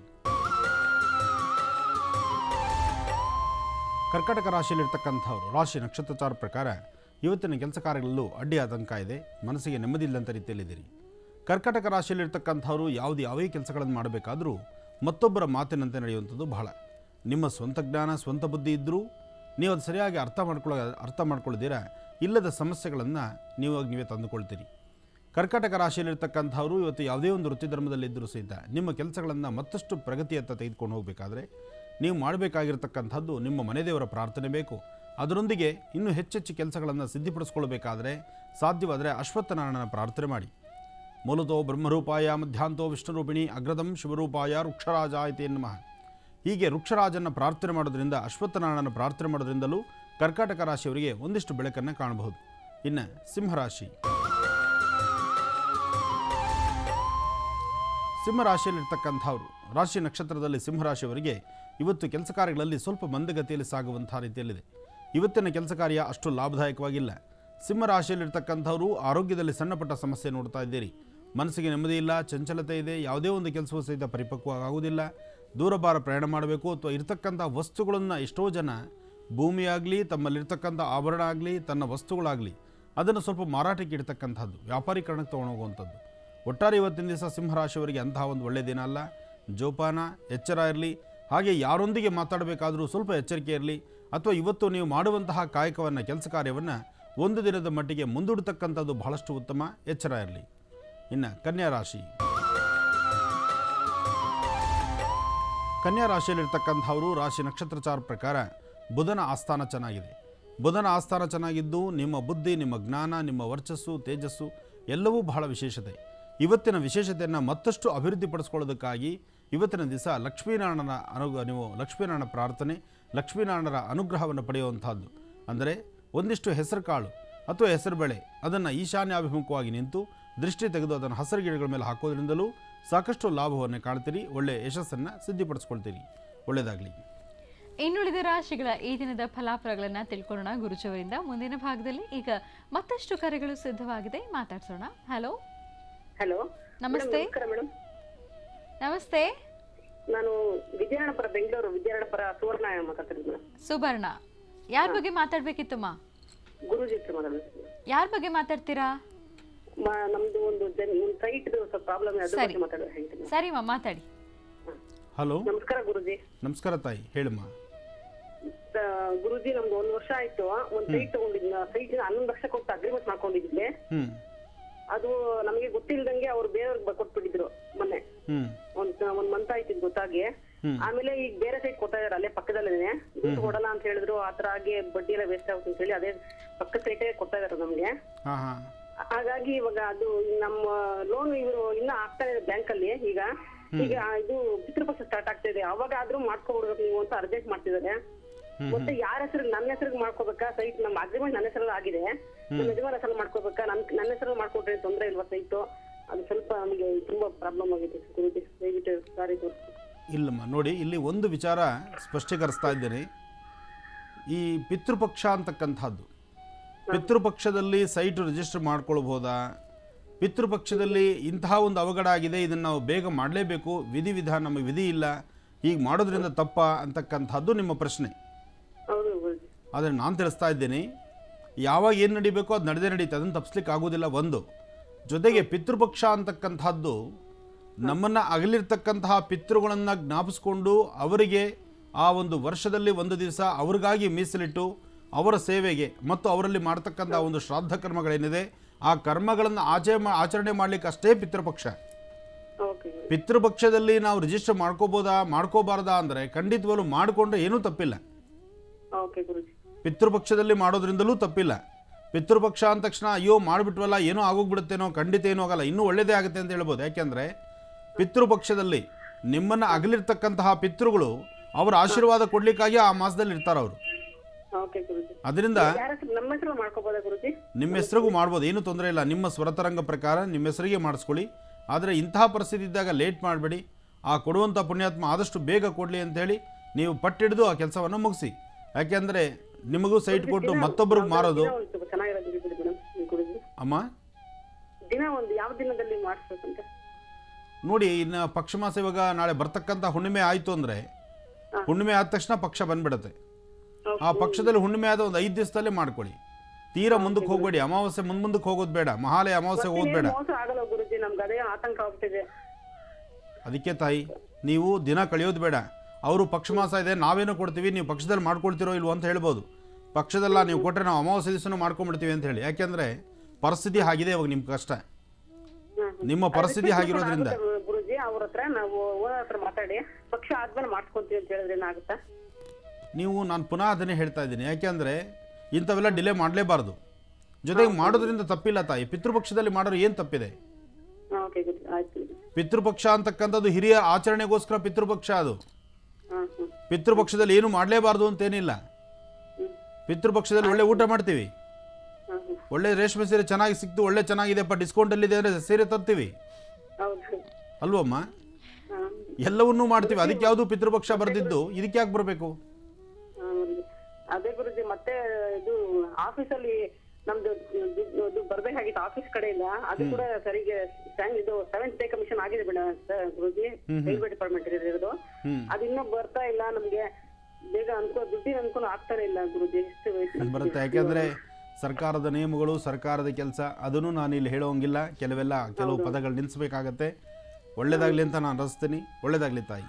ಕರ್ಕಾಟಕ ರಾಶಿಯಲ್ಲಿರ್ತಕ್ಕಂಥವ್ರು ರಾಶಿ ನಕ್ಷತ್ರಚಾರ ಪ್ರಕಾರ ಇವತ್ತಿನ ಕೆಲಸ ಕಾರ್ಯಗಳಲ್ಲೂ ಅಡ್ಡಿ ಆತಂಕ ಇದೆ ಮನಸ್ಸಿಗೆ ನೆಮ್ಮದಿ ಇಲ್ಲದಂಥ ರೀತಿಯಲ್ಲಿದ್ದೀರಿ ಕರ್ಕಾಟಕ ರಾಶಿಯಲ್ಲಿರ್ತಕ್ಕಂಥವ್ರು ಯಾವುದು ಯಾವೇ ಕೆಲಸಗಳನ್ನು ಮಾಡಬೇಕಾದರೂ ಮತ್ತೊಬ್ಬರ ಮಾತಿನಂತೆ ನಡೆಯುವಂಥದ್ದು ಬಹಳ ನಿಮ್ಮ ಸ್ವಂತ ಜ್ಞಾನ ಸ್ವಂತ ಬುದ್ಧಿ ಇದ್ದರೂ ನೀವು ಅದು ಸರಿಯಾಗಿ ಅರ್ಥ ಮಾಡ್ಕೊಳ್ಳೋ ಅರ್ಥ ಮಾಡ್ಕೊಳ್ದಿರ ಇಲ್ಲದ ಸಮಸ್ಯೆಗಳನ್ನು ನೀವು ನೀವೇ ತಂದುಕೊಳ್ತೀರಿ ಕರ್ಕಾಟಕ ರಾಶಿಯಲ್ಲಿರ್ತಕ್ಕಂಥವರು ಇವತ್ತು ಯಾವುದೇ ಒಂದು ವೃತ್ತಿ ಧರ್ಮದಲ್ಲಿದ್ದರೂ ಸಹಿತ ನಿಮ್ಮ ಕೆಲಸಗಳನ್ನು ಮತ್ತಷ್ಟು ಪ್ರಗತಿಯತ್ತ ತೆಗೆದುಕೊಂಡು ಹೋಗಬೇಕಾದ್ರೆ ನೀವು ಮಾಡಬೇಕಾಗಿರ್ತಕ್ಕಂಥದ್ದು ನಿಮ್ಮ ಮನೆದೇವರ ಪ್ರಾರ್ಥನೆ ಬೇಕು ಅದರೊಂದಿಗೆ ಇನ್ನೂ ಹೆಚ್ಚೆಚ್ಚು ಕೆಲಸಗಳನ್ನು ಸಿದ್ಧಿಪಡಿಸ್ಕೊಳ್ಬೇಕಾದ್ರೆ ಸಾಧ್ಯವಾದರೆ ಅಶ್ವತ್ಥನಾರಾಯಣನ ಪ್ರಾರ್ಥನೆ ಮಾಡಿ ಮೂಲತೋ ಬ್ರಹ್ಮರೂಪಾಯ ಮಧ್ಯಾಂತೋ ವಿಷ್ಣುರೂಪಿಣಿ ಅಗ್ರದಂ ಶಿವರೂಪಾಯ ವೃಕ್ಷರಾಜ ಇತಿ ನಮಃ ಹೀಗೆ ವೃಕ್ಷರಾಜನ ಪ್ರಾರ್ಥನೆ ಮಾಡೋದ್ರಿಂದ ಅಶ್ವತ್ಥನಾರಾಯಣನ ಪ್ರಾರ್ಥನೆ ಮಾಡೋದ್ರಿಂದಲೂ ಕರ್ಕಾಟಕ ರಾಶಿಯವರಿಗೆ ಒಂದಿಷ್ಟು ಬೆಳಕನ್ನು ಕಾಣಬಹುದು ಇನ್ನು ಸಿಂಹರಾಶಿ ಸಿಂಹರಾಶಿಯಲ್ಲಿರ್ತಕ್ಕಂಥವ್ರು ರಾಶಿ ನಕ್ಷತ್ರದಲ್ಲಿ ಸಿಂಹರಾಶಿಯವರಿಗೆ ಇವತ್ತು ಕೆಲಸ ಕಾರ್ಯಗಳಲ್ಲಿ ಸ್ವಲ್ಪ ಮಂದಗತಿಯಲ್ಲಿ ಸಾಗುವಂಥ ರೀತಿಯಲ್ಲಿದೆ ಇವತ್ತಿನ ಕೆಲಸ ಕಾರ್ಯ ಅಷ್ಟು ಲಾಭದಾಯಕವಾಗಿಲ್ಲ ಸಿಂಹರಾಶಿಯಲ್ಲಿರ್ತಕ್ಕಂಥವರು ಆರೋಗ್ಯದಲ್ಲಿ ಸಣ್ಣಪಟ್ಟ ಸಮಸ್ಯೆ ನೋಡ್ತಾ ಇದ್ದೀರಿ ಮನಸ್ಸಿಗೆ ನೆಮ್ಮದಿ ಇಲ್ಲ ಚಂಚಲತೆ ಇದೆ ಯಾವುದೇ ಒಂದು ಕೆಲಸವೂ ಸಹಿತ ಪರಿಪಕ್ವ ಆಗುವುದಿಲ್ಲ ದೂರಭಾರ ಪ್ರಯಾಣ ಮಾಡಬೇಕು ಅಥವಾ ಇರ್ತಕ್ಕಂಥ ವಸ್ತುಗಳನ್ನು ಎಷ್ಟೋ ಜನ ಭೂಮಿಯಾಗಲಿ ತಮ್ಮಲ್ಲಿರ್ತಕ್ಕಂಥ ಆಭರಣ ಆಗಲಿ ತನ್ನ ವಸ್ತುಗಳಾಗಲಿ ಅದನ್ನು ಸ್ವಲ್ಪ ಮಾರಾಟಕ್ಕೆ ಇಡ್ತಕ್ಕಂಥದ್ದು ವ್ಯಾಪಾರೀಕರಣಕ್ಕೆ ತೊಗೊಂಡೋಗುವಂಥದ್ದು ಒಟ್ಟಾರೆ ಇವತ್ತಿನ ದಿವಸ ಸಿಂಹರಾಶಿಯವರಿಗೆ ಅಂತಹ ಒಂದು ಒಳ್ಳೆಯ ದಿನ ಅಲ್ಲ ಜೋಪಾನ ಎಚ್ಚರ ಇರಲಿ ಹಾಗೆ ಯಾರೊಂದಿಗೆ ಮಾತಾಡಬೇಕಾದರೂ ಸ್ವಲ್ಪ ಎಚ್ಚರಿಕೆ ಇರಲಿ ಅಥವಾ ಇವತ್ತು ನೀವು ಮಾಡುವಂತಹ ಕಾಯಕವನ್ನು ಕೆಲಸ ಕಾರ್ಯವನ್ನು ಒಂದು ದಿನದ ಮಟ್ಟಿಗೆ ಮುಂದೂಡತಕ್ಕಂಥದ್ದು ಬಹಳಷ್ಟು ಉತ್ತಮ ಎಚ್ಚರ ಇರಲಿ ಇನ್ನು ಕನ್ಯಾ ರಾಶಿ ಕನ್ಯಾ ರಾಶಿಯಲ್ಲಿರ್ತಕ್ಕಂಥವರು ರಾಶಿ ನಕ್ಷತ್ರಚಾರ ಪ್ರಕಾರ ಬುಧನ ಆಸ್ಥಾನ ಚೆನ್ನಾಗಿದೆ ಬುಧನ ಆಸ್ಥಾನ ಚೆನ್ನಾಗಿದ್ದು ನಿಮ್ಮ ಬುದ್ಧಿ ನಿಮ್ಮ ಜ್ಞಾನ ನಿಮ್ಮ ವರ್ಚಸ್ಸು ತೇಜಸ್ಸು ಎಲ್ಲವೂ ಬಹಳ ವಿಶೇಷತೆ ಇವತ್ತಿನ ವಿಶೇಷತೆಯನ್ನು ಮತ್ತಷ್ಟು ಅಭಿವೃದ್ಧಿಪಡಿಸ್ಕೊಳ್ಳೋದಕ್ಕಾಗಿ ಇವತ್ತಿನ ದಿವಸ ಲಕ್ಷ್ಮೀನಾರಾಯಣನ ಅನುಗ್ರಹ ನೀವು ಲಕ್ಷ್ಮೀನಾರಾಯಣ ಪ್ರಾರ್ಥನೆ ಲಕ್ಷ್ಮೀನಾರಾಯಣರ ಅನುಗ್ರಹವನ್ನು ಪಡೆಯುವಂಥದ್ದು ಅಂದರೆ ಒಂದಿಷ್ಟು ಹೆಸರು ಕಾಳು ಅಥವಾ ಹೆಸರು ಬೆಳೆ ಅದನ್ನು ಈಶಾನ್ಯಾಭಿಮುಖವಾಗಿ ನಿಂತು ದೃಷ್ಟಿ ತೆಗೆದು ಅದನ್ನು ಹಸಿರು ಗಿಡಗಳ ಮೇಲೆ ಹಾಕೋದ್ರಿಂದಲೂ ಸಾಕಷ್ಟು ಲಾಭವನ್ನು ಕಾಣ್ತೀರಿ ಒಳ್ಳೆಯ ಯಶಸ್ಸನ್ನು ಸಿದ್ಧಿಪಡಿಸ್ಕೊಳ್ತೀರಿ ಒಳ್ಳೆಯದಾಗಲಿ ಇನ್ನುಳಿದ ರಾಶಿಗಳ ಈ ದಿನದ ಫಲಾಫಲಗಳನ್ನ ತಿಳ್ಕೊಳ್ಳೋಣ ಗುರುಜವರಿಂದ ಮುಂದಿನ ಭಾಗದಲ್ಲಿ ಈಗ ಮತ್ತಷ್ಟು ಕರೆಗಳು ಸಿದ್ಧವಾಗಿದೆ ಮಾತಾಡ್ಸೋಣ ಹಲೋ ಹಲೋ ನಮಸ್ತೆ ನಮಸ್ಕಾರ ಮೇಡಮ್ ನಮಸ್ತೆ ನಾನು ವಿದ್ಯಾರಣ್ಯಪುರ ಬೆಂಗಳೂರು ವಿದ್ಯಾರಣ್ಯಪುರ ಸುವರ್ಣ ಮಾತಾಡ್ತಿದ್ದೀನಿ ಮೇಡಮ್ ಸುಬರ್ಣ ಯಾರ ಬಗ್ಗೆ ಮಾತಾಡ್ಬೇಕಿತ್ತಮ್ಮ ಗುರುಜಿ ಹತ್ರ ಮಾತಾಡೋದು ಯಾರ ಬಗ್ಗೆ ಮಾತಾಡ್ತೀರಾ ಮ- ನಮ್ದು ಒಂದು ಜನ್ ಒಂದು ಸೈಟ್ ಸ್ವಲ್ಪ ಪ್ರಾಬ್ಲಮ್ ಅದ್ರ ಸರಿ ಬಗ್ಗೆ ಮಾತಾಡೋದು ಹೇಳ್ತೀನಿ ಸರಿಮ್ಮ ಮಾತಾಡಿ ಹಲೋ ನಮಸ್ಕಾರ ಗುರುಜಿ ನಮಸ್ಕಾರ ತಾಯಿ ಹೇಳಮ್ಮ ಆ, ಗುರುಜಿ ನಮ್ದು ಒಂದ್ ವರ್ಷ ಆಯ್ತು ಒಂದ್ ಸೈಟ್ ತಗೊಂಡಿದ್ನ ಸೈಟ್ ಹನ್ನೊಂದು ಲಕ್ಷ ಕೊಟ್ಟು ಅಗ್ರಿಮೆಂಟ್ ಮಾಡ್ಕೊಂಡಿದ್ವಿ ಹ್ಞೂ ಅದು ನಮಗೆ ಗೊತ್ತಿಲ್ದಂಗೆ ಅವ್ರು ಬೇರೆಯವ್ರಿಗೆ ಕೊಟ್ಬಿಟ್ಟಿದ್ರು ಮೊನ್ನೆ ಹ್ಞೂ ಒಂದ್ ಒಂದ್ ಮಂತ್ ಆಯ್ತು ಗೊತ್ತಾಗಿ ಆಮೇಲೆ ಈಗ ಬೇರೆ ಸೈಟ್ ಕೊಡ್ತಾ ಇದಾರೆ ಅಲ್ಲೇ ಪಕ್ಕದಲ್ಲೇನೆ ದುಡ್ಡು ಕೊಡಲ್ಲ ಅಂತ ಹೇಳಿದ್ರು ಆತರ ಆಗಿ ಬಡ್ಡಿ ಎಲ್ಲ ವೇಸ್ಟ್ ಆಗುತ್ತೆ ಅಂತ ಹೇಳಿ ಅದೇ ಪಕ್ಕದ ಸೈಟೇ ಕೊಡ್ತಾ ಇದಾರೆ ನಮ್ಗೆ ಹಾಂ ಹಾಂ ಹಾಗಾಗಿ ಇವಾಗ ಅದು ನಮ್ಮ ಲೋನ್ ಇವರು ಇನ್ನ ಆಗ್ತಾ ಇದೆ ಬ್ಯಾಂಕ್ ಅಲ್ಲಿ ಈಗ ಈಗ ಇದು ಪಿತೃಪಕ್ಷ ಸ್ಟಾರ್ಟ್ ಆಗ್ತಾ ಇದೆ ಅವಾಗ ಆದ್ರೂ ಮಾಡ್ಕೊಬಿಡ್ಬೇಕು ನೀವು ಅಂತ ಅರ್ಜೆಂಟ್ ಮಾಡ್ತಿದ್ದಾರೆ ಮತ್ತೆ ಯಾರ ಹೆಸರು ನನ್ನ ಹೆಸರಿಗೆ ಮಾಡ್ಕೋಬೇಕಾ ಸೈಟ್ ನಮ್ಮ ಅಗ್ರಿಮೆಂಟ್ ನನ್ನ ಹೆಸರಲ್ಲಿ ಆಗಿದೆ ನಮ್ಮ ಯಜಮಾನ ಹೆಸರಲ್ಲಿ ಮಾಡ್ಕೋಬೇಕಾ ನನ್ ನನ್ನ ಹೆಸರಲ್ಲಿ ಮಾಡ್ಕೊಟ್ರೆ ತೊಂದ್ರೆ ಇಲ್ವಾ ಸೈಟು ಅದು ಸ್ವಲ್ಪ ನಮಗೆ ತುಂಬಾ ಪ್ರಾಬ್ಲಮ್ ಆಗಿದೆ ಗುರುಜಿ ದಯವಿಟ್ಟು ಸಾರಿ ತೋರಿಸಿ ಇಲ್ಲಮ್ಮ ನೋಡಿ ಇಲ್ಲಿ ಒಂದು ವಿಚಾರ ಸ್ಪಷ್ಟೀಕರಿಸ್ತಾ ಇದ್ದೇನೆ ಈ ಪಿತೃಪಕ್ಷ ಅಂತಕ್ಕಂಥದ್ದು ಪಿತೃಪಕ್ಷದಲ್ಲಿ ಸೈಟ್ ರಿಜಿಸ್ಟರ್ ಮಾಡ್ಕೊಳ್ಬೋದಾ ಪಿತೃಪಕ್ಷದಲ್ಲಿ ಇಂತಹ ಒಂದು ಅವಘಡ ಆಗಿದೆ ಇದನ್ನು ನಾವು ಬೇಗ ಮಾಡಲೇಬೇಕು ವಿಧಿವಿಧಾನ ನಮಗೆ ವಿಧಿ ಇಲ್ಲ ಹೀಗೆ ಮಾಡೋದ್ರಿಂದ ತಪ್ಪ ಅಂತಕ್ಕಂಥದ್ದು ನಿಮ್ಮ ಪ್ರಶ್ನೆ ಹೌದು ಗುರುಜಿ ಆದರೆ ನಾನು ತಿಳಿಸ್ತಾ ಇದ್ದೀನಿ ಯಾವಾಗ ಏನು ನಡಿಬೇಕೋ ಅದು ನಡೆದೇ ನಡೀತೆ ಅದನ್ನು ತಪ್ಪಿಸ್ಲಿಕ್ಕೆ ಆಗೋದಿಲ್ಲ ಒಂದು ಜೊತೆಗೆ ಪಿತೃಪಕ್ಷ ಅಂತಕ್ಕಂಥದ್ದು ನಮ್ಮನ್ನು ಅಗಲಿರ್ತಕ್ಕಂತಹ ಪಿತೃಗಳನ್ನು ಜ್ಞಾಪಿಸ್ಕೊಂಡು ಅವರಿಗೆ ಆ ಒಂದು ವರ್ಷದಲ್ಲಿ ಒಂದು ದಿವಸ ಅವ್ರಿಗಾಗಿ ಮೀಸಲಿಟ್ಟು ಅವರ ಸೇವೆಗೆ ಮತ್ತು ಅವರಲ್ಲಿ ಮಾಡ್ತಕ್ಕಂಥ ಒಂದು ಶ್ರಾದ್ದ ಕರ್ಮಗಳೇನಿದೆ ಆ ಕರ್ಮಗಳನ್ನು ಆಚೆ ಮಾ ಆಚರಣೆ ಮಾಡಲಿಕ್ಕೆ ಅಷ್ಟೇ ಪಿತೃಪಕ್ಷ ಓಕೆ ಪಿತೃಪಕ್ಷದಲ್ಲಿ ನಾವು ರಿಜಿಸ್ಟರ್ ಮಾಡ್ಕೋಬೋದಾ ಮಾಡ್ಕೋಬಾರ್ದಾ ಅಂದರೆ ಖಂಡಿತವಾಗ್ಲೂ ಮಾಡಿಕೊಂಡ್ರೆ ಏನೂ ತಪ್ಪಿಲ್ಲ ಓಕೆ ಗುರುಜಿ ಪಿತೃಪಕ್ಷದಲ್ಲಿ ಮಾಡೋದ್ರಿಂದಲೂ ತಪ್ಪಿಲ್ಲ ಪಿತೃಪಕ್ಷ ಅಂದ ತಕ್ಷಣ ಅಯ್ಯೋ ಮಾಡಿಬಿಟ್ವಲ್ಲ ಏನೋ ಆಗೋಗ್ಬಿಡುತ್ತೇನೋ ಖಂಡಿತ ಏನೂ ಆಗಲ್ಲ ಇನ್ನೂ ಒಳ್ಳೇದೇ ಆಗುತ್ತೆ ಅಂತ ಹೇಳ್ಬೋದು ಯಾಕೆಂದರೆ ಪಿತೃಪಕ್ಷದಲ್ಲಿ ನಿಮ್ಮನ್ನು ಅಗಲಿರ್ತಕ್ಕಂತಹ ಪಿತೃಗಳು ಅವರ ಆಶೀರ್ವಾದ ಕೊಡಲಿಕ್ಕಾಗಿ ಆ ಮಾಸದಲ್ಲಿ ಇರ್ತಾರೆ ಅವರು ಓಕೆ ಗುರುಜಿ ಅದರಿಂದ ಯಾರ ಹೆಸರು ನಮ್ಮ ಹೆಸರು ಮಾಡ್ಕೋಬೋದಾ ಗುರುಜಿ ನಿಮ್ಮ ಹೆಸರಿಗೂ ಮಾಡ್ಬೋದು ಏನೂ ತೊಂದರೆ ಇಲ್ಲ ನಿಮ್ಮ ಸ್ವರತರಂಗ ಪ್ರಕಾರ ನಿಮ್ಮ ಹೆಸರಿಗೆ ಮಾಡಿಸ್ಕೊಳ್ಳಿ ಆದರೆ ಇಂತಹ ಪರಿಸ್ಥಿತಿ ಇದ್ದಾಗ ಲೇಟ್ ಮಾಡಬೇಡಿ ಆ ಕೊಡುವಂಥ ಪುಣ್ಯಾತ್ಮ ಆದಷ್ಟು ಬೇಗ ಕೊಡಲಿ ಅಂತೇಳಿ ನೀವು ಪಟ್ಟಿಡಿದು ಆ ಕೆಲಸವನ್ನು ಮುಗಿಸಿ ಯಾಕೆಂದರೆ ನಿಮಗೂ ಸೈಟ್ ಕೊಟ್ಟು ಮತ್ತೊಬ್ಬರಿಗೆ ಮಾರೋದು ದಿನ ಒಂದು ಸ್ವಲ್ಪ ಚೆನ್ನಾಗಿರೋದು ಬಿಡಿ ಮೇಡಮ್ ಗುರುಜಿ ಅಮ್ಮ ದಿನ ಒಂದು ಯಾವ ದಿನದಲ್ಲಿ ಮಾಡಿಸ್ಬೇಕಂತ ನೋಡಿ ಇನ್ನು ಪಕ್ಷ ಮಾಸ ಇವಾಗ ನಾಳೆ ಬರ್ತಕ್ಕಂಥ ಹುಣ್ಣಿಮೆ ಆಯಿತು ಅಂದರೆ ಹುಣ್ಣಿಮೆ ಆದ ತಕ್ಷಣ ಪಕ್ಷ ಬಂದ್ಬಿಡುತ್ತೆ ಆ ಪಕ್ಷದಲ್ಲಿ ಹುಣ್ಣಿಮೆ ಆದ ಒಂದು ಐದು ದಿವಸದಲ್ಲೇ ಮಾಡ್ಕೊಳ್ಳಿ ತೀರಾ ಮುಂದಕ್ಕೆ ಹೋಗಬೇಡಿ ಅಮಾವಾಸ್ಯೆ ಮುಂದೆ ಮುಂದಕ್ಕೆ ಹೋಗೋದು ಬೇಡ ಮಹಾಲಯ ಅಮಾವಾಸ್ಯೆ ಹೋಗೋದು ಬೇಡ ಮೋಸ ಆಗಲ್ಲ ಗುರುಜಿ ನಮ್ಗೆ ಅದೇ ಆತಂಕ ಆಗ್ಬಿಟ್ಟಿದೆ ಅದಕ್ಕೆ ತಾಯಿ ನೀವು ದಿನ ಕಳೆಯೋದು ಬೇಡ ಅವರು ಪಕ್ಷ ಮಾಸ ಇದೆ ನಾವೇನೋ ಕೊಡ್ತೀವಿ ನೀವು ಪಕ್ಷದಲ್ಲಿ ಮಾಡ್ಕೊಳ್ತಿರೋ ಇಲ್ವೋ ಅಂತ ಹೇಳ್ಬೋದು ಪಕ್ಷದಲ್ಲ ನೀವು ಕೊಟ್ಟರೆ ನಾವು ಅಮಾವಾಸ್ಯೆ ದಿವಸನೂ ಮಾಡ್ಕೊಂಡ್ಬಿಡ್ತೀವಿ ಅಂತ ಹೇಳಿ ಯಾಕೆಂದರೆ ಪರಿಸ್ಥಿತಿ ಆಗಿದೆ ಇವಾಗ ನಿಮ್ಮ ಕಷ್ಟ ನಿಮ್ಮ ಪರಿಸ್ಥಿತಿ ಆಗಿರೋದ್ರಿಂದ ಆಗುತ್ತೆ ಗುರುಜಿ ಅವ್ರ ಹತ್ರ ನಾವು ಓನರ್ ಹತ್ರ ಮಾತಾಡಿ ಪಕ್ಷ ಆದ್ಮೇಲೆ ಮಾಡ್ಸ್ಕೊಂತೀವಿ ಅಂತ ಹೇಳಿದ್ರೆ ಏನಾಗುತ್ತಾ ನೀವು ನಾನು ಪುನಃ ಅದನ್ನೇ ಹೇಳ್ತಾ ಇದ್ದೀನಿ ಯಾಕೆಂದರೆ ಇಂಥವೆಲ್ಲ ಡಿಲೇ ಮಾಡಲೇಬಾರ್ದು ಜೊತೆಗೆ ಮಾಡೋದ್ರಿಂದ ತಪ್ಪಿಲ್ಲ ತಾಯಿ ಪಿತೃಪಕ್ಷದಲ್ಲಿ ಮಾಡೋರು ಏನು ತಪ್ಪಿದೆ ಓಕೆ ಗುರುಜಿ ಆಯ್ತು ಗುರುಜಿ. ಪಿತೃಪಕ್ಷ ಅಂತಕ್ಕಂಥದ್ದು ಹಿರಿಯ ಆಚರಣೆಗೋಸ್ಕರ ಪಿತೃಪಕ್ಷ ಅದು ಹಾ ಹ್ಮ್ ಪಿತೃಪಕ್ಷದಲ್ಲಿ ಏನು ಮಾಡಲೇಬಾರ್ದು ಅಂತೇನಿಲ್ಲ ಪಿತೃಪಕ್ಷದಲ್ಲಿ ಒಳ್ಳೆ ಊಟ ಮಾಡ್ತೀವಿ ಹಾ ಹ್ಮ್ ಒಳ್ಳೆ ರೇಷ್ಮೆ ಸೀರೆ ಚೆನ್ನಾಗಿ ಸಿಕ್ತು ಒಳ್ಳೆ ಚೆನ್ನಾಗಿದೆಪ್ಪ ಡಿಸ್ಕೌಂಟಲ್ಲಿದೆ ಅಂದರೆ ಸೀರೆ ತರ್ತೀವಿ ಹೌದು ಅಲ್ವಮ್ಮ ಹಾ ಎಲ್ಲವನ್ನೂ ಮಾಡ್ತೀವಿ ಅದಕ್ಕೆ ಯಾವುದು ಪಿತೃಪಕ್ಷ ಬರೆದಿದ್ದು ಇದಕ್ಕೆ ಯಾಕೆ ಬರಬೇಕು ಹಾ, ಗುರೂಜಿ. ಅದೇ ಗುರುಜಿ ಮತ್ತೆ ಇದು ಆಫೀಸಲ್ಲಿ ನಮ್ದು ದುಡ್ಡು- ದುಡ್ಡು ಬರ್ಬೇಕಾಗಿತ್ತು ಆಫೀಸ್ ಕಡೆಯಿಂದ ಅದು ಕೂಡ ಸರಿಗೆ ಸ್ಟ್ಯಾಂಡ್ ಇದು ಸೆವೆಂತ್ ಪೇ ಕಮಿಷನ್ ಆಗಿದೆ ಬಿಡ ಸರ್ ಗುರುಜಿ ರೈಲ್ವೆ ಡಿಪಾರ್ಟ್ಮೆಂಟ್ ಇರೋದು ಅದು ಇನ್ನೂ ಬರ್ತಾ ಇಲ್ಲ ನಮ್ಗೆ ಬೇಗ ಅನ್ಕೋ ದುಡ್ಡಿನ ಅನುಕೂಲ ಆಗ್ತಾನೆ ಇಲ್ಲ ಗುರುಜಿ ಎಷ್ಟು ಅದು ಬರುತ್ತೆ ಯಾಕೆಂದರೆ ಸರ್ಕಾರದ ನಿಯಮಗಳು ಸರ್ಕಾರದ ಕೆಲಸ ಅದನ್ನು ನಾನು ಇಲ್ಲಿ ಹೇಳೋಂಗಿಲ್ಲ ಕೆಲವೆಲ್ಲ ಕೆಲವು ಪದಗಳು ನಿಲ್ಲಿಸ್ಬೇಕಾಗತ್ತೆ ಒಳ್ಳೇದಾಗಲಿ ಅಂತ ನಾನು ರಚಿಸ್ತೀನಿ ಒಳ್ಳೇದಾಗಲಿ ತಾಯಿ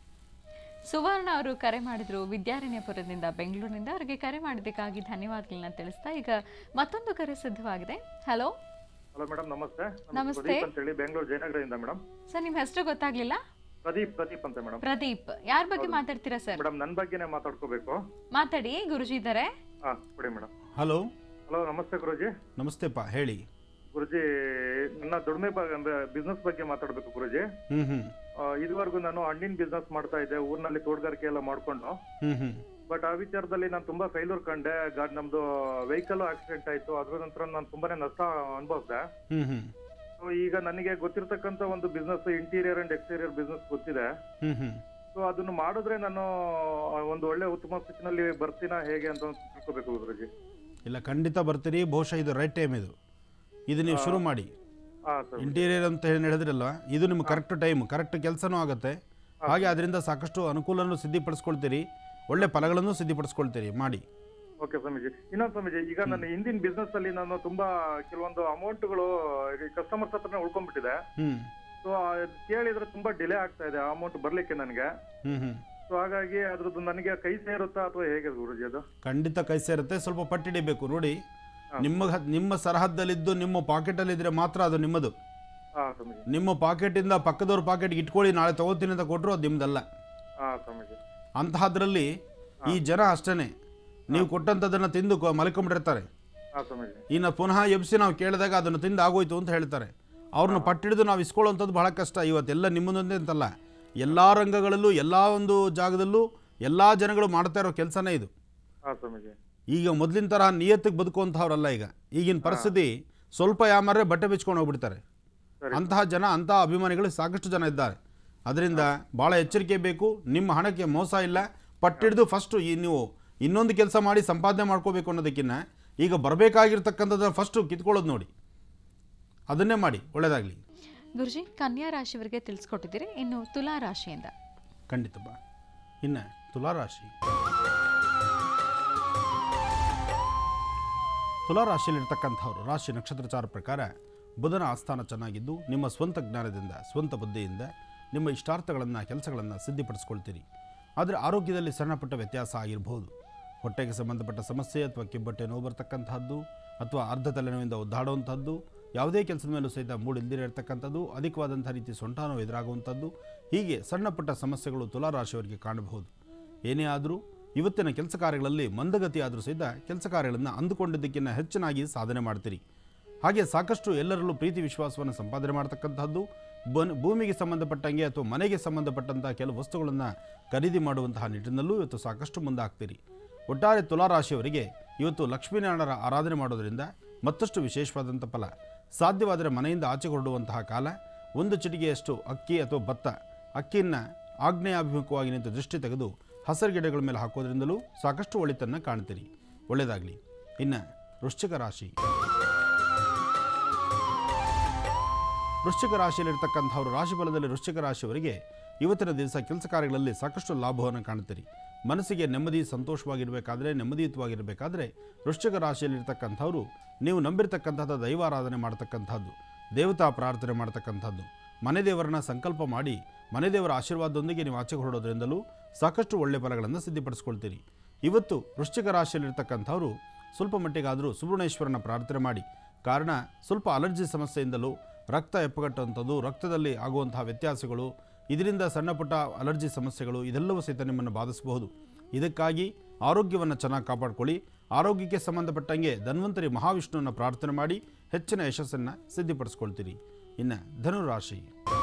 ಸುವರ್ಣ ಅವರು ಕರೆ ಮಾಡಿದ್ರು ವಿದ್ಯಾರಣ್ಯಪುರದಿಂದ ಬೆಂಗಳೂರಿನಿಂದ ಅವರಿಗೆ ಕರೆ ಮಾಡಿದ್ದಕ್ಕಾಗಿ ಧನ್ಯವಾದಗಳನ್ನ ತಿಳಿಸ್ತಾ ಈಗ ಮತ್ತೊಂದು ಕರೆ ಸಿದ್ಧವಾಗಿದೆ ಹಲೋ ಹಲೋ ಮೇಡಮ್ ನಮಸ್ತೆ ನಾನು ನಮಸ್ತೆ. ಪ್ರದೀಪ್ ಅಂತ ಹೇಳಿ ಬೆಂಗಳೂರು ಜಯನಗರದಿಂದ ಮೇಡಮ್ ಸರ್ ನಿಮ್ಮ ಹೆಸರು ಗೊತ್ತಾಗ್ಲಿಲ್ಲ ಪ್ರದೀಪ್ ಪ್ರದೀಪ್ ಅಂತ ಮೇಡಮ್ ಪ್ರದೀಪ್ ಯಾರ ಬಗ್ಗೆ ಮಾತಾಡ್ತೀರಾ ಸರ್ ಮೇಡಮ್ ನನ್ನ ಬಗ್ಗೆನೇ ಮಾತಾಡ್ಕೋಬೇಕು ಮಾತಾಡಿ ಗುರುಜಿ ಇದ್ದಾರೆ ಹಾ ಕೊಡಿ ಮೇಡಮ್ ಹಲೋ ಹಲೋ ನಮಸ್ತೆ ಗುರುಜಿ ನಮಸ್ತೆಪ್ಪ ಹೇಳಿ ಗುರುಜಿ ನನ್ನ ದುಡಿಮೆ ಬಗ್ಗೆ ಅಂದ್ರೆ ಬಿಸ್ನೆಸ್ ಬಗ್ಗೆ ಮಾತಾಡ್ಬೇಕು ಗುರುಜಿ ಹ್ಞೂ ಹ್ಞೂ ಆ, ಇದುವರೆಗೂ ನಾನು ಹಣ್ಣಿನ ಬಿಸ್ನೆಸ್ ಮಾಡ್ತಾ ಇದ್ದೆ ಊರಿನಲ್ಲಿ ತೋಟಗಾರಿಕೆ ಎಲ್ಲ ಮಾಡ್ಕೊಂಡು ಹ್ಞೂ ಹ್ಞೂ ಬಟ್ ಆ ವಿಚಾರದಲ್ಲಿ ನಾನು ತುಂಬಾ ಫೈಲೂರ್ ಕಂಡೆ ಗಾಡಿ ನಮ್ದು ವೆಹಿಕಲ್ ಆಕ್ಸಿಡೆಂಟ್ ಆಯ್ತು ಅದ್ರ ನಂತರ ನಾನು ತುಂಬಾನೇ ನಷ್ಟ ಅನುಭವಿಸಿದೆ ಹ್ಞೂ ಹ್ಞೂ ಸೊ ಈಗ ನನಗೆ ಗೊತ್ತಿರತಕ್ಕಂತ ಒಂದು business interior and exterior business ಗೊತ್ತಿದೆ ಹ್ಞೂ ಹ್ಞೂ ಸೊ ಅದನ್ನು ಮಾಡಿದ್ರೆ ನಾನು ಆ, ಒಂದು ಒಳ್ಳೆ ಉತ್ತಮ ಸ್ಥಿತಿನಲ್ಲಿ ಬರ್ತೀನಾ ಹೇಗೆ ಅಂತ ಒಂದು ತಿಳ್ಕೊಬೇಕು ಗುರುಜಿ ಇಲ್ಲ ಖಂಡಿತ ಬರ್ತೀರಿ ಬಹುಶಃ ಇದು ರೈಟ್ ಟೈಮ್ ಇದು ಇದು ನೀವು ಶುರು ಮಾಡಿ ಹಾ ಸರ್ ಇಂಟೀರಿಯರ್ ಅಂತ ಏನು ಹೇಳಿದ್ರಲ್ಲ ಇದು ನಿಮ್ಮ ಕರೆಕ್ಟ್ ಟೈಮ್ ಕರೆಕ್ಟ್ ಕೆಲಸನೂ ಆಗುತ್ತೆ ಹಾಗೆ ಅದರಿಂದ ಸಾಕಷ್ಟು ಅನುಕೂಲವನ್ನು ಸಿದ್ಧಿಪಡಿಸ್ಕೊಳ್ತೀರಿ ಒಳ್ಳೆ ಫಲಗಳನ್ನು ಸಿದ್ಧಿಪಡಿಸ್ಕೊಳ್ತೀರಿ ಮಾಡಿ ಓಕೆ ಸ್ವಾಮೀಜಿ ಇನ್ನೊಂದು ಸ್ವಾಮೀಜಿ ಈಗ ನನ್ನ ಹಿಂದಿನ ಬಿಸ್ನೆಸ್ ಅಲ್ಲಿ ನಾನು ತುಂಬಾ ಕೆಲವೊಂದು ಅಮೌಂಟ್ಗಳು ಕಸ್ಟಮರ್ಸ್ ಹತ್ರನೇ ಉಳ್ಕೊಂಡ್ಬಿಟ್ಟಿದೆ ಹ್ಞೂ ಸೊ ಕೇಳಿದ್ರೆ ತುಂಬಾ ಡಿಲೇ ಆಗ್ತಾ ಇದೆ ಅಮೌಂಟ್ ಬರ್ಲಿಕ್ಕೆ ನನಗೆ ಹ್ಞೂ ಹ್ಞೂ ಸೊ ಹಾಗಾಗಿ ಅದ್ರದ್ದು ನನಗೆ ಕೈ ಸೇರುತ್ತಾ ಅಥವಾ ಹೇಗೆ ಗುರುಜಿ ಅದು ಖಂಡಿತ ಕೈ ಸೇರುತ್ತೆ ಸ್ವಲ್ಪ ಪಟ್ಟಿಡಿಬೇಕು ನೋಡಿ ನಿಮ್ಮ ಹ- ನಿಮ್ಮ ಸರಹದ್ದಲ್ಲಿದ್ದು ನಿಮ್ಮ ಪಾಕೆಟಲ್ಲಿದ್ದರೆ ಮಾತ್ರ ಅದು ನಿಮ್ಮದು ಹಾ ಸ್ವಾಮೀಜಿ ನಿಮ್ಮ ಪಾಕೆಟಿಂದ ಪಕ್ಕದವ್ರ ಪಾಕೆಟ್ಗೆ ಇಟ್ಕೊಳ್ಳಿ ನಾಳೆ ತಗೋತೀನಿ ಅಂತ ಕೊಟ್ಟರು ಅದು ನಿಮ್ದಲ್ಲ ಹಾ ಸ್ವಾಮೀಜಿ ಅಂತಹದ್ರಲ್ಲಿ ಈ ಜನ ಅಷ್ಟೇ ನೀವು ಕೊಟ್ಟಂಥದ್ದನ್ನು ತಿಂದು ಕೊ- ಮಲ್ಕೊಂಡ್ಬಿಟ್ಟಿರ್ತಾರೆ ಹಾ ಸ್ವಾಮೀಜಿ ಇನ್ನು ಪುನಃ ಎಬ್ಸಿ ನಾವು ಕೇಳಿದಾಗ ಅದನ್ನು ತಿಂದು ಆಗೋಯ್ತು ಅಂತ ಹೇಳ್ತಾರೆ ಅವ್ರನ್ನ ಪಟ್ಟಿಡಿದು ನಾವು ಇಸ್ಕೊಳ್ಳೋವಂಥದ್ದು ಬಹಳ ಕಷ್ಟ ಇವತ್ತೆಲ್ಲ ನಿಮ್ಮದೊಂದೇ ಅಂತಲ್ಲ ಎಲ್ಲ ರಂಗಗಳಲ್ಲೂ ಎಲ್ಲ ಒಂದು ಜಾಗದಲ್ಲೂ ಎಲ್ಲ ಜನಗಳು ಮಾಡ್ತಾ ಇರೋ ಕೆಲಸನೇ ಇದು ಹಾ ಸ್ವಾಮೀಜಿ ಈಗ ಮೊದಲಿನ ಥರ ನಿಯತ್ತಿಗೆ ಬದುಕುವಂಥವ್ರಲ್ಲ ಈಗ ಈಗಿನ ಪರಿಸ್ಥಿತಿ ಸ್ವಲ್ಪ ಯಾಮಾರೆ ಬಟ್ಟೆ ಬಿಚ್ಕೊಂಡು ಹೋಗ್ಬಿಡ್ತಾರೆ ಅಂತಹ ಜನ ಅಂತಹ ಅಭಿಮಾನಿಗಳು ಸಾಕಷ್ಟು ಜನ ಇದ್ದಾರೆ ಅದರಿಂದ ಭಾಳ ಎಚ್ಚರಿಕೆ ಬೇಕು ನಿಮ್ಮ ಹಣಕ್ಕೆ ಮೋಸ ಇಲ್ಲ ಪಟ್ಟಿಡಿದು ಫಸ್ಟು ಈ ನೀವು ಇನ್ನೊಂದು ಕೆಲಸ ಮಾಡಿ ಸಂಪಾದನೆ ಮಾಡ್ಕೋಬೇಕು ಅನ್ನೋದಕ್ಕಿಂತ ಈಗ ಬರಬೇಕಾಗಿರ್ತಕ್ಕಂಥದ್ದನ್ನು ಫಸ್ಟು ಕಿತ್ಕೊಳ್ಳೋದು ನೋಡಿ ಅದನ್ನೇ ಮಾಡಿ ಒಳ್ಳೆಯದಾಗಲಿ ಗುರುಜಿ ಕನ್ಯಾ ರಾಶಿಯವರಿಗೆ ತಿಳಿಸ್ಕೊಟ್ಟಿದ್ದೀರಿ ಇನ್ನು ತುಲಾ ರಾಶಿಯಿಂದ ಖಂಡಿತಪ್ಪ ಇನ್ನು ತುಲಾರಾಶಿ ತುಲಾರಾಶಿಯಲ್ಲಿರ್ತಕ್ಕಂಥವ್ರು ರಾಶಿ ನಕ್ಷತ್ರಚಾರ ಪ್ರಕಾರ ಬುಧನ ಆಸ್ಥಾನ ಚೆನ್ನಾಗಿದ್ದು ನಿಮ್ಮ ಸ್ವಂತ ಜ್ಞಾನದಿಂದ ಸ್ವಂತ ಬುದ್ಧಿಯಿಂದ ನಿಮ್ಮ ಇಷ್ಟಾರ್ಥಗಳನ್ನು ಕೆಲಸಗಳನ್ನು ಸಿದ್ಧಿಪಡಿಸ್ಕೊಳ್ತೀರಿ ಆದರೆ ಆರೋಗ್ಯದಲ್ಲಿ ಸಣ್ಣಪುಟ್ಟ ವ್ಯತ್ಯಾಸ ಆಗಿರಬಹುದು ಹೊಟ್ಟೆಗೆ ಸಂಬಂಧಪಟ್ಟ ಸಮಸ್ಯೆ ಅಥವಾ ಕಿಬ್ಬಟ್ಟೆ ನೋವು ಬರ್ತಕ್ಕಂಥದ್ದು ಅಥವಾ ಅರ್ಧ ತಲೆನೋವಿಂದ ಒದ್ದಾಡುವಂಥದ್ದು ಯಾವುದೇ ಕೆಲಸದ ಮೇಲೂ ಸಹಿತ ಮೂಡಿಲ್ದಿರ ಇರತಕ್ಕಂಥದ್ದು ಅಧಿಕವಾದಂಥ ರೀತಿ ಸೊಂಟ ನೋವು ಎದುರಾಗುವಂಥದ್ದು ಹೀಗೆ ಸಣ್ಣ ಪುಟ್ಟ ಸಮಸ್ಯೆಗಳು ತುಲಾರಾಶಿಯವರಿಗೆ ಕಾಣಬಹುದು ಏನೇ ಆದರೂ ಇವತ್ತಿನ ಕೆಲಸ ಕಾರ್ಯಗಳಲ್ಲಿ ಮಂದಗತಿ ಆದರೂ ಸಹಿತ ಕೆಲಸ ಕಾರ್ಯಗಳನ್ನು ಅಂದುಕೊಂಡಿದ್ದಕ್ಕಿಂತ ಹೆಚ್ಚಿನಾಗಿ ಸಾಧನೆ ಮಾಡ್ತೀರಿ ಹಾಗೆ ಸಾಕಷ್ಟು ಎಲ್ಲರಲ್ಲೂ ಪ್ರೀತಿ ವಿಶ್ವಾಸವನ್ನು ಸಂಪಾದನೆ ಮಾಡ್ತಕ್ಕಂಥದ್ದು ಬನ್ ಭೂಮಿಗೆ ಸಂಬಂಧಪಟ್ಟಂಗೆ ಅಥವಾ ಮನೆಗೆ ಸಂಬಂಧಪಟ್ಟಂತಹ ಕೆಲವು ವಸ್ತುಗಳನ್ನು ಖರೀದಿ ಮಾಡುವಂತಹ ನಿಟ್ಟಿನಲ್ಲೂ ಇವತ್ತು ಸಾಕಷ್ಟು ಮುಂದಾಗ್ತೀರಿ ಒಟ್ಟಾರೆ ತುಲಾರಾಶಿಯವರಿಗೆ ಇವತ್ತು ಲಕ್ಷ್ಮೀನಾರಾಯಣರ ಆರಾಧನೆ ಮಾಡೋದರಿಂದ ಮತ್ತಷ್ಟು ವಿಶೇಷವಾದಂಥ ಫಲ ಸಾಧ್ಯವಾದರೆ ಮನೆಯಿಂದ ಆಚೆ ಹೊರಡುವಂತಹ ಕಾಲ ಒಂದು ಚಿಟಿಗೆಯಷ್ಟು ಅಕ್ಕಿ ಅಥವಾ ಭತ್ತ ಅಕ್ಕಿಯನ್ನು ಆಗ್ನೇಯಾಭಿಮುಖವಾಗಿ ನಿಂತು ದೃಷ್ಟಿ ತೆಗೆದು ಹಸರು ಗಿಡಗಳ ಮೇಲೆ ಹಾಕೋದ್ರಿಂದಲೂ ಸಾಕಷ್ಟು ಒಳಿತನ್ನು ಕಾಣ್ತೀರಿ ಒಳ್ಳೆಯದಾಗಲಿ ಇನ್ನು ವೃಶ್ಚಿಕ ರಾಶಿ ವೃಶ್ಚಿಕ ರಾಶಿಯಲ್ಲಿರ್ತಕ್ಕಂಥವ್ರು ರಾಶಿಫಲದಲ್ಲಿ ವೃಶ್ಚಿಕ ರಾಶಿಯವರಿಗೆ ಇವತ್ತಿನ ದಿವಸ ಕೆಲಸ ಕಾರ್ಯಗಳಲ್ಲಿ ಸಾಕಷ್ಟು ಲಾಭವನ್ನು ಕಾಣ್ತೀರಿ ಮನಸ್ಸಿಗೆ ನೆಮ್ಮದಿ ಸಂತೋಷವಾಗಿರಬೇಕಾದ್ರೆ ನೆಮ್ಮದಿಯುತವಾಗಿರಬೇಕಾದ್ರೆ ವೃಶ್ಚಿಕ ರಾಶಿಯಲ್ಲಿರ್ತಕ್ಕಂಥವ್ರು ನೀವು ನಂಬಿರ್ತಕ್ಕಂಥದ್ದು ದೈವಾರಾಧನೆ ಮಾಡ್ತಕ್ಕಂಥದ್ದು ದೇವತಾ ಪ್ರಾರ್ಥನೆ ಮಾಡ್ತಕ್ಕಂಥದ್ದು ಮನೆ ದೇವರನ್ನ ಸಂಕಲ್ಪ ಮಾಡಿ ಮನೆ ದೇವರ ಆಶೀರ್ವಾದದೊಂದಿಗೆ ನೀವು ಆಚೆ ಹೊರಡೋದ್ರಿಂದಲೂ ಸಾಕಷ್ಟು ಒಳ್ಳೆಯ ಫಲಗಳನ್ನು ಸಿದ್ಧಪಡಿಸ್ಕೊಳ್ತೀರಿ ಇವತ್ತು ವೃಶ್ಚಿಕ ರಾಶಿಯಲ್ಲಿರ್ತಕ್ಕಂಥವ್ರು ಸ್ವಲ್ಪ ಮಟ್ಟಿಗಾದರೂ ಸುಬ್ರಹ್ಮಣ್ಯೇಶ್ವರನ ಪ್ರಾರ್ಥನೆ ಮಾಡಿ ಕಾರಣ ಸ್ವಲ್ಪ ಅಲರ್ಜಿ ಸಮಸ್ಯೆಯಿಂದಲೂ ರಕ್ತ ಎಪ್ಪಗಟ್ಟುವಂಥದ್ದು ರಕ್ತದಲ್ಲಿ ಆಗುವಂತಹ ವ್ಯತ್ಯಾಸಗಳು ಇದರಿಂದ ಸಣ್ಣ ಪುಟ್ಟ ಅಲರ್ಜಿ ಸಮಸ್ಯೆಗಳು ಇದೆಲ್ಲವೂ ಸಹಿತ ನಿಮ್ಮನ್ನು ಬಾಧಿಸಬಹುದು ಇದಕ್ಕಾಗಿ ಆರೋಗ್ಯವನ್ನು ಚೆನ್ನಾಗಿ ಕಾಪಾಡ್ಕೊಳ್ಳಿ ಆರೋಗ್ಯಕ್ಕೆ ಸಂಬಂಧಪಟ್ಟಂಗೆ ಧನ್ವಂತರಿ ಮಹಾವಿಷ್ಣುವನ್ನು ಪ್ರಾರ್ಥನೆ ಮಾಡಿ ಹೆಚ್ಚಿನ ಯಶಸ್ಸನ್ನು ಸಿದ್ಧಿಪಡಿಸ್ಕೊಳ್ತೀರಿ ಇನ್ನು ಧನುರಾಶಿ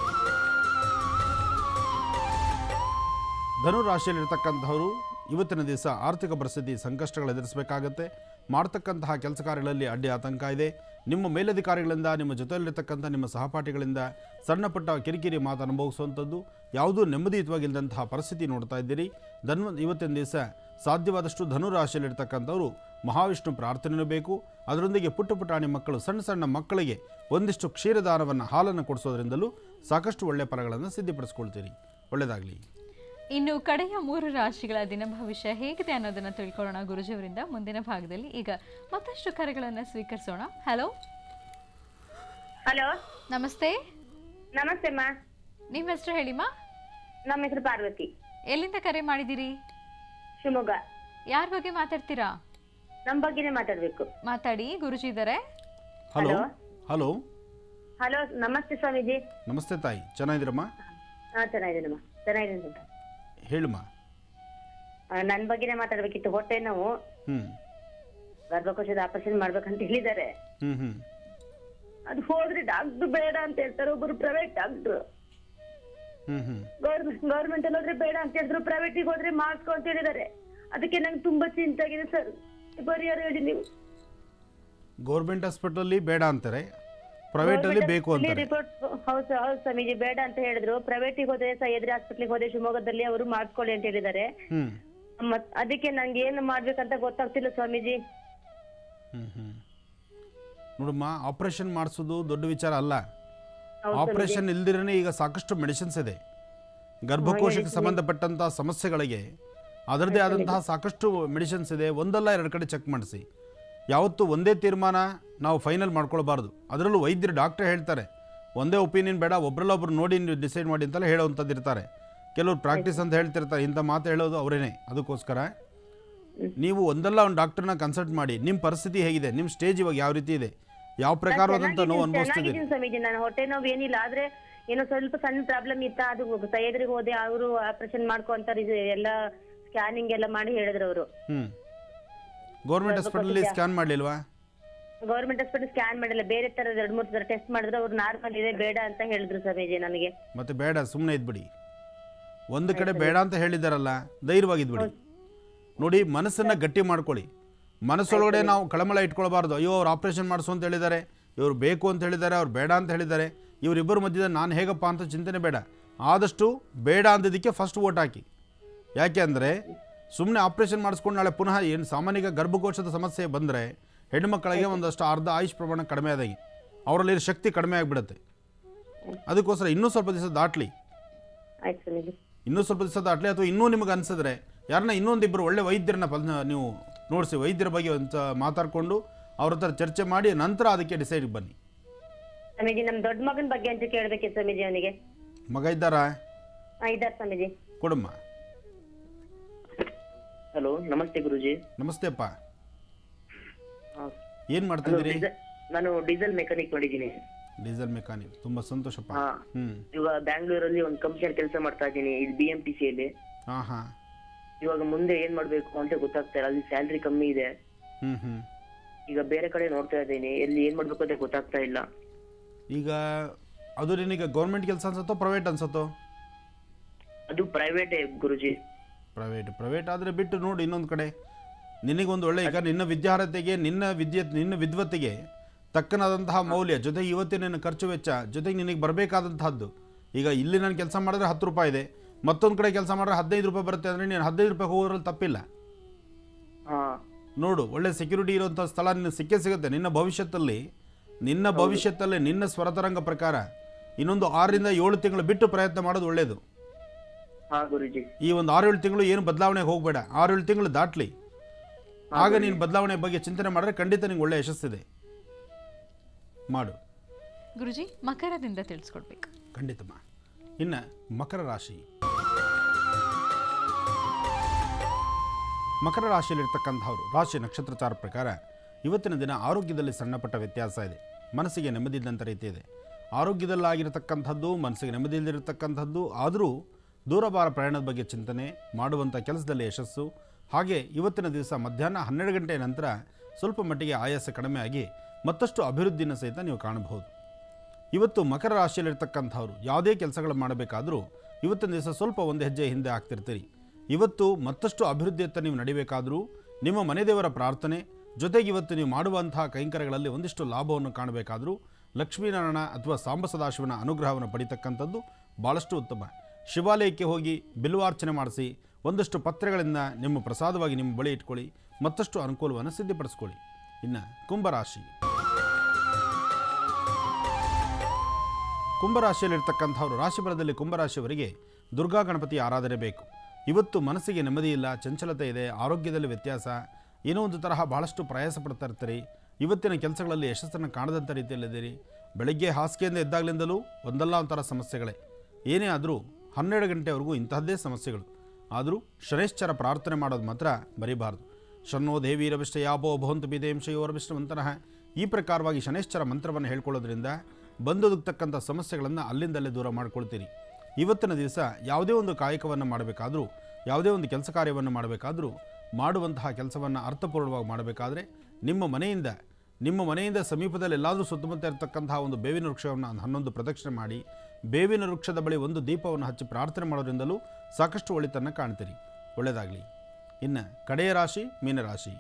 ಧನುರಾಶಿಯಲ್ಲಿರ್ತಕ್ಕಂಥವರು ಇವತ್ತಿನ ದಿವಸ ಆರ್ಥಿಕ ಪರಿಸ್ಥಿತಿ ಸಂಕಷ್ಟಗಳು ಎದುರಿಸಬೇಕಾಗತ್ತೆ ಮಾಡ್ತಕ್ಕಂತಹ ಕೆಲಸ ಕಾರ್ಯಗಳಲ್ಲಿ ಅಡ್ಡಿ ಆತಂಕ ಇದೆ ನಿಮ್ಮ ಮೇಲಧಿಕಾರಿಗಳಿಂದ ನಿಮ್ಮ ಜೊತೆಯಲ್ಲಿರ್ತಕ್ಕಂಥ ನಿಮ್ಮ ಸಹಪಾಠಿಗಳಿಂದ ಸಣ್ಣ ಪುಟ್ಟ ಕಿರಿಕಿರಿ ಮಾತು ಅನುಭವಿಸುವಂಥದ್ದು ಯಾವುದೂ ನೆಮ್ಮದಿಯುತವಾಗಿಲ್ಲದಂತಹ ಪರಿಸ್ಥಿತಿ ನೋಡ್ತಾ ಇದ್ದೀರಿ ಧನ್ವ ಇವತ್ತಿನ ದಿವಸ ಸಾಧ್ಯವಾದಷ್ಟು ಧನುರಾಶಿಯಲ್ಲಿರ್ತಕ್ಕಂಥವ್ರು ಮಹಾವಿಷ್ಣು ಪ್ರಾರ್ಥನೆಯೂ ಬೇಕು ಅದರೊಂದಿಗೆ ಪುಟ್ಟ ಪುಟಾಣಿ ಮಕ್ಕಳು ಸಣ್ಣ ಸಣ್ಣ ಮಕ್ಕಳಿಗೆ ಒಂದಿಷ್ಟು ಕ್ಷೀರದಾನವನ್ನು ಹಾಲನ್ನು ಕೊಡಿಸೋದ್ರಿಂದಲೂ ಸಾಕಷ್ಟು ಒಳ್ಳೆಯ ಫಲಗಳನ್ನು ಸಿದ್ಧಪಡಿಸ್ಕೊಳ್ತೀರಿ ಒಳ್ಳೆಯದಾಗಲಿ ಇನ್ನು ಕಡೆಯ ಮೂರು ರಾಶಿಗಳ ದಿನ ಭವಿಷ್ಯ ಹೇಗಿದೆ ಅನ್ನೋದನ್ನ ತಿಳ್ಕೊಳ್ಳೋಣ ಗುರುಜಿಯವರಿಂದ ಮುಂದಿನ ಭಾಗದಲ್ಲಿ ಈಗ ಮತ್ತಷ್ಟು ಕರೆಗಳನ್ನು ಸ್ವೀಕರಿಸೋಣ ಹಲೋ ಹಲೋ ನಮಸ್ತೆ ನಮಸ್ತೆ ಮಾ ನಿಮ್ಮ ಹೆಸರು ಹೇಳಿಮಾ ನಮ್ಮ ಹೆಸರು ಪಾರ್ವತಿ ಎಲ್ಲಿಂದ ಕರೆ ಮಾಡಿದಿರಿ ಶಿವಮೊಗ್ಗ ಯಾರ ಬಗ್ಗೆ ಮಾತಾಡ್ತೀರಾ ನಮ್ಮ ಬಗ್ಗೆನೇ ಮಾತಾಡ್ಬೇಕು ಮಾತಾಡಿ ಗುರುಜಿ ಇದ್ದಾರೆ ಹಲೋ ಹಲೋ ಹಲೋ ನಮಸ್ತೆ ಸ್ವಾಮೀಜಿ ನಮಸ್ತೆ ತಾಯಿ ಚೆನ್ನಾಗಿದ್ದೀರಮ್ಮ ಹಾ ಚೆನ್ನಾಗಿದ್ದೀನಮ್ಮ ಚೆನ್ನಾಗಿದ್ದೀನಿ ಹೇಳಮ್ಮ ನನ್ನ ಬಗ್ಗೆನೇ ಮಾತಾಡ್ಬೇಕಿತ್ತು ಹೊಟ್ಟೆ ನೋವು ಹ್ಞೂ ಗರ್ಭಕೋಶದ ಆಪರೇಷನ್ ಮಾಡ್ಬೇಕಂತ ಹೇಳಿದ್ದಾರೆ ಹ್ಞೂ ಹ್ಞೂ ಅದು ಹೋದ್ರೆ ಡಾಕ್ಟರ್ ಬೇಡ ಅಂತ ಹೇಳ್ತಾರೆ ಒಬ್ರು ಪ್ರೈವೇಟ್ ಡಾಕ್ಟರ್ ಹ್ಞೂ ಹ್ಞೂ ಗೌರ್ಮೆಂಟ್ ಗೌರ್ಮೆಂಟ್ ಅಲ್ಲಿ ಹೋದ್ರೆ ಬೇಡ ಅಂತ ಹೇಳಿದ್ರು ಪ್ರೈವೇಟಿಗೆ ಹೋದ್ರೆ ಮಾಡ್ಕೊ ಅಂತ ಹೇಳಿದ್ದಾರೆ ಅದಕ್ಕೆ ನಂಗೆ ತುಂಬಾ ಚಿಂತೆ ಆಗಿದೆ ಸರ್ ಪರಿಹಾರ ಹೇಳಿ ನೀವು ಗೌರ್ಮೆಂಟ್ ಹಾಸ್ಪಿಟಲಲ್ಲಿ ಬೇಡ ಅಂತಾರೆ ಪ್ರೈವೇಟಲ್ಲಿ ಬೇಕು ಅಂತಾರೆ ರಿಪೋರ್ಟ್ ಹೌದು ಸರ್ ಹೌದು ಸ್ವಾಮೀಜಿ ಬೇಡ ಅಂತ ಹೇಳಿದ್ರು ಪ್ರೈವೇಟಿಗೆ ಹೋದ್ರೆ ಸಹ್ಯಾದ್ರಿ ಹಾಸ್ಪಿಟ್ಲಿಗೆ ಹೋದೆ ಶಿವಮೊಗ್ಗದಲ್ಲಿ ಅವರು ಮಾಡ್ಕೊಳ್ಳಿ ಅಂತ ಹೇಳಿದ್ದಾರೆ ಹ್ಞೂ ಮತ್ ಅದಕ್ಕೆ ನಂಗೆ ಏನು ಮಾಡ್ಬೇಕಂತ ಗೊತ್ತಾಗ್ತಿಲ್ಲ ಸ್ವಾಮೀಜಿ ಹ್ಞೂ ಹ್ಞೂ ನೋಡಮ್ಮ ಆಪ್ರೇಷನ್ ಮಾಡಿಸೋದು ದೊಡ್ಡ ವಿಚಾರ ಅಲ್ಲ ಹೌದು ಆಪ್ರೇಷನ್ ಇಲ್ದಿರೇ ಈಗ ಸಾಕಷ್ಟು ಮೆಡಿಸಿನ್ಸ್ ಇದೆ ಗರ್ಭಕೋಶಕ್ಕೆ ಸಂಬಂಧಪಟ್ಟಂತಹ ಸಮಸ್ಯೆಗಳಿಗೆ ಅದರದ್ದೇ ಆದಂತಹ ಸಾಕಷ್ಟು ಮೆಡಿಸಿನ್ಸ್ ಇದೆ ಒಂದಲ್ಲ ಎರಡು ಕಡೆ ಚೆಕ್ ಮಾಡಿಸಿ ಯಾವತ್ತೂ ಒಂದೇ ತೀರ್ಮಾನ ನಾವು ಫೈನಲ್ ಮಾಡ್ಕೊಳ್ಬಾರ್ದು ಅದರಲ್ಲೂ ವೈದ್ಯರು ಡಾಕ್ಟರ್ ಹೇಳ್ತಾರೆ ಒಂದೇ ಒಪಿನಿಯನ್ ಬೇಡ ಒಬ್ರಲ್ಲ ಒಬ್ರು ನೋಡಿ ನೀವು ಡಿಸೈಡ್ ಮಾಡಿ ಅಂತೆಲ್ಲ ಹೇಳೋವಂಥದ್ದು ಇರ್ತಾರೆ ಕೆಲವ್ರು ಪ್ರಾಕ್ಟೀಸ್ ಅಂತ ಹೇಳ್ತಿರ್ತಾರೆ ಇಂಥ ಮಾತು ಹೇಳೋದು ಅವರೇನೆ ಅದಕ್ಕೋಸ್ಕರ ನೀವು ಒಂದಲ್ಲ ಒಂದು ಡಾಕ್ಟರ್ನ ಕನ್ಸಲ್ಟ್ ಮಾಡಿ ನಿಮ್ಮ ಪರಿಸ್ಥಿತಿ ಹೇಗಿದೆ ನಿಮ್ಮ ಸ್ಟೇಜ್ ಇವಾಗ ಯಾವ ರೀತಿ ಇದೆ ಯಾವ ಪ್ರಕಾರವಾದಂಥ ನೋವು ಅನುಭವಿಸ್ತಿದೆ ಚೆನ್ನಾಗಿದ್ದೀನಿ ಸ್ವಾಮೀಜಿ ನಾನು ಹೊಟ್ಟೆ ನೋವು ಏನಿಲ್ಲ ಆದ್ರೆ ಏನೋ ಸ್ವಲ್ಪ ಸಣ್ಣ ಪ್ರಾಬ್ಲಮ್ ಇತ್ತ ಅದು ಸಹ್ಯಾದ್ರಿಗೆ ಹೋದೆ ಅವರು ಆಪರೇಷನ್ ಮಾಡ್ಕೊ ಅಂತ ಇದು ಎಲ್ಲ ಸ್ಕ್ಯಾನಿಂಗ್ ಎಲ್ಲ ಮಾಡಿ ಹೇಳಿದ್ರು ಅವರು ಹ್ಞೂ ಗೌರ್ಮೆಂಟ್ ಹಾಸ್ಪಿಟಲಲ್ಲಿ ಸ್ಕ್ಯಾನ್ ಮಾಡಲಿಲ್ವಾ ಗೌರ್ಮೆಂಟ್ ಹಾಸ್ಪಿಟಲ್ ಸ್ಕ್ಯಾನ್ ಮಾಡಿಲ್ಲ ಬೇರೆ ತರ ಎರಡ್ ಮೂರು ತರ ಟೆಸ್ಟ್ ಮಾಡಿದ್ರು ಅವ್ರು ನಾರ್ಮಲ್ ಇದೆ ಬೇಡ ಅಂತ ಹೇಳಿದ್ರು ಸ್ವಾಮೀಜಿ ನನಗೆ ಮತ್ತೆ ಬೇಡ ಸುಮ್ಮನೆ ಇದ್ಬಿಡಿ ಒಂದು ಕಡೆ ಬೇಡ ಅಂತ ಹೇಳಿದಾರಲ್ಲ ಧೈರ್ಯವಾಗಿದ್ಬಿಡಿ ನೋಡಿ ಮನಸ್ಸನ್ನು ಗಟ್ಟಿ ಮಾಡ್ಕೊಳ್ಳಿ ಮನಸ್ಸೊಳಗಡೆ ನಾವು ಕಳಮಳ ಇಟ್ಕೊಳ್ಬಾರ್ದು ಅಯ್ಯೋ ಅವ್ರು ಆಪ್ರೇಷನ್ ಮಾಡಿಸು ಅಂತ ಹೇಳಿದ್ದಾರೆ ಇವರು ಬೇಕು ಅಂತ ಹೇಳಿದ್ದಾರೆ ಅವ್ರು ಬೇಡ ಅಂತ ಹೇಳಿದ್ದಾರೆ ಇವರಿಬ್ಬರ ಮಧ್ಯದಲ್ಲಿ ನಾನು ಹೇಗಪ್ಪ ಅಂತ ಚಿಂತನೆ ಬೇಡ ಆದಷ್ಟು ಬೇಡ ಅಂದಿದ್ದಕ್ಕೆ ಫಸ್ಟ್ ಓಟ್ ಹಾಕಿ ಯಾಕೆ ಅಂದರೆ ಸುಮ್ಮನೆ ಆಪ್ರೇಷನ್ ಮಾಡಿಸ್ಕೊಂಡು ನಾಳೆ ಪುನಃ ಏನು ಸಾಮಾನ್ಯ ಗರ್ಭಕೋಶದ ಸಮಸ್ಯೆ ಬಂದರೆ ಹೆಣ್ಣುಮಕ್ಕಳಿಗೆ ಒಂದಷ್ಟು ಅರ್ಧ ಆಯುಷ್ ಪ್ರಮಾಣ ಕಡಿಮೆ ಆದಾಗಿ ಅವರಲ್ಲಿರೋ ಶಕ್ತಿ ಕಡಿಮೆ ಆಗಿಬಿಡುತ್ತೆ ಅದಕ್ಕೋಸ್ಕರ ಇನ್ನೂ ಸ್ವಲ್ಪ ದಿವಸ ದಾಟ್ಲಿ ಆಯ್ತು ಸ್ವಾಮೀಜಿ ಇನ್ನೂ ಸ್ವಲ್ಪ ದಿವಸ ದಾಟ್ಲಿ ಅಥವಾ ಇನ್ನೂ ನಿಮಗೆ ಅನಿಸಿದ್ರೆ ಯಾರನ್ನ ಇನ್ನೊಂದಿಬ್ಬರು ಒಳ್ಳೆ ವೈದ್ಯರನ್ನ ಪಲ್ ನೀವು ನೋಡಿಸಿ ವೈದ್ಯರ ಬಗ್ಗೆ ಒಂದು ಮಾತಾಡಿಕೊಂಡು ಅವ್ರ ಹತ್ರ ಚರ್ಚೆ ಮಾಡಿ ನಂತರ ಅದಕ್ಕೆ ಡಿಸೈಡ್ ಬನ್ನಿ ಸ್ವಾಮೀಜಿ ನಮ್ ದೊಡ್ಡ ಮಗನ ಬಗ್ಗೆ ಅಂತ ಕೇಳ್ಬೇಕಿತ್ತು ಸ್ವಾಮೀಜಿ ಅವನಿಗೆ ಮಗ ಇದ್ದಾರಾ ಇದಾರೆ ಸ್ವಾಮೀಜಿ ಕೊಡಮ್ಮ ಹಲೋ ನಮಸ್ತೆ ಗುರುಜಿ ನಮಸ್ತೆ ಅಪ್ಪ ಹಾ. ಏನು ಮಾಡ್ತಿದ್ದೀರಿ ಡೀಸೆಲ್- ನಾನು ಡೀಸೆಲ್ ಮೆಕ್ಯಾನಿಕ್ ಮಾಡಿದ್ದೀನಿ ಡೀಸೆಲ್ ಮೆಕ್ಯಾನಿಕ್ ತುಂಬ ಸಂತೋಷಪ್ಪ ಹಾ. ಹ್ಞೂ ಇವಾಗ ಬ್ಯಾಂಗ್ಳೂರಲ್ಲಿ ಒಂದು ಕಂಪ್ನಿಯಲ್ಲಿ ಕೆಲಸ ಮಾಡ್ತಾ ಇದ್ದೀನಿ ಇದು ಬಿ ಎಂ ಟಿ ಸಿ ಅಲ್ಲಿ ಹಾಂ ಹಾಂ ಇವಾಗ ಮುಂದೆ ಏನ್ ಮಾಡ್ಬೇಕು ಅಂತ ಗೊತ್ತಾಗ್ತಾ ಇಲ್ಲ ಅಲ್ಲಿ ಸ್ಯಾಲ್ರಿ ಕಮ್ಮಿ ಇದೆ ಹ್ಞೂ ಹ್ಞೂ ಈಗ ಬೇರೆ ಕಡೆ ನೋಡ್ತಾ ಇದ್ದೀನಿ ಎಲ್ಲಿ ಏನ್ ಮಾಡ್ಬೇಕು ಅಂತ ಗೊತ್ತಾಗ್ತಾ ಇಲ್ಲ ಈಗ ಅದು ನಿನಗೆ ಗೌರ್ಮೆಂಟ್ ಕೆಲಸ ಅನ್ಸತ್ತೋ ಪ್ರೈವೇಟ್ ಅನ್ಸತ್ತೋ ಅದು ಪ್ರೈವೇಟ್ ಗುರುಜಿ ಪ್ರೈವೇಟ್ ಪ್ರೈವೇಟ್ ಆದರೆ ಬಿಟ್ಟು ನೋಡು ಇನ್ನೊಂದು ಕಡೆ ನಿನಗೊಂದು ಒಳ್ಳೆ ಈಗ ನಿನ್ನ ವಿದ್ಯಾರ್ಹತೆಗೆ ನಿನ್ನ ವಿದ್ಯೆ ನಿನ್ನ ವಿದ್ವತ್ತೆಗೆ ತಕ್ಕನಾದಂತಹ ಮೌಲ್ಯ ಜೊತೆಗೆ ಇವತ್ತಿನ ನಿನ್ನ ಖರ್ಚು ವೆಚ್ಚ ಜೊತೆಗೆ ನಿನಗೆ ಬರಬೇಕಾದಂತಹದ್ದು ಈಗ ಇಲ್ಲಿ ನಾನು ಕೆಲಸ ಮಾಡಿದ್ರೆ ಹತ್ತು ರೂಪಾಯಿ ಇದೆ ಮತ್ತೊಂದು ಕಡೆ ಕೆಲಸ ಮಾಡಿದ್ರೆ ಹದಿನೈದು ರೂಪಾಯಿ ಬರುತ್ತೆ ಅಂದರೆ ನೀನು ಹದಿನೈದು ರೂಪಾಯಿ ಹೋಗೋದ್ರಲ್ಲಿ ತಪ್ಪಿಲ್ಲ ಹಾ ನೋಡು ಒಳ್ಳೆ ಸೆಕ್ಯೂರಿಟಿ ಇರುವಂಥ ಸ್ಥಳ ನಿನ್ನ ಸಿಕ್ಕೇ ಸಿಗುತ್ತೆ ನಿನ್ನ ಭವಿಷ್ಯದಲ್ಲಿ ನಿನ್ನ ಭವಿಷ್ಯದಲ್ಲಿ ನಿನ್ನ ಸ್ವರತರಂಗ ಪ್ರಕಾರ ಇನ್ನೊಂದು ಆರರಿಂದ ಏಳು ತಿಂಗಳು ಬಿಟ್ಟು ಪ್ರಯತ್ನ ಮಾಡೋದು ಒಳ್ಳೆಯದು ಹಾ ಗುರುಜಿ ಈ ಒಂದು ಆರು ಏಳು ತಿಂಗಳು ಏನು ಬದಲಾವಣೆಗೆ ಹೋಗಬೇಡ ಆರು ಏಳು ತಿಂಗಳು ದಾಟ್ಲಿ ಆಗ ನೀನು ಬದಲಾವಣೆ ಬಗ್ಗೆ ಚಿಂತನೆ ಮಾಡಿದ್ರೆ ಖಂಡಿತ ನಿಂಗೆ ಒಳ್ಳೆ ಯಶಸ್ಸಿದೆ ಮಾಡು ಗುರುಜಿ ಮಕರದಿಂದ ತಿಳಿಸ್ಕೊಡ್ಬೇಕು ಖಂಡಿತಮ್ಮ ಇನ್ನು ಮಕರ ರಾಶಿ ಮಕರ ರಾಶಿಯಲ್ಲಿರ್ತಕ್ಕಂಥವ್ರು ರಾಶಿ ನಕ್ಷತ್ರಚಾರ ಪ್ರಕಾರ ಇವತ್ತಿನ ದಿನ ಆರೋಗ್ಯದಲ್ಲಿ ಸಣ್ಣಪಟ್ಟ ವ್ಯತ್ಯಾಸ ಇದೆ ಮನಸ್ಸಿಗೆ ನೆಮ್ಮದಿ ಇದ್ದಂಥ ರೀತಿ ಇದೆ ಆರೋಗ್ಯದಲ್ಲಾಗಿರತಕ್ಕಂಥದ್ದು ಮನಸ್ಸಿಗೆ ನೆಮ್ಮದಿ ಇಲ್ಲದಿರತಕ್ಕಂಥದ್ದು ಆದರೂ ದೂರಭಾರ ಪ್ರಯಾಣದ ಬಗ್ಗೆ ಚಿಂತನೆ ಮಾಡುವಂಥ ಕೆಲಸದಲ್ಲಿ ಯಶಸ್ಸು ಹಾಗೆ ಇವತ್ತಿನ ದಿವಸ ಮಧ್ಯಾಹ್ನ ಹನ್ನೆರಡು ಗಂಟೆ ನಂತರ ಸ್ವಲ್ಪ ಮಟ್ಟಿಗೆ ಆಯಾಸ ಕಡಿಮೆ ಆಗಿ ಮತ್ತಷ್ಟು ಅಭಿವೃದ್ಧಿನ ಸಹಿತ ನೀವು ಕಾಣಬಹುದು ಇವತ್ತು ಮಕರ ರಾಶಿಯಲ್ಲಿರ್ತಕ್ಕಂಥವ್ರು ಯಾವುದೇ ಕೆಲಸಗಳು ಮಾಡಬೇಕಾದರೂ ಇವತ್ತಿನ ದಿವಸ ಸ್ವಲ್ಪ ಒಂದು ಹೆಜ್ಜೆ ಹಿಂದೆ ಆಗ್ತಿರ್ತೀರಿ ಇವತ್ತು ಮತ್ತಷ್ಟು ಅಭಿವೃದ್ಧಿಯತ್ತ ನೀವು ನಡಿಬೇಕಾದರೂ ನಿಮ್ಮ ಮನೆದೇವರ ಪ್ರಾರ್ಥನೆ ಜೊತೆಗೆ ಇವತ್ತು ನೀವು ಮಾಡುವಂತಹ ಕೈಂಕರ್ಯಗಳಲ್ಲಿ ಒಂದಿಷ್ಟು ಲಾಭವನ್ನು ಕಾಣಬೇಕಾದರೂ ಲಕ್ಷ್ಮೀನಾರಾಯಣ ಅಥವಾ ಸಾಂಬ ಸದಾಶಿವನ ಅನುಗ್ರಹವನ್ನು ಪಡಿತಕ್ಕಂಥದ್ದು ಭಾಳಷ್ಟು ಉತ್ತಮ ಶಿವಾಲಯಕ್ಕೆ ಹೋಗಿ ಬಿಲ್ವಾರ್ಚನೆ ಮಾಡಿಸಿ ಒಂದಷ್ಟು ಪತ್ರೆಗಳಿಂದ ನಿಮ್ಮ ಪ್ರಸಾದವಾಗಿ ನಿಮ್ಮ ಬಳಿ ಇಟ್ಕೊಳ್ಳಿ ಮತ್ತಷ್ಟು ಅನುಕೂಲವನ್ನು ಸಿದ್ಧಪಡಿಸ್ಕೊಳ್ಳಿ ಇನ್ನು ಕುಂಭರಾಶಿ ಕುಂಭರಾಶಿಯಲ್ಲಿರ್ತಕ್ಕಂಥವ್ರು ರಾಶಿಫಲದಲ್ಲಿ ಕುಂಭರಾಶಿಯವರಿಗೆ ದುರ್ಗಾ ಗಣಪತಿ ಆರಾಧನೆ ಬೇಕು ಇವತ್ತು ಮನಸ್ಸಿಗೆ ನೆಮ್ಮದಿ ಇಲ್ಲ ಚಂಚಲತೆ ಇದೆ ಆರೋಗ್ಯದಲ್ಲಿ ವ್ಯತ್ಯಾಸ ಏನೋ ಒಂದು ತರಹ ಬಹಳಷ್ಟು ಪ್ರಯಾಸ ಪಡ್ತಾ ಇರ್ತೀರಿ ಇವತ್ತಿನ ಕೆಲಸಗಳಲ್ಲಿ ಯಶಸ್ಸನ್ನು ಕಾಣದಂಥ ರೀತಿಯಲ್ಲಿದ್ದೀರಿ ಬೆಳಗ್ಗೆ ಹಾಸಿಗೆಯಿಂದ ಎದ್ದಾಗಲಿಂದಲೂ ಒಂದಲ್ಲ ಒಂಥರ ಸಮಸ್ಯೆಗಳೇ ಏನೇ ಆದರೂ ಹನ್ನೆರಡು ಗಂಟೆವರೆಗೂ ಇಂತಹದ್ದೇ ಸಮಸ್ಯೆಗಳು ಆದರೂ ಶನೇಶ್ಚರ ಪ್ರಾರ್ಥನೆ ಮಾಡೋದು ಮಾತ್ರ ಬರೀಬಾರ್ದು ಶನ್ನೋ ದೇವೀರವಿಷ್ಟ ಯಾಪೋ ಭವಂತು ಬಿದೇಂಶಯೋರವಿಷ್ಟವಂತನಃ ಈ ಪ್ರಕಾರವಾಗಿ ಶನೇಶ್ಚರ ಮಂತ್ರವನ್ನು ಹೇಳ್ಕೊಳ್ಳೋದ್ರಿಂದ ಬಂದೊದಗ್ತಕ್ಕಂಥ ಸಮಸ್ಯೆಗಳನ್ನು ಅಲ್ಲಿಂದಲ್ಲೇ ದೂರ ಮಾಡ್ಕೊಳ್ತೀರಿ ಇವತ್ತಿನ ದಿವಸ ಯಾವುದೇ ಒಂದು ಕಾಯಕವನ್ನು ಮಾಡಬೇಕಾದ್ರೂ ಯಾವುದೇ ಒಂದು ಕೆಲಸ ಕಾರ್ಯವನ್ನು ಮಾಡಬೇಕಾದ್ರೂ ಮಾಡುವಂತಹ ಕೆಲಸವನ್ನು ಅರ್ಥಪೂರ್ಣವಾಗಿ ಮಾಡಬೇಕಾದ್ರೆ ನಿಮ್ಮ ಮನೆಯಿಂದ ನಿಮ್ಮ ಮನೆಯಿಂದ ಸಮೀಪದಲ್ಲಿ ಎಲ್ಲಾದರೂ ಸುತ್ತಮುತ್ತ ಇರತಕ್ಕಂತಹ ಒಂದು ಬೇವಿನ ವೃಕ್ಷವನ್ನು ಹನ್ನೊಂದು ಪ್ರದಕ್ಷಿಣೆ ಮಾಡಿ ಬೇವಿನ ವೃಕ್ಷದ ಬಳಿ ಒಂದು ದೀಪವನ್ನು ಹಚ್ಚಿ ಪ್ರಾರ್ಥನೆ ಮಾಡೋದ್ರಿಂದಲೂ ಸಾಕಷ್ಟು ಒಳಿತನ್ನು ಕಾಣ್ತೀರಿ ಒಳ್ಳೆಯದಾಗಲಿ ಇನ್ನು ಕಡೆಯ ರಾಶಿ ಮೀನರಾಶಿ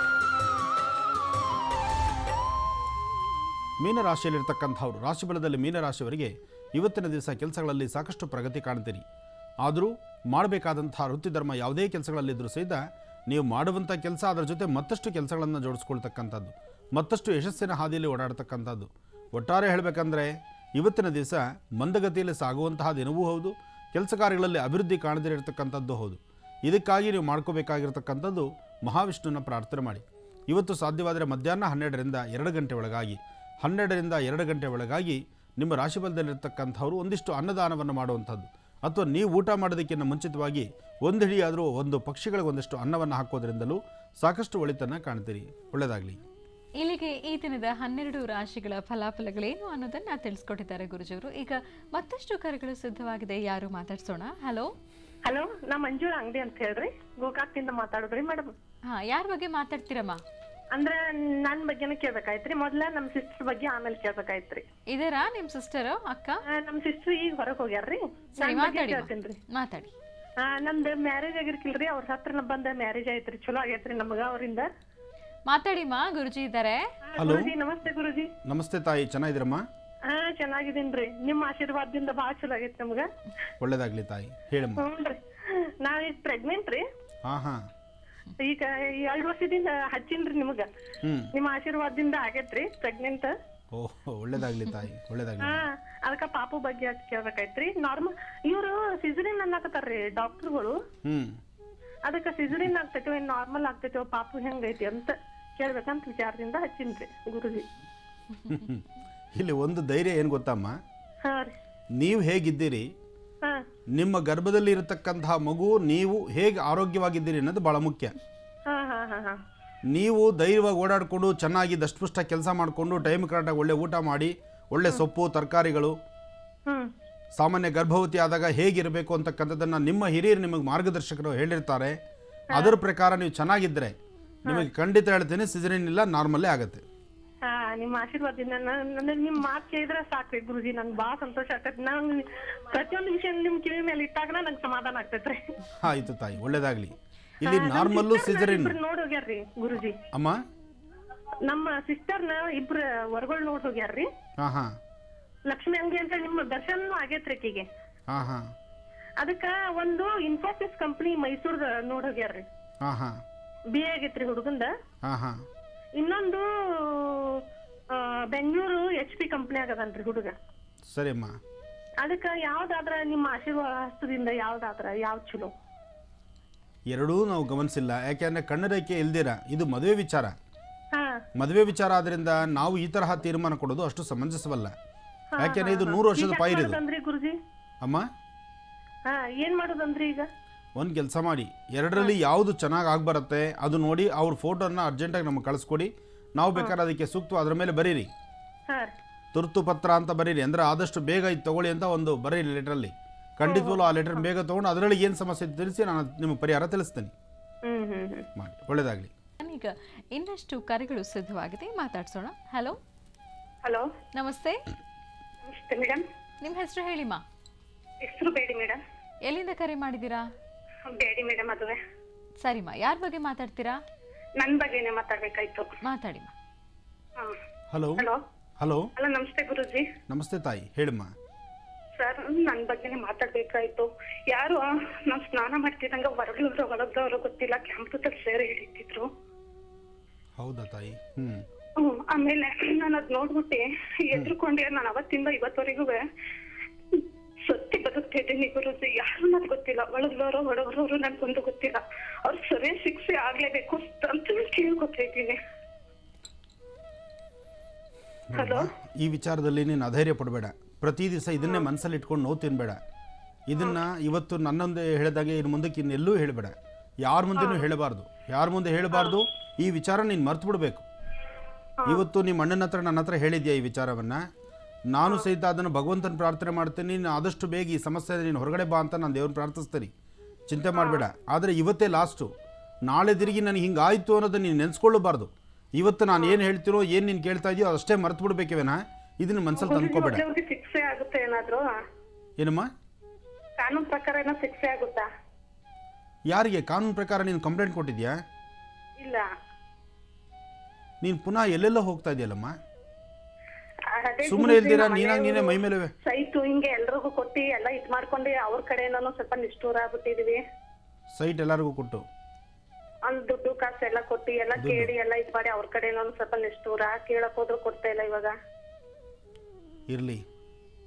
ಮೀನರಾಶಿಯಲ್ಲಿರ್ತಕ್ಕಂಥವ್ರು ರಾಶಿಫಲದಲ್ಲಿ ಮೀನರಾಶಿಯವರಿಗೆ ಇವತ್ತಿನ ದಿವಸ ಕೆಲಸಗಳಲ್ಲಿ ಸಾಕಷ್ಟು ಪ್ರಗತಿ ಕಾಣ್ತೀರಿ ಆದರೂ ಮಾಡಬೇಕಾದಂಥ ವೃತ್ತಿಧರ್ಮ ಯಾವುದೇ ಕೆಲಸಗಳಲ್ಲಿದ್ದರೂ ಸಹಿತ ನೀವು ಮಾಡುವಂಥ ಕೆಲಸ ಅದರ ಜೊತೆ ಮತ್ತಷ್ಟು ಕೆಲಸಗಳನ್ನು ಜೋಡಿಸ್ಕೊಳ್ತಕ್ಕಂಥದ್ದು ಮತ್ತಷ್ಟು ಯಶಸ್ಸಿನ ಹಾದಿಯಲ್ಲಿ ಓಡಾಡ್ತಕ್ಕಂಥದ್ದು ಒಟ್ಟಾರೆ ಹೇಳಬೇಕಂದ್ರೆ ಇವತ್ತಿನ ದಿವಸ ಮಂದಗತಿಯಲ್ಲಿ ಸಾಗುವಂತಹ ದಿನವೂ ಹೌದು ಕೆಲಸ ಕಾರ್ಯಗಳಲ್ಲಿ ಅಭಿವೃದ್ಧಿ ಕಾಣದೇ ಇರತಕ್ಕಂಥದ್ದು ಹೌದು ಇದಕ್ಕಾಗಿ ನೀವು ಮಾಡ್ಕೋಬೇಕಾಗಿರ್ತಕ್ಕಂಥದ್ದು ಮಹಾವಿಷ್ಣುವಿನ ಪ್ರಾರ್ಥನೆ ಮಾಡಿ ಇವತ್ತು ಸಾಧ್ಯವಾದರೆ ಮಧ್ಯಾಹ್ನ ಹನ್ನೆರಡರಿಂದ ಎರಡು ಗಂಟೆ ಒಳಗಾಗಿ ಹನ್ನೆರಡರಿಂದ ಎರಡು ಗಂಟೆ ಒಳಗಾಗಿ ನಿಮ್ಮ ರಾಶಿಫಲದಲ್ಲಿರ್ತಕ್ಕಂಥವ್ರು ಒಂದಿಷ್ಟು ಅನ್ನದಾನವನ್ನು ಮಾಡುವಂಥದ್ದು ಅಥವಾ ನೀವು ಊಟ ಮಾಡೋದಕ್ಕಿಂತ ಮುಂಚಿತವಾಗಿ ಒಂದು ಹಿಡಿಯಾದರೂ ಒಂದು ಪಕ್ಷಿಗಳಿಗೆ ಒಂದಿಷ್ಟು ಅನ್ನವನ್ನು ಹಾಕೋದ್ರಿಂದಲೂ ಸಾಕಷ್ಟು ಒಳಿತನ್ನು ಕಾಣ್ತೀರಿ ಒಳ್ಳೆಯದಾಗಲಿ ಇಲ್ಲಿಗೆ ಈ ದಿನದ ಹನ್ನೆರಡು ರಾಶಿಗಳ ಫಲಾಫಲಗಳೇನು ಅನ್ನೋದನ್ನ ತಿಳಿಸ್ಕೊಟ್ಟಿದ್ದಾರೆ ಗುರುಜಿಯವರು ಈಗ ಮತ್ತಷ್ಟು ಕರೆಗಳು ಸಿದ್ಧವಾಗಿದೆ ಯಾರು ಮಾತಾಡ್ಸೋಣ ಹಲೋ ಹಲೋ ನಾ ಮಂಜುಳ ಅಂಗಡಿ ಅಂತ ಹೇಳ್ರಿ ಗೋಕಾಕ್ದಿಂದ ಮಾತಾಡೋದ್ರಿ ಮೇಡಮ್ ಹಾ ಯಾರ ಬಗ್ಗೆ ಮಾತಾಡ್ತೀರಮ್ಮ ಅಂದ್ರ ನನ್ ಬಗ್ಗೆನ ಕೇಳ್ಬೇಕಾಯ್ತ್ರಿ ಮೊದ್ಲ ನಮ್ ಸಿಸ್ಟರ್ ಬಗ್ಗೆ ಆಮೇಲೆ ಕೇಳ್ಬೇಕಾಯ್ತ್ರಿ ಇದರಾ ನಿಮ್ ಸಿಸ್ಟರ್ ಅಕ್ಕ ನಮ್ ಸಿಸ್ಟರ್ ಈಗ ಹೊರಗ್ ಹೋಗ್ಯಾರ್ರಿ ಸರಿ ನನ್ ಬಗ್ಗೆ ಮಾತಾಡಿ ಕೇಳ್ತೇನ್ರಿ ಮಾತಾಡಿ ಆ, ನಮ್ದು ಮ್ಯಾರೇಜ್ ಆಗಿರ್ಕಿಲ್ರಿ ಅವ್ರ ಹತ್ರ ಬಂದ ಮ್ಯಾರೇಜ್ ಆಯ್ತ್ರಿ ಚಲೋ ಆಗೈತ್ರಿ ನಮಗ ಅವರಿಂದ ಮಾತಾಡಿಮ್ಮ ಗುರುಜಿ ಇದ್ದಾರೆ ಹಲೋ ಗುರುಜಿ ನಮಸ್ತೆ ಗುರುಜಿ ನಮಸ್ತೆ ತಾಯಿ ಚೆನ್ನಾಗಿದ್ದೀರಮ್ಮ ಹಾ ಚೆನ್ನಾಗಿದ್ದೀನ್ರಿ ನಿಮ್ ಆಶೀರ್ವಾದದಿಂದ ಬಾಳ ಚಲೋ ಆಗೈತಿ ನಮ್ಗ ಒಳ್ಳೆಯದಾಗಲಿ ತಾಯಿ ಹೇಳಮ್ಮ ಹ್ಞೂನ್ರಿ ನಾವೀಗ ಪ್ರೆಗ್ನೆಂಟ್ ರೀ ಹಾಂ ಹಾಂ ಈಗ ಎರಡ್ ವರ್ಷದಿಂದ ಹಚ್ಚಿನ್ರಿ ನಿಮಗ ಹ್ಞೂ ನಿಮ್ ಆಶೀರ್ವಾದದಿಂದ ಆಗೈತ್ರಿ ಪ್ರೆಗ್ನೆಂಟ್ ಓಹ್ ಒಳ್ಳೆಯದಾಗಲಿ ತಾಯಿ ಒಳ್ಳೆಯದಾಗಲಿ ಹಾ ಅದಕ್ಕ ಪಾಪು ಬಗ್ಗೆ ಅದ್ ಕೇಳ್ಬೇಕಾಯ್ತ್ರಿ ನಾರ್ಮಲ್ ಇವ್ರು ಸಿಸರಿನ್ ಅನ್ನಕತ್ತಾರ್ರಿ ಡಾಕ್ಟರ್ಗಳು ಹ್ಞೂ ಅದಕ್ಕ ಸಿಸರಿನ್ ಆಗ್ತೈತೋ ಏನ್ ನಾರ್ಮಲ್ ಆಗ್ತೈತೋ ಪಾಪು ಹೆಂಗೈತಿ ಅಂತ ಕೇಳ್ಬೇಕಂತ ವಿಚಾರದಿಂದ ಹಚ್ಚಿನ್ರಿ ಗುರುಜಿ ಇಲ್ಲಿ ಒಂದು ಧೈರ್ಯ ಏನು ಗೊತ್ತಮ್ಮ ಹಾ ರೀ ನೀವು ಹೇಗಿದ್ದೀರಿ ಹಾ ನಿಮ್ಮ ಗರ್ಭದಲ್ಲಿ ಇರತಕ್ಕಂತಹ ಮಗು ನೀವು ಹೇಗೆ ಆರೋಗ್ಯವಾಗಿದ್ದೀರಿ ಅನ್ನೋದು ಭಾಳ ಮುಖ್ಯ ಹಾ ಹಾ ಹಾ ಹಾ ನೀವು ಧೈರ್ಯವಾಗಿ ಓಡಾಡಿಕೊಂಡು ಚೆನ್ನಾಗಿ ದಷ್ಟಪುಷ್ಟ ಕೆಲಸ ಮಾಡಿಕೊಂಡು ಟೈಮ್ ಕರೆಕ್ಟಾಗಿ ಒಳ್ಳೆ ಊಟ ಮಾಡಿ ಒಳ್ಳೆ ಸೊಪ್ಪು ತರಕಾರಿಗಳು ಹ್ಮ್ ಸಾಮಾನ್ಯ ಗರ್ಭವತಿ ಆದಾಗ ಹೇಗಿರಬೇಕು ಅಂತಕ್ಕಂಥದ್ದನ್ನು ನಿಮ್ಮ ಹಿರಿಯರು ನಿಮಗೆ ಮಾರ್ಗದರ್ಶಕರು ಹೇಳಿರ್ತಾರೆ ಅದರ ಪ್ರಕಾರ ನೀವು ಚೆನ್ನಾಗಿದ್ದರೆ ನಿಮಗೆ ಖಂಡಿತ ಹೇಳ್ತೀನಿ ಸಿಜರಿನ್ ಇಲ್ಲ ನಾರ್ಮಲ್ಲೇ ಆಗುತ್ತೆ ಹಾ ನಿಮ್ಮ ಆಶೀರ್ವಾದದಿಂದ ನನ್ನ ನಿಮ್ ಮಾತ್ ಕೇಳಿದ್ರೆ ಸಾಕ್ರಿ ಗುರುಜಿ ನನ್ಗೆ ಬಾಳ ಸಂತೋಷ ಆಗ್ತೈತಿ ನಾನ್ ಪ್ರತಿಯೊಂದು ವಿಷಯ ನಿಮ್ ಕಿವಿ ಮೇಲೆ ಇಟ್ಟಾಗ ನಂಗೆ ಸಮಾಧಾನ ಆಗ್ತೈತ್ರಿ ಆಯಿತು ತಾಯಿ ಒಳ್ಳೆಯದಾಗಲಿ ಇಲ್ಲಿ ನಾರ್ಮಲ್ಲು ಸಿಜರಿನ್ ನೋಡ್ ಹೋಗ್ಯಾರ್ರಿ ಗುರುಜಿ ಅಮ್ಮ ನಮ್ಮ ಸಿಸ್ಟರ್ನ ಇಬ್ರ ಹೊರಗಳು ನೋಡ್ ಹೋಗ್ಯಾರ್ರಿ ಹಾಂ ಹಾಂ ಲಕ್ಷ್ಮಿ ಅಂಗಿ ಅಂತ ನಿಮ್ಮ ದರ್ಶನ ಆಗೇತ್ರಿ ಆಕಿಗೆ ಹಾಂ ಹಾಂ ಅದಕ್ಕ ಒಂದು ಇನ್ಫೋಸಿಸ್ ಕಂಪನಿ ಮೈಸೂರ್ದ ನೋಡ್ ಹೋಗ್ಯಾರ್ರಿ ಹಾಂ ಹಾಂ ಬಿ ಎ ಆಗೈತ್ರಿ ಹುಡುಗಂದ ಹಾಂ ಹಾಂ ಇನ್ನೊಂದು ಆ, ಬೆಂಗಳೂರು ಎಚ್ ಪಿ ಕಂಪ್ನಿ ಆಗದನ್ರಿ ಹುಡುಗ ಸರಿ ಅಮ್ಮ ಅದಕ್ಕ ಯಾವ್ದಾದ್ರ ನಿಮ್ಮ ಆಶೀರ್ವಾದದಿಂದ ಯಾವ್ದಾದ್ರ ಯಾವ್ದ್ ಚಲೋ ಎರಡೂ ನಾವು ಗಮನಿಸಿಲ್ಲ ಯಾಕೆಂದರೆ ಕಣ್ಣರೇಖೆ ಇಲ್ದಿರ ಇದು ಮದುವೆ ವಿಚಾರ ಹಾ ಮದುವೆ ವಿಚಾರ ಆದ್ರಿಂದ ನಾವು ಈ ತರಹ ತೀರ್ಮಾನ ಕೊಡೋದು ಅಷ್ಟು ಸಮಂಜಸವಲ್ಲ ಯಾಕೆಂದ್ರೆ ಇದು ನೂರು ವರ್ಷದ ಈಗ ಪೈರಿದು ಮಾಡೋದಂದ್ರಿ ಗುರುಜಿ ಅಮ್ಮ ಹಾ ಏನ್ ಮಾಡೋದಂದ್ರಿ ಈಗ ಒಂದು ಕೆಲಸ ಮಾಡಿ ಎರಡರಲ್ಲಿ ಯಾವುದು ಚೆನ್ನಾಗಿ ಆಗ್ಬರುತ್ತೆ ಅದು ನೋಡಿ ಅವ್ರ ಫೋಟೋನ ಅರ್ಜೆಂಟಾಗಿ ನಮಗೆ ಕಳಿಸ್ಕೊಡಿ ನಾವು ಬೇಕಾದ್ರೆ ಅದಕ್ಕೆ ಸೂಕ್ತ ಅದ್ರ ಮೇಲೆ ಬರೀರಿ ಹಾ ರೀ. ತುರ್ತು ಪತ್ರ ಅಂತ ಬರೀರಿ ಅಂದರೆ ಆದಷ್ಟು ಬೇಗ ಇದು ತಗೊಳ್ಳಿ ಅಂತ ಒಂದು ಬರೀರಿ ಲೆಟ್ರಲ್ಲಿ ಖಂಡಿತವಲ್ಲೂ ಆ ಲೆಟರ್ ಬೇಗ ತೊಗೊಂಡು ಅದರಲ್ಲಿ ಏನು ಸಮಸ್ಯೆ ಇದೆ ತಿಳಿಸಿ ನಾನು ನಿಮಗೆ ಪರಿಹಾರ ತಿಳಿಸ್ತೀನಿ ಹ್ಮ್ ಹ್ಮ್ ಹ್ಮ್ ಮಾಡಿ ಒಳ್ಳೆಯದಾಗಲಿ ಈಗ ಇನ್ನಷ್ಟು ಕರೆಗಳು ಸಿದ್ಧವಾಗಿದೆ ಮಾತಾಡ್ಸೋಣ ಹಲೋ ಹಲೋ ನಮಸ್ತೆ ನಮಸ್ತೆ ಮೇಡಮ್ ನಿಮ್ಮ ಹೆಸರು ಹೇಳಿಮ್ಮ ಹೆಸರು ಬೇಡಿ ಮೇಡಮ್ ಎಲ್ಲಿಂದ ಕರೆ ಮಾಡಿದ್ದೀರಾ ಬೇಡಿ ಮೇಡಮ್ ಅದುವೆ ಸರಿಮ್ಮ ಯಾರ ಬಗ್ಗೆ ಮಾತಾಡ್ತೀರಾ ನನ್ ಬಗ್ಗೆನೆ ಮಾತಾಡ್ಬೇಕಾಯ್ತು ಮಾತಾಡಿಮ್ಮ ಹಾ. ಹಲೋ ಹಲೋ ಹಲೋ ಹಲೋ ನಮಸ್ತೆ ಗುರುಜಿ ನಮಸ್ತೆ ತಾಯಿ ಹೇಳಿಮ್ಮ ಸರ್ ನನ್ ಬಗ್ಗೆನೆ ಮಾತಾಡ್ಬೇಕಾಯ್ತು ಯಾರು ನಾವ್ ಸ್ನಾನ ಮಾಡ್ತಿದ್ದಂಗ ಹೊರಗ್ಲವ್ರು ಒಳಗ್ದವ್ರು ಗೊತ್ತಿಲ್ಲ ಕ್ಯಾಂಪದಲ್ಲಿ ಸೇರಿ ಹಿಡಿತಿದ್ರು ಹೌದಾ ತಾಯಿ ಹ್ಞೂ ಹ್ಮ್ ಆಮೇಲೆ ನಾನು ಅದ್ ನೋಡ್ಬಿಟ್ಟೆ ಎದ್ರುಕೊಂಡೆ ನಾನು ಅವತ್ತಿಂದ ಇವತ್ತವರೆಗೂ ಸತ್ತಿ ಬದುಕ್ತಿದ್ದೀನಿ ಗುರುಜಿ ಯಾರು ನನ್ಗೆ ಗೊತ್ತಿಲ್ಲ ಒಳಗ್ಲೋರು ಹೊರಗ್ಲೋರು ನನ್ಗೊಂದು ಗೊತ್ತಿಲ್ಲ ಅವ್ರು ಸರಿಯಾದ ಶಿಕ್ಷೆ ಆಗ್ಲೇಬೇಕು ಅಂತ ಕೇಳ್ಕೊತಾ ಇದ್ದೀನಿ ಹಲೋ ಈ ವಿಚಾರದಲ್ಲಿ ನೀನು ಅಧೈರ್ಯ ಪಡಬೇಡ ಪ್ರತಿ ದಿವಸ ಇದನ್ನೇ ಮನಸ್ಸಲ್ಲಿ ಇಟ್ಕೊಂಡು ನೋವು ತಿನ್ಬೇಡ ಇದನ್ನ ಇವತ್ತು ನನ್ನೊಂದೇ ಹೇಳಿದಾಗೆ ಇನ್ನು ಮುಂದಕ್ಕೆ ಇನ್ನೆಲ್ಲೂ ಹೇಳಬೇಡ ಯಾರ ಮುಂದೆನೂ ಹೇಳಬಾರ್ದು ಯಾರ ಮುಂದೆ ಹೇಳಬಾರ್ದು ಈ ವಿಚಾರ ನೀನು ಮರ್ತು ಬಿಡಬೇಕು ಇವತ್ತು ನಿಮ್ಮ ಅಣ್ಣನ ಹತ್ರ ನನ್ನ ಹತ್ರ ಹೇಳಿದ್ಯಾ ಈ ವಿಚಾರವನ್ನ ನಾನು ಸಹಿತ ಅದನ್ನು ಭಗವಂತನ ಪ್ರಾರ್ಥನೆ ಮಾಡ್ತೀನಿ ನೀನು ಆದಷ್ಟು ಬೇಗ ಈ ಸಮಸ್ಯೆ ನೀನು ಹೊರಗಡೆ ಬಾ ಅಂತ ನಾನು ದೇವ್ರನ್ನ ಪ್ರಾರ್ಥಿಸ್ತೀನಿ ಚಿಂತೆ ಮಾಡಬೇಡ ಆದರೆ ಇವತ್ತೇ ಲಾಸ್ಟು ನಾಳೆ ತಿರುಗಿ ನನಗೆ ಹಿಂಗಾಯ್ತು ಅನ್ನೋದನ್ನ ನೀನು ನೆನೆಸ್ಕೊಳ್ಳಬಾರ್ದು ಇವತ್ತು ನಾನು ಏನು ಹೇಳ್ತೀನೋ ಏನು ನೀನು ಕೇಳ್ತಾ ಇದೆಯೋ ಅದಷ್ಟೇ ಮರ್ತು ಬಿಡ್ಬೇಕೇವೇನ ಇದನ್ನ ಮನಸ್ಸಲ್ಲಿ ತಂದ್ಕೋಬೇಡ ಅವ್ರಿಗೆ ಶಿಕ್ಷೆ ಆಗುತ್ತೆ ಏನಾದ್ರು ಏನಮ್ಮ ಕಾನೂನು ಪ್ರಕಾರ ಏನೋ ಶಿಕ್ಷೆ ಆಗುತ್ತಾ ಯಾರಿಗೆ ಕಾನೂನು ಪ್ರಕಾರ ನೀನು ಕಂಪ್ಲೇಂಟ್ ಕೊಟ್ಟಿದ್ಯಾ ಇಲ್ಲ ನೀನು ಪುನಃ ಎಲ್ಲೆಲ್ಲೋ ಹೋಗ್ತಾ ಇದೆಯಲ್ಲಮ್ಮ ಅದೇ ಸುಮ್ಮನೆ ಗುರೂಜಿ, ಇಲ್ದಿರಾ ನಮ್ಮ ನೀನಾಗಿ ನೀನೇ ಮೈ ಮನೆಯವ್ರು ಮೇಲೆ ಸೈಟು ಹಿಂಗೆ ಎಲ್ರಿಗೂ ಕೊಟ್ಟಿ ಎಲ್ಲ ಇದ್ ಮಾಡ್ಕೊಂಡು ಅವ್ರ ಕಡೆಯಿಂದನೂ ಸ್ವಲ್ಪ ನಿಷ್ಠೂರ ಆಗ್ಬಿಟ್ಟಿದೀವಿ ಸೈಟ್ ಎಲ್ಲರಿಗೂ ಕೊಟ್ಟು ಒಂದ್ ದುಡ್ಡು ಕಾಸು ಎಲ್ಲ ಕೊಟ್ಟಿ ಎಲ್ಲ ದುಡ್ಡು. ಕೇಳಿ ಎಲ್ಲ ಇದ್ ಮಾಡಿ ಅವ್ರ ಕಡೆಯಿಂದನೂ ಸ್ವಲ್ಪ ನಿಷ್ಠೂರ ಕೇಳಕ್ ಹೋದ್ರು ಕೊಡ್ತಾ ಇಲ್ಲ ಇವಾಗ ಇರಲಿ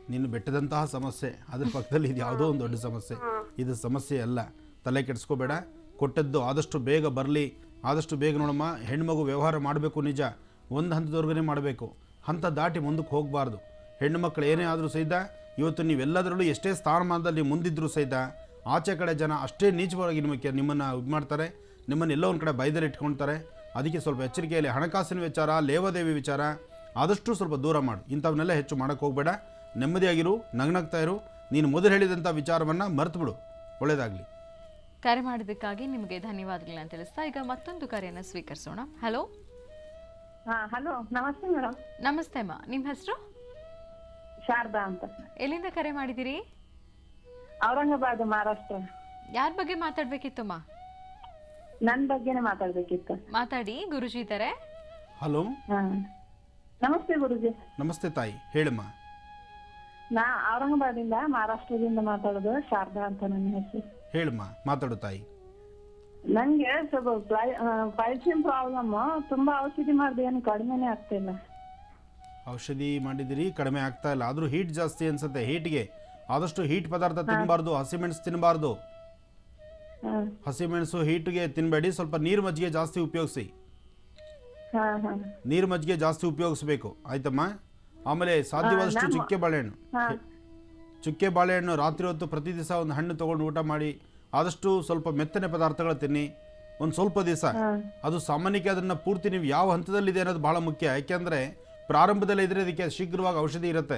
ನೀನು ಬೆಟ್ಟದಂತಹ ಸಮಸ್ಯೆ ಅದ್ರ ಪಕ್ಕದಲ್ಲಿ ಇದು ಯಾವುದೋ ಒಂದು ದೊಡ್ಡ ಸಮಸ್ಯೆ ಇದು ಸಮಸ್ಯೆ ಅಲ್ಲ ತಲೆ ಕೆಡಿಸ್ಕೋಬೇಡ ಕೊಟ್ಟದ್ದು ಆದಷ್ಟು ಬೇಗ ಬರಲಿ ಆದಷ್ಟು ಬೇಗ ನೋಡಮ್ಮ ಹೆಣ್ಮಗು ವ್ಯವಹಾರ ಮಾಡಬೇಕು ನಿಜ ಒಂದು ಹಂತದವರೆಗೇ ಮಾಡಬೇಕು ಹಂತ ದಾಟಿ ಮುಂದಕ್ಕೆ ಹೋಗಬಾರ್ದು ಹೆಣ್ಣು ಮಕ್ಕಳು ಏನೇ ಆದರೂ ಸಹಿತ ಇವತ್ತು ನೀವೆಲ್ಲದರಲ್ಲೂ ಎಷ್ಟೇ ಸ್ಥಾನಮಾನದಲ್ಲಿ ಮುಂದಿದ್ದರೂ ಸಹಿತ ಆಚೆ ಕಡೆ ಜನ ಅಷ್ಟೇ ನೀಚವಾಗಿ ನಿಮಗೆ ನಿಮ್ಮನ್ನು ಇದು ಮಾಡ್ತಾರೆ ನಿಮ್ಮನ್ನು ಎಲ್ಲೋ ಒಂದು ಕಡೆ ಬೈದಲ್ಲಿ ಇಟ್ಕೊಳ್ತಾರೆ ಅದಕ್ಕೆ ಸ್ವಲ್ಪ ಎಚ್ಚರಿಕೆಯಲ್ಲಿ ಹಣಕಾಸಿನ ವಿಚಾರ ಲೇವಾದೇವಿ ವಿಚಾರ ಆದಷ್ಟು ಸ್ವಲ್ಪ ದೂರ ಮಾಡು ಇಂಥವನ್ನೆಲ್ಲ ಹೆಚ್ಚು ಮಾಡೋಕ್ಕೆ ಹೋಗಬೇಡ ನೆಮ್ಮದಿಯಾಗಿರು ನಗ್ನಗ್ತಾ ಇರು ನೀನು ಮೊದಲು ಹೇಳಿದಂಥ ವಿಚಾರವನ್ನು ಮರೆತು ಬಿಡು ಒಳ್ಳೆಯದಾಗಲಿ ಕರೆ ಮಾಡಿದ್ದಕ್ಕಾಗಿ ನಿಮಗೆ ಧನ್ಯವಾದಗಳನ್ನ ತಿಳಿಸ್ತಾ ಈಗ ಮತ್ತೊಂದು ಕರೆಯನ್ನು ಸ್ವೀಕರಿಸೋಣ ಹಲೋ ಹಾ ಹಲೋ ನಮಸ್ತೆ ಮೇಡಮ್ ನಮಸ್ತೆ ಅಮ್ಮ ನಿಮ್ಮ ಹೆಸರು ಶಾರದಾ ಅಂತ ಎಲ್ಲಿಂದ ಕರೆ ಮಾಡಿದ್ದೀರಿ ಔರಂಗಾಬಾದ್ ಮಹಾರಾಷ್ಟ್ರ ಯಾರ ಬಗ್ಗೆ ಮಾತಾಡ್ಬೇಕಿತ್ತಮ್ಮ ನನ್ ಬಗ್ಗೆನೇ ಮಾತಾಡ್ಬೇಕಿತ್ತು ಮಾತಾಡಿ ಗುರುಜಿ ಇದ್ದಾರೆ ಹಲೋ ಹಾ ನಮಸ್ತೆ ಗುರುಜಿ ನಮಸ್ತೆ ತಾಯಿ ಹೇಳಮ್ಮ ನಾ ಔರಂಗಾಬಾದಿಂದ ಮಹಾರಾಷ್ಟ್ರದಿಂದ ಮಾತಾಡೋದು ಶಾರದಾ ಅಂತ ನನ್ನ ಹೆಸರು ಹೇಳಮ್ಮ ಮಾತಾಡು ತಾಯಿ ನಂಗೆ ಸ್ವಲ್ಪ ಪೈಲ್ಸಿನ್ ಪ್ರಾಬ್ಲಮ್ ತುಂಬಾ ಔಷಧಿ ಮಾಡಿದೆ ಏನು ಕಡಿಮೆನೆ ಆಗ್ತಿಲ್ಲ ಔಷಧಿ ಮಾಡಿದಿರಿ ಕಡಿಮೆ ಆಗ್ತಾ ಇಲ್ಲ ಆದರೂ ಹೀಟ್ ಜಾಸ್ತಿ ಅನ್ಸುತ್ತೆ ಹೀಟ್ಗೆ ಆದಷ್ಟು ಹೀಟ್ ಪದಾರ್ಥ ತಿನ್ನಬಾರ್ದು ಹಸಿಮೆಣಸು ತಿನ್ನಬಾರ್ದು ಹಾ ಹಸಿಮೆಣಸು ಹೀಟ್ಗೆ ತಿನ್ನಬೇಡಿ ಸ್ವಲ್ಪ ನೀರು ಮಜ್ಜಿಗೆ ಜಾಸ್ತಿ ಉಪಯೋಗಿಸಿ ಹಾ ಹಾ ನೀರು ಮಜ್ಜಿಗೆ ಜಾಸ್ತಿ ಉಪಯೋಗಿಸ್ಬೇಕು ಆಯ್ತಮ್ಮ ಆಮೇಲೆ ಸಾಧ್ಯವಾದಷ್ಟು ನಮ್ಮ- ಚುಕ್ಕೆ ಬಾಳೆಹಣ್ಣು ಹಾ ಚುಕ್ಕೆ ಬಾಳೆಹಣ್ಣು ರಾತ್ರಿ ಹೊತ್ತು ಪ್ರತಿ ದಿವಸ ಒಂದು ಹಣ್ಣು ತೊಗೊಂಡು ಊಟ ಮಾಡಿ ಆದಷ್ಟು ಸ್ವಲ್ಪ ಮೆತ್ತನೆ ಪದಾರ್ಥಗಳು ತಿನ್ನಿ ಒಂದು ಸ್ವಲ್ಪ ದಿವಸ ಅದು ಸಾಮಾನ್ಯಕ್ಕೆ ಅದನ್ನು ಪೂರ್ತಿ ನೀವು ಯಾವ ಹಂತದಲ್ಲಿದೆ ಅನ್ನೋದು ಭಾಳ ಮುಖ್ಯ ಯಾಕೆಂದರೆ ಪ್ರಾರಂಭದಲ್ಲಿ ಇದ್ರೆ ಇದಕ್ಕೆ ಶೀಘ್ರವಾಗಿ ಔಷಧಿ ಇರುತ್ತೆ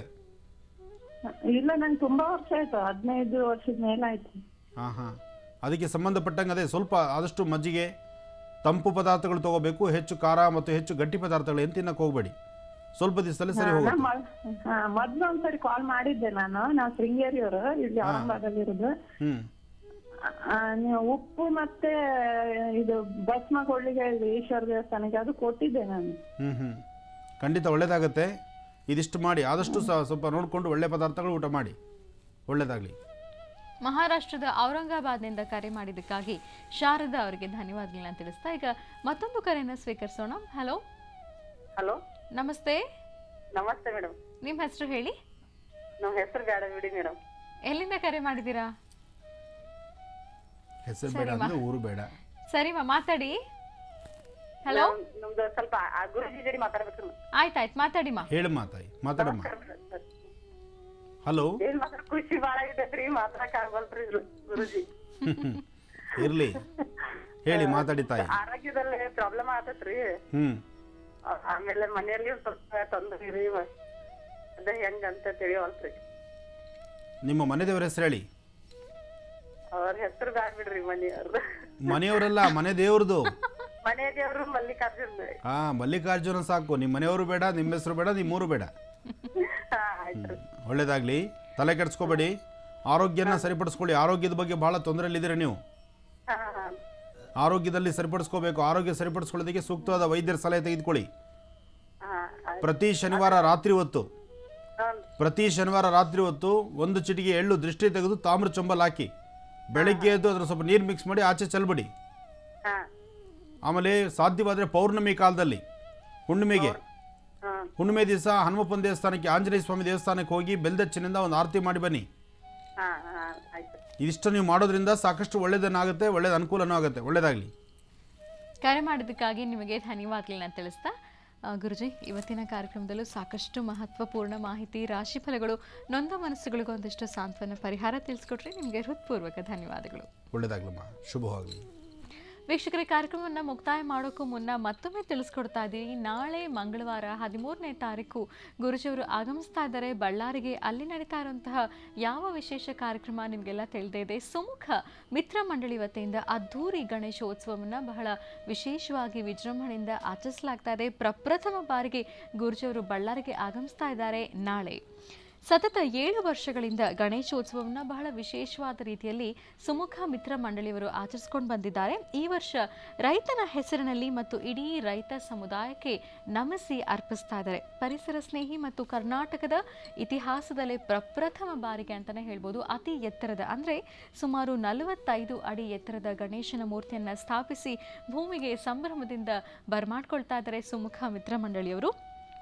ಇಲ್ಲ ನಂಗೆ ತುಂಬಾ ವರ್ಷ ಆಯ್ತು ಹದಿನೈದು ವರ್ಷದ ಮೇಲೆ ಆಯ್ತು ಹಾಂ ಹಾಂ ಅದಕ್ಕೆ ಸಂಬಂಧಪಟ್ಟಂಗೆ ಅದೇ ಸ್ವಲ್ಪ ಆದಷ್ಟು ಮಜ್ಜಿಗೆ ತಂಪು ಪದಾರ್ಥಗಳು ತಗೋಬೇಕು ಹೆಚ್ಚು ಖಾರ ಮತ್ತು ಹೆಚ್ಚು ಗಟ್ಟಿ ಪದಾರ್ಥಗಳು ಏನು ತಿನ್ನಕ್ಕೆ ಹೋಗಬೇಡಿ ಸ್ವಲ್ಪ ದಿವಸದಲ್ಲಿ ಸರಿ ಹಾ, ಹೋಗುತ್ತೆ ನಾ ಮೊದ್- ಹಾ, ಮೊದ್ಲು ಒಂದ್ಸರಿ ಕಾಲ್ ಮಾಡಿದ್ದೆ ನಾನು ನಾವು ಶೃಂಗೇರಿಯವರು ಇಲ್ಲಿ ಔರಂಗಾಬಾದಲ್ಲಿ ಇರೋದು ಹ್ಞೂ ಆ, ನೀವು ಉಪ್ಪು ಮತ್ತೆ ಇದು ಭಸ್ಮ ಕೊಡ್ಲಿಕ್ಕೆ ಹೇಳಿದ್ರಿ ಈಶ್ವರ ದೇವಸ್ಥಾನಕ್ಕೆ ಅದು ಕೊಟ್ಟಿದ್ದೆ ನಾನು ಹ್ಞೂ ಹ್ಞೂ ಖಂಡಿತ ಒಳ್ಳೆಯದಾಗತ್ತೆ ಇದಿಷ್ಟು ಮಾಡಿ ಆದಷ್ಟು ಸ- ಸ್ವಲ್ಪ ನೋಡಿಕೊಂಡು ಒಳ್ಳೆ ಪದಾರ್ಥಗಳು ಊಟ ಮಾಡಿ ಒಳ್ಳೆಯದಾಗಲಿ ಮಹಾರಾಷ್ಟ್ರದ ಔರಂಗಾಬಾದ್ನಿಂದ ಕರೆ ಮಾಡಿದ್ದಕ್ಕಾಗಿ ಶಾರದಾ ಅವರಿಗೆ ಧನ್ಯವಾದಗಳನ್ನ ತಿಳಿಸ್ತಾ ಈಗ ಮತ್ತೊಂದು ಕರೆಯನ್ನು ಸ್ವೀಕರಿಸೋಣ ಹಲೋ ಹಲೋ ನಮಸ್ತೆ ನಮಸ್ತೆ ಮೇಡಮ್ ನಿಮ್ಮ ಹೆಸರು ಹೇಳಿ ನಮ್ಮ ಹೆಸರು ಬೇಡ ಬಿಡಿ ಮೇಡಮ್ ಎಲ್ಲಿಂದ ಕರೆ ಮಾಡಿದ್ದೀರಾ ಹೆಸರು ಬೇಡ ಸರಿಮಾ. ಅಂದರೆ ಊರು ಬೇಡ ಸರಿಮಾ ಮಾತಾಡಿ ಹಲೋ ನಮ್ದು ಸ್ವಲ್ಪ ಆ ಗುರುಜಿ ಜೋಡಿ ಮಾತಾಡ್ಬೇಕು ಆಯ್ತಾಯ್ತು ಮಾತಾಡಿಮಾ ಹೇಳಮ್ಮ ತಾಯಿ ಮಾತಾಡಮ್ಮ ಹಲೋ ಏನ್ ಮಾತಾಡ ಖುಷಿ ಬಾಳ ಆಗೈತ್ರಿ ಮಾತಾಡಕ್ ಆಗವಲ್ರಿ ಗುರುಜಿ ಇರಲಿ ಹೇಳಿ ಮಾತಾಡಿ ತಾಯಿ ಆರೋಗ್ಯದಲ್ಲಿ ಪ್ರಾಬ್ಲಮ್ ಆಗತ್ರಿ ಹ್ಞೂ ಆಮೇಲೆ ಮನೆಯಲ್ಲಿ ಒಂದ್ ಸ್ವಲ್ಪ ತೊಂದ್ರೆ ರೀ ಅದೇ ಹೆಂಗಂತ ತಿಳಿಯವಲ್ರಿ ನಿಮ್ಮ ಮನೆ ದೇವರ ಹೆಸರು ಹೇಳಿ ಅವ್ರ ಹೆಸರು ಬ್ಯಾಡ ಬಿಡ್ರಿ ಮನೆಯವ್ರದ್ದು ಮನೆಯವರಲ್ಲ ಮನೆ ದೇವ್ರದ್ದು ಮನೆ ದೇವ್ರು ಮಲ್ಲಿಕಾರ್ಜುನ್ ಹಾಂ ಮಲ್ಲಿಕಾರ್ಜುನ ಸಾಕು ನಿಮ್ಮ ಮನೆಯವರು ಬೇಡ ನಿಮ್ಮ ಹೆಸರು ಬೇಡ ನಿಮ್ಮೂರು ಬೇಡ ಹಾ ಆಯ್ತ್ರಿ ಒಳ್ಳೇದಾಗಲಿ ತಲೆ ಕೆಡಿಸ್ಕೋಬೇಡಿ ಆರೋಗ್ಯನ ಸರಿಪಡಿಸ್ಕೊಳ್ಳಿ ಆರೋಗ್ಯದ ಬಗ್ಗೆ ಭಾಳ ತೊಂದರೆಯಲ್ಲಿದ್ದೀರಿ ನೀವು ಹಾ ಹಾ ಆರೋಗ್ಯದಲ್ಲಿ ಸರಿಪಡಿಸ್ಕೋಬೇಕು ಆರೋಗ್ಯ ಸರಿಪಡಿಸ್ಕೊಳ್ಳೋದಕ್ಕೆ ಸೂಕ್ತವಾದ ವೈದ್ಯರ ಸಲಹೆ ತೆಗೆದುಕೊಳ್ಳಿ ಹಾ ಆಯ್ತ್. ಪ್ರತಿ ಶನಿವಾರ ರಾತ್ರಿ ಹೊತ್ತು ಹ್ಮ್. ಪ್ರತಿ ಶನಿವಾರ ರಾತ್ರಿ ಹೊತ್ತು ಒಂದು ಚಿಟಿಗೆ ಎಳ್ಳು ದೃಷ್ಟಿ ತೆಗೆದು ತಾಮ್ರ ಚೊಂಬಲ್ ಹಾಕಿ ಬೆಳಗ್ಗೆ ಎದ್ದು ಅದ್ರ ಸ್ವಲ್ಪ ನೀರು ಮಿಕ್ಸ್ ಮಾಡಿ ಆಚೆ ಚೆಲ್ಬಿಡಿ ಹಾ ಆಮೇಲೆ ಸಾಧ್ಯವಾದರೆ ಪೌರ್ಣಮಿ ಕಾಲದಲ್ಲಿ ಹುಣ್ಣಿಮೆಗೆ ಹಾ ಹುಣ್ಣಿಮೆ ದಿವಸ ಹನುಮಪ್ಪನ ದೇವಸ್ಥಾನಕ್ಕೆ ಆಂಜನೇಯ ಸ್ವಾಮಿ ದೇವಸ್ಥಾನಕ್ಕೆ ಹೋಗಿ ಬೆಲ್ದಚ್ಚಿನಿಂದ ಒಂದು ಆರತಿ ಮಾಡಿ ಬನ್ನಿ ಹಾ ಹಾ ಆಯ್ತು ಇದಿಷ್ಟು ನೀವು ಮಾಡೋದ್ರಿಂದ ಸಾಕಷ್ಟು ಒಳ್ಳೇದನ್ನಾಗುತ್ತೆ ಒಳ್ಳೇದು ಅನುಕೂಲನೂ ಆಗುತ್ತೆ ಒಳ್ಳೇದಾಗಲಿ ಕರೆ ಮಾಡಿದ್ದಕ್ಕಾಗಿ ನಿಮಗೆ ಧನ್ಯವಾದಗಳನ್ನ ತಿಳಿಸ್ತಾ ಆ, ಗುರುಜಿ ಇವತ್ತಿನ ಕಾರ್ಯಕ್ರಮದಲ್ಲೂ ಸಾಕಷ್ಟು ಮಹತ್ವಪೂರ್ಣ ಮಾಹಿತಿ ರಾಶಿಫಲಗಳು ನೊಂದ ಮನಸ್ಸುಗಳಿಗೂ ಒಂದಿಷ್ಟು ಸಾಂತ್ವನ ಪರಿಹಾರ ತಿಳಿಸ್ಕೊಟ್ರಿ ನಿಮಗೆ ಹೃತ್ಪೂರ್ವಕ ಧನ್ಯವಾದಗಳು ಒಳ್ಳೇದಾಗ್ಲಮ್ಮ ಶುಭವಾಗಲಿ ವೀಕ್ಷಕರ ಕಾರ್ಯಕ್ರಮವನ್ನು ಮುಕ್ತಾಯ ಮಾಡೋಕ್ಕೂ ಮುನ್ನ ಮತ್ತೊಮ್ಮೆ ತಿಳಿಸ್ಕೊಡ್ತಾ ಇದ್ದೀವಿ ನಾಳೆ ಮಂಗಳವಾರ ಹದಿಮೂರನೇ ತಾರೀಕು ಗುರುಜಿಯವರು ಆಗಮಿಸ್ತಾ ಇದ್ದಾರೆ ಬಳ್ಳಾರಿಗೆ ಅಲ್ಲಿ ನಡೀತಾ ಇರುವಂತಹ ಯಾವ ವಿಶೇಷ ಕಾರ್ಯಕ್ರಮ ನಿಮಗೆಲ್ಲ ತಿಳಿದೇ ಇದೆ ಸುಮುಖ ಮಿತ್ರ ಮಂಡಳಿ ವತಿಯಿಂದ ಅದ್ಧೂರಿ ಗಣೇಶೋತ್ಸವವನ್ನು ಬಹಳ ವಿಶೇಷವಾಗಿ ವಿಜೃಂಭಣೆಯಿಂದ ಆಚರಿಸಲಾಗ್ತಾ ಇದೆ ಪ್ರಪ್ರಥಮ ಬಾರಿಗೆ ಗುರುಜಿಯವರು ಬಳ್ಳಾರಿಗೆ ಆಗಮಿಸ್ತಾ ಇದ್ದಾರೆ ನಾಳೆ ಸತತ ಏಳು ವರ್ಷಗಳಿಂದ ಗಣೇಶೋತ್ಸವವನ್ನು ಬಹಳ ವಿಶೇಷವಾದ ರೀತಿಯಲ್ಲಿ ಸುಮುಖ ಮಿತ್ರ ಮಂಡಳಿಯವರು ಆಚರಿಸ್ಕೊಂಡು ಬಂದಿದ್ದಾರೆ ಈ ವರ್ಷ ರೈತನ ಹೆಸರಿನಲ್ಲಿ ಮತ್ತು ಇಡೀ ರೈತ ಸಮುದಾಯಕ್ಕೆ ನಮಿಸಿ ಅರ್ಪಿಸ್ತಾ ಇದ್ದಾರೆ ಪರಿಸರ ಸ್ನೇಹಿ ಮತ್ತು ಕರ್ನಾಟಕದ ಇತಿಹಾಸದಲ್ಲೇ ಪ್ರಪ್ರಥಮ ಬಾರಿಗೆ ಅಂತಲೇ ಹೇಳ್ಬೋದು ಅತಿ ಎತ್ತರದ ಅಂದರೆ ಸುಮಾರು ನಲವತ್ತೈದು ಅಡಿ ಎತ್ತರದ ಗಣೇಶನ ಮೂರ್ತಿಯನ್ನು ಸ್ಥಾಪಿಸಿ ಭೂಮಿಗೆ ಸಂಭ್ರಮದಿಂದ ಬರಮಾಡ್ಕೊಳ್ತಾ ಇದ್ದಾರೆ ಸುಮುಖ ಮಿತ್ರ ಮಂಡಳಿಯವರು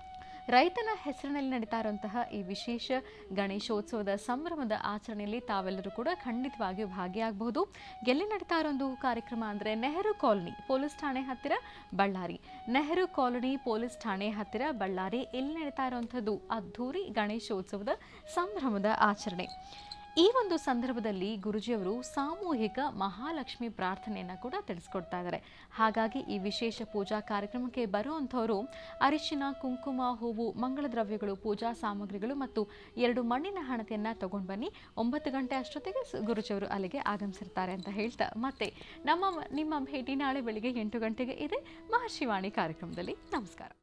ರೈತನ ಹೆಸರಿನಲ್ಲಿ ನಡೀತಾ ಇರುವಂತಹ ಈ ವಿಶೇಷ ಗಣೇಶೋತ್ಸವದ ಸಂಭ್ರಮದ ಆಚರಣೆಯಲ್ಲಿ ತಾವೆಲ್ಲರೂ ಕೂಡ ಖಂಡಿತವಾಗಿಯೂ ಭಾಗಿಯಾಗಬಹುದು ಎಲ್ಲಿ ನಡೀತಾ ಇರೋ ಒಂದು ಕಾರ್ಯಕ್ರಮ ಅಂದರೆ ನೆಹರು ಕಾಲನಿ ಪೊಲೀಸ್ ಠಾಣೆ ಹತ್ತಿರ ಬಳ್ಳಾರಿ ನೆಹರು ಕಾಲೋನಿ ಪೊಲೀಸ್ ಠಾಣೆ ಹತ್ತಿರ ಬಳ್ಳಾರಿ ಇಲ್ಲಿ ನಡೀತಾ ಇರುವಂಥದ್ದು ಅದ್ಧೂರಿ ಗಣೇಶೋತ್ಸವದ ಸಂಭ್ರಮದ ಆಚರಣೆ ಈ ಒಂದು ಸಂದರ್ಭದಲ್ಲಿ ಗುರುಜಿಯವರು ಸಾಮೂಹಿಕ ಮಹಾಲಕ್ಷ್ಮಿ ಪ್ರಾರ್ಥನೆಯನ್ನು ಕೂಡ ತಿಳಿಸ್ಕೊಡ್ತಾ ಇದ್ದಾರೆ ಹಾಗಾಗಿ ಈ ವಿಶೇಷ ಪೂಜಾ ಕಾರ್ಯಕ್ರಮಕ್ಕೆ ಬರುವಂಥವರು ಅರಿಶಿನ ಕುಂಕುಮ ಹೂವು ಮಂಗಳ ದ್ರವ್ಯಗಳು ಪೂಜಾ ಸಾಮಗ್ರಿಗಳು ಮತ್ತು ಎರಡು ಮಣ್ಣಿನ ಹಣತೆಯನ್ನು ತಗೊಂಡು ಬನ್ನಿ ಒಂಬತ್ತು ಗಂಟೆ ಅಷ್ಟೊತ್ತಿಗೆ ಸ- ಗುರುಜಿಯವರು ಅಲ್ಲಿಗೆ ಆಗಮಿಸಿರ್ತಾರೆ ಅಂತ ಹೇಳ್ತಾ ಮತ್ತೆ ನಮ್ಮ ನಿಮ್ಮ ಭೇಟಿ ನಾಳೆ ಬೆಳಿಗ್ಗೆ ಎಂಟು ಗಂಟೆಗೆ ಇದೆ ಮಹರ್ಷಿವಾಣಿ ಕಾರ್ಯಕ್ರಮದಲ್ಲಿ ನಮಸ್ಕಾರ